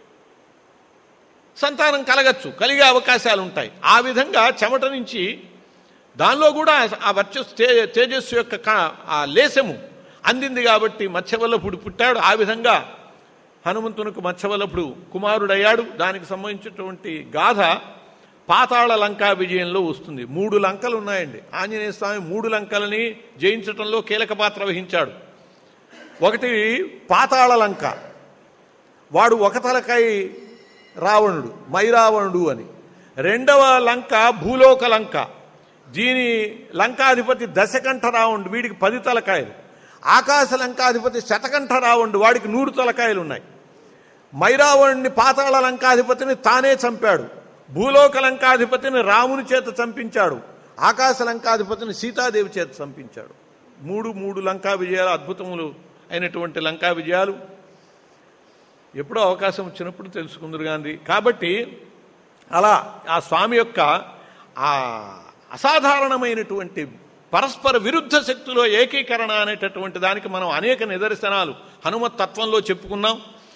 సంతానం కలగచ్చు కలిగే అవకాశాలు ఉంటాయి ఆ విధంగా చెమట నుంచి దానిలో కూడా ఆ వర్చస్సు తే తేజస్సు యొక్క క- ఆ లేశము అందింది కాబట్టి మత్స్యవల్లభుడు పుట్టాడు ఆ విధంగా హనుమంతునికి మత్స్యవల్లభుడు కుమారుడయ్యాడు దానికి సంబంధించినటువంటి గాథ పాతాళ లంకా విజయంలో వస్తుంది మూడు లంకలు ఉన్నాయండి ఆంజనేయ స్వామి మూడు లంకలని జయించటంలో కీలక పాత్ర వహించాడు ఒకటి పాతాళ లంక వాడు ఒక తలకాయ రావణుడు మైరావణుడు అని రెండవ లంక భూలోక లంక దీని లంకాధిపతి దశకంఠ రావణుడు వీడికి పది తలకాయలు ఆకాశ లంకాధిపతి శతకంఠ రావణుడు వాడికి నూరు తలకాయలు ఉన్నాయి మైరావణుని పాతాళ లంకాధిపతిని తానే చంపాడు భూలోక లంకాధిపతిని రాముని చేత చంపించాడు ఆకాశ లంకాధిపతిని సీతాదేవి చేత చంపించాడు మూడు మూడు లంకా విజయాలు అద్భుతములు అయినటువంటి లంకా విజయాలు ఎప్పుడో అవకాశం వచ్చినప్పుడు తెలుసుకుందరు గాంధీ కాబట్టి అలా ఆ స్వామి యొక్క ఆ అసాధారణమైనటువంటి పరస్పర విరుద్ధ శక్తిలో ఏకీకరణ అనేటటువంటి దానికి మనం అనేక నిదర్శనాలు హనుమత్ తత్వంలో చెప్పుకున్నాం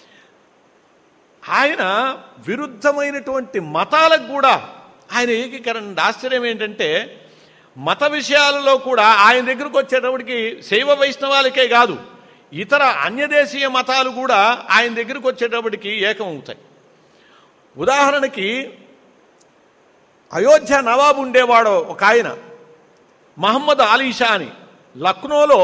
ఆయన విరుద్ధమైనటువంటి మతాలకు కూడా ఆయన ఏకీకరణ ఆశ్చర్యం ఏంటంటే మత విషయాలలో కూడా ఆయన దగ్గరకు వచ్చేటప్పటికి శైవ వైష్ణవాలకే కాదు ఇతర అన్యదేశీయ మతాలు కూడా ఆయన దగ్గరకు వచ్చేటప్పటికి ఏకమవుతాయి ఉదాహరణకి అయోధ్య నవాబు ఉండేవాడు ఒక ఆయన మహమ్మద్ ఆలీషా అని లక్నోలో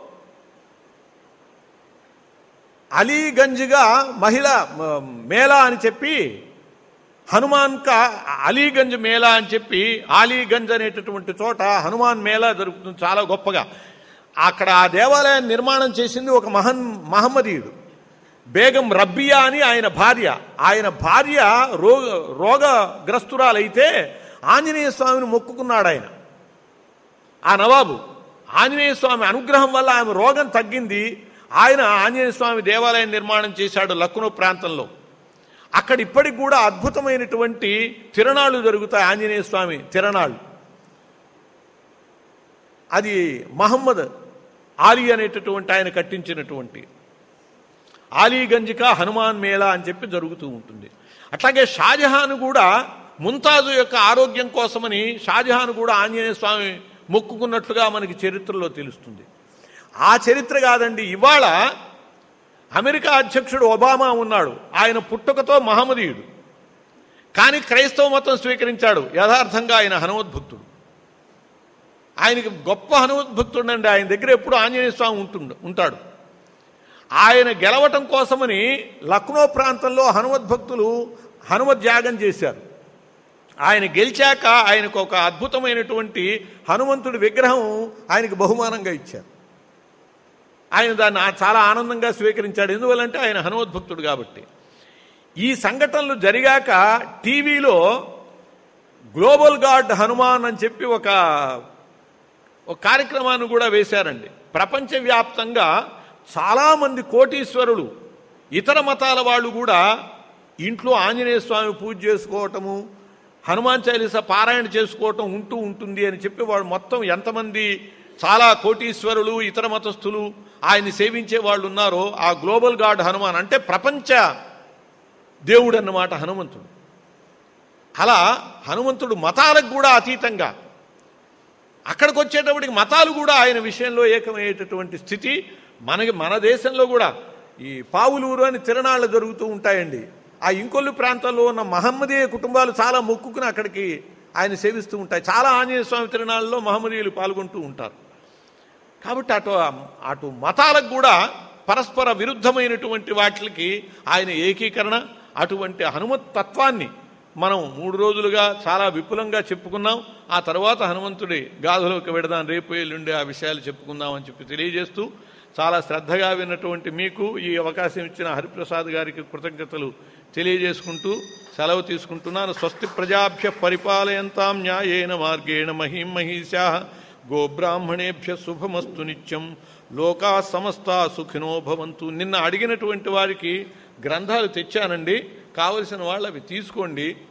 అలీగంజ్గా మహిళ మ- మేళా అని చెప్పి హనుమాన్ కా అలీగంజ్ మేళా అని చెప్పి అలీగంజ్ అనేటటువంటి చోట హనుమాన్ మేళా జరుగుతుంది చాలా గొప్పగా అక్కడ ఆ దేవాలయాన్ని నిర్మాణం చేసింది ఒక మహన్ మహమ్మదీయుడు బేగం రబ్బియా అని ఆయన భార్య ఆయన భార్య రోగ రోగగ్రస్తురాలైతే ఆంజనేయ స్వామిని మొక్కుకున్నాడు ఆయన ఆ నవాబు ఆంజనేయ స్వామి అనుగ్రహం వల్ల ఆమె రోగం తగ్గింది ఆయన ఆంజనేయ స్వామి దేవాలయం నిర్మాణం చేశాడు లక్నో ప్రాంతంలో అక్కడ ఇప్పటికి కూడా అద్భుతమైనటువంటి తిరణాళ్ళు జరుగుతాయి ఆంజనేయ స్వామి తిరణాళ్ళు అది మహమ్మద్ ఆలీ అనేటటువంటి ఆయన కట్టించినటువంటి ఆలీగంజిక హనుమాన్ మేళా అని చెప్పి జరుగుతూ ఉంటుంది అట్లాగే షాజహాన్ కూడా ముంతాజు యొక్క ఆరోగ్యం కోసమని షాజహాన్ కూడా ఆంజనేయ స్వామి మొక్కుకున్నట్లుగా మనకి చరిత్రలో తెలుస్తుంది ఆ చరిత్ర కాదండి ఇవాళ అమెరికా అధ్యక్షుడు ఒబామా ఉన్నాడు ఆయన పుట్టుకతో మహమ్మదీయుడు కానీ క్రైస్తవ మతం స్వీకరించాడు యథార్థంగా ఆయన హనుమద్భక్తుడు ఆయనకి గొప్ప హనుమద్భక్తుడండి ఆయన దగ్గర ఎప్పుడు ఆంజనేయ స్వామి ఉంటుండు ఉంటాడు ఆయన గెలవటం కోసమని లక్నో ప్రాంతంలో హనుమద్భక్తులు హనుమత్ యాగం చేశారు ఆయన గెలిచాక ఆయనకు ఒక అద్భుతమైనటువంటి హనుమంతుడి విగ్రహం ఆయనకు బహుమానంగా ఇచ్చారు ఆయన దాన్ని ఆ- చాలా ఆనందంగా స్వీకరించాడు ఎందువల్లంటే ఆయన హనుమద్భక్తుడు కాబట్టి ఈ సంఘటనలు జరిగాక టీవీలో గ్లోబల్ గాడ్ హనుమాన్ అని చెప్పి ఒక ఒక కార్యక్రమాన్ని కూడా వేశారండి ప్రపంచవ్యాప్తంగా చాలామంది కోటీశ్వరులు ఇతర మతాల వాళ్ళు కూడా ఇంట్లో ఆంజనేయ స్వామి పూజ చేసుకోవటము హనుమాన్ చాలీస పారాయణ చేసుకోవటం ఉంటూ ఉంటుంది అని చెప్పి వాళ్ళు మొత్తం ఎంతమంది చాలా కోటీశ్వరులు ఇతర మతస్థులు ఆయన్ని సేవించే వాళ్ళు ఉన్నారో ఆ గ్లోబల్ గాడ్ హనుమాన్ అంటే ప్రపంచ దేవుడు అన్నమాట హనుమంతుడు అలా హనుమంతుడు మతాలకు కూడా అతీతంగా అక్కడికి వచ్చేటప్పటికి మతాలు కూడా ఆయన విషయంలో ఏకమయ్యేటటువంటి స్థితి మనకి మన దేశంలో కూడా ఈ పావులూరు అని తిరణాళ్ళు జరుగుతూ ఉంటాయండి ఆ ఇంకొల్లు ప్రాంతాల్లో ఉన్న మహమ్మదీయ కుటుంబాలు చాలా మొక్కుకుని అక్కడికి ఆయన సేవిస్తూ ఉంటాయి చాలా ఆంజనేయ స్వామి తిరణాల్లో మహమ్మదీయులు పాల్గొంటూ ఉంటారు కాబట్టి అటు అటు మతాలకు కూడా పరస్పర విరుద్ధమైనటువంటి వాటికి ఆయన ఏకీకరణ అటువంటి హనుమత్ తత్వాన్ని మనం మూడు రోజులుగా చాలా విపులంగా చెప్పుకున్నాం ఆ తర్వాత హనుమంతుడి గాథలోకి వెడదాం రేపు ఎల్లుండి ఆ విషయాలు చెప్పుకుందాం అని చెప్పి తెలియజేస్తూ చాలా శ్రద్ధగా విన్నటువంటి మీకు ఈ అవకాశం ఇచ్చిన హరిప్రసాద్ గారికి కృతజ్ఞతలు తెలియజేసుకుంటూ సెలవు తీసుకుంటున్నాను స్వస్తి ప్రజాభ్య పరిపాలయంతాం న్యాయేన మార్గేణ మహిం మహిషా గోబ్రాహ్మణేభ్య శుభమస్తు నిత్యం లోకా సమస్త సుఖినో భవంతు నిన్న అడిగినటువంటి వారికి గ్రంథాలు తెచ్చానండి కావలసిన వాళ్ళు అవి తీసుకోండి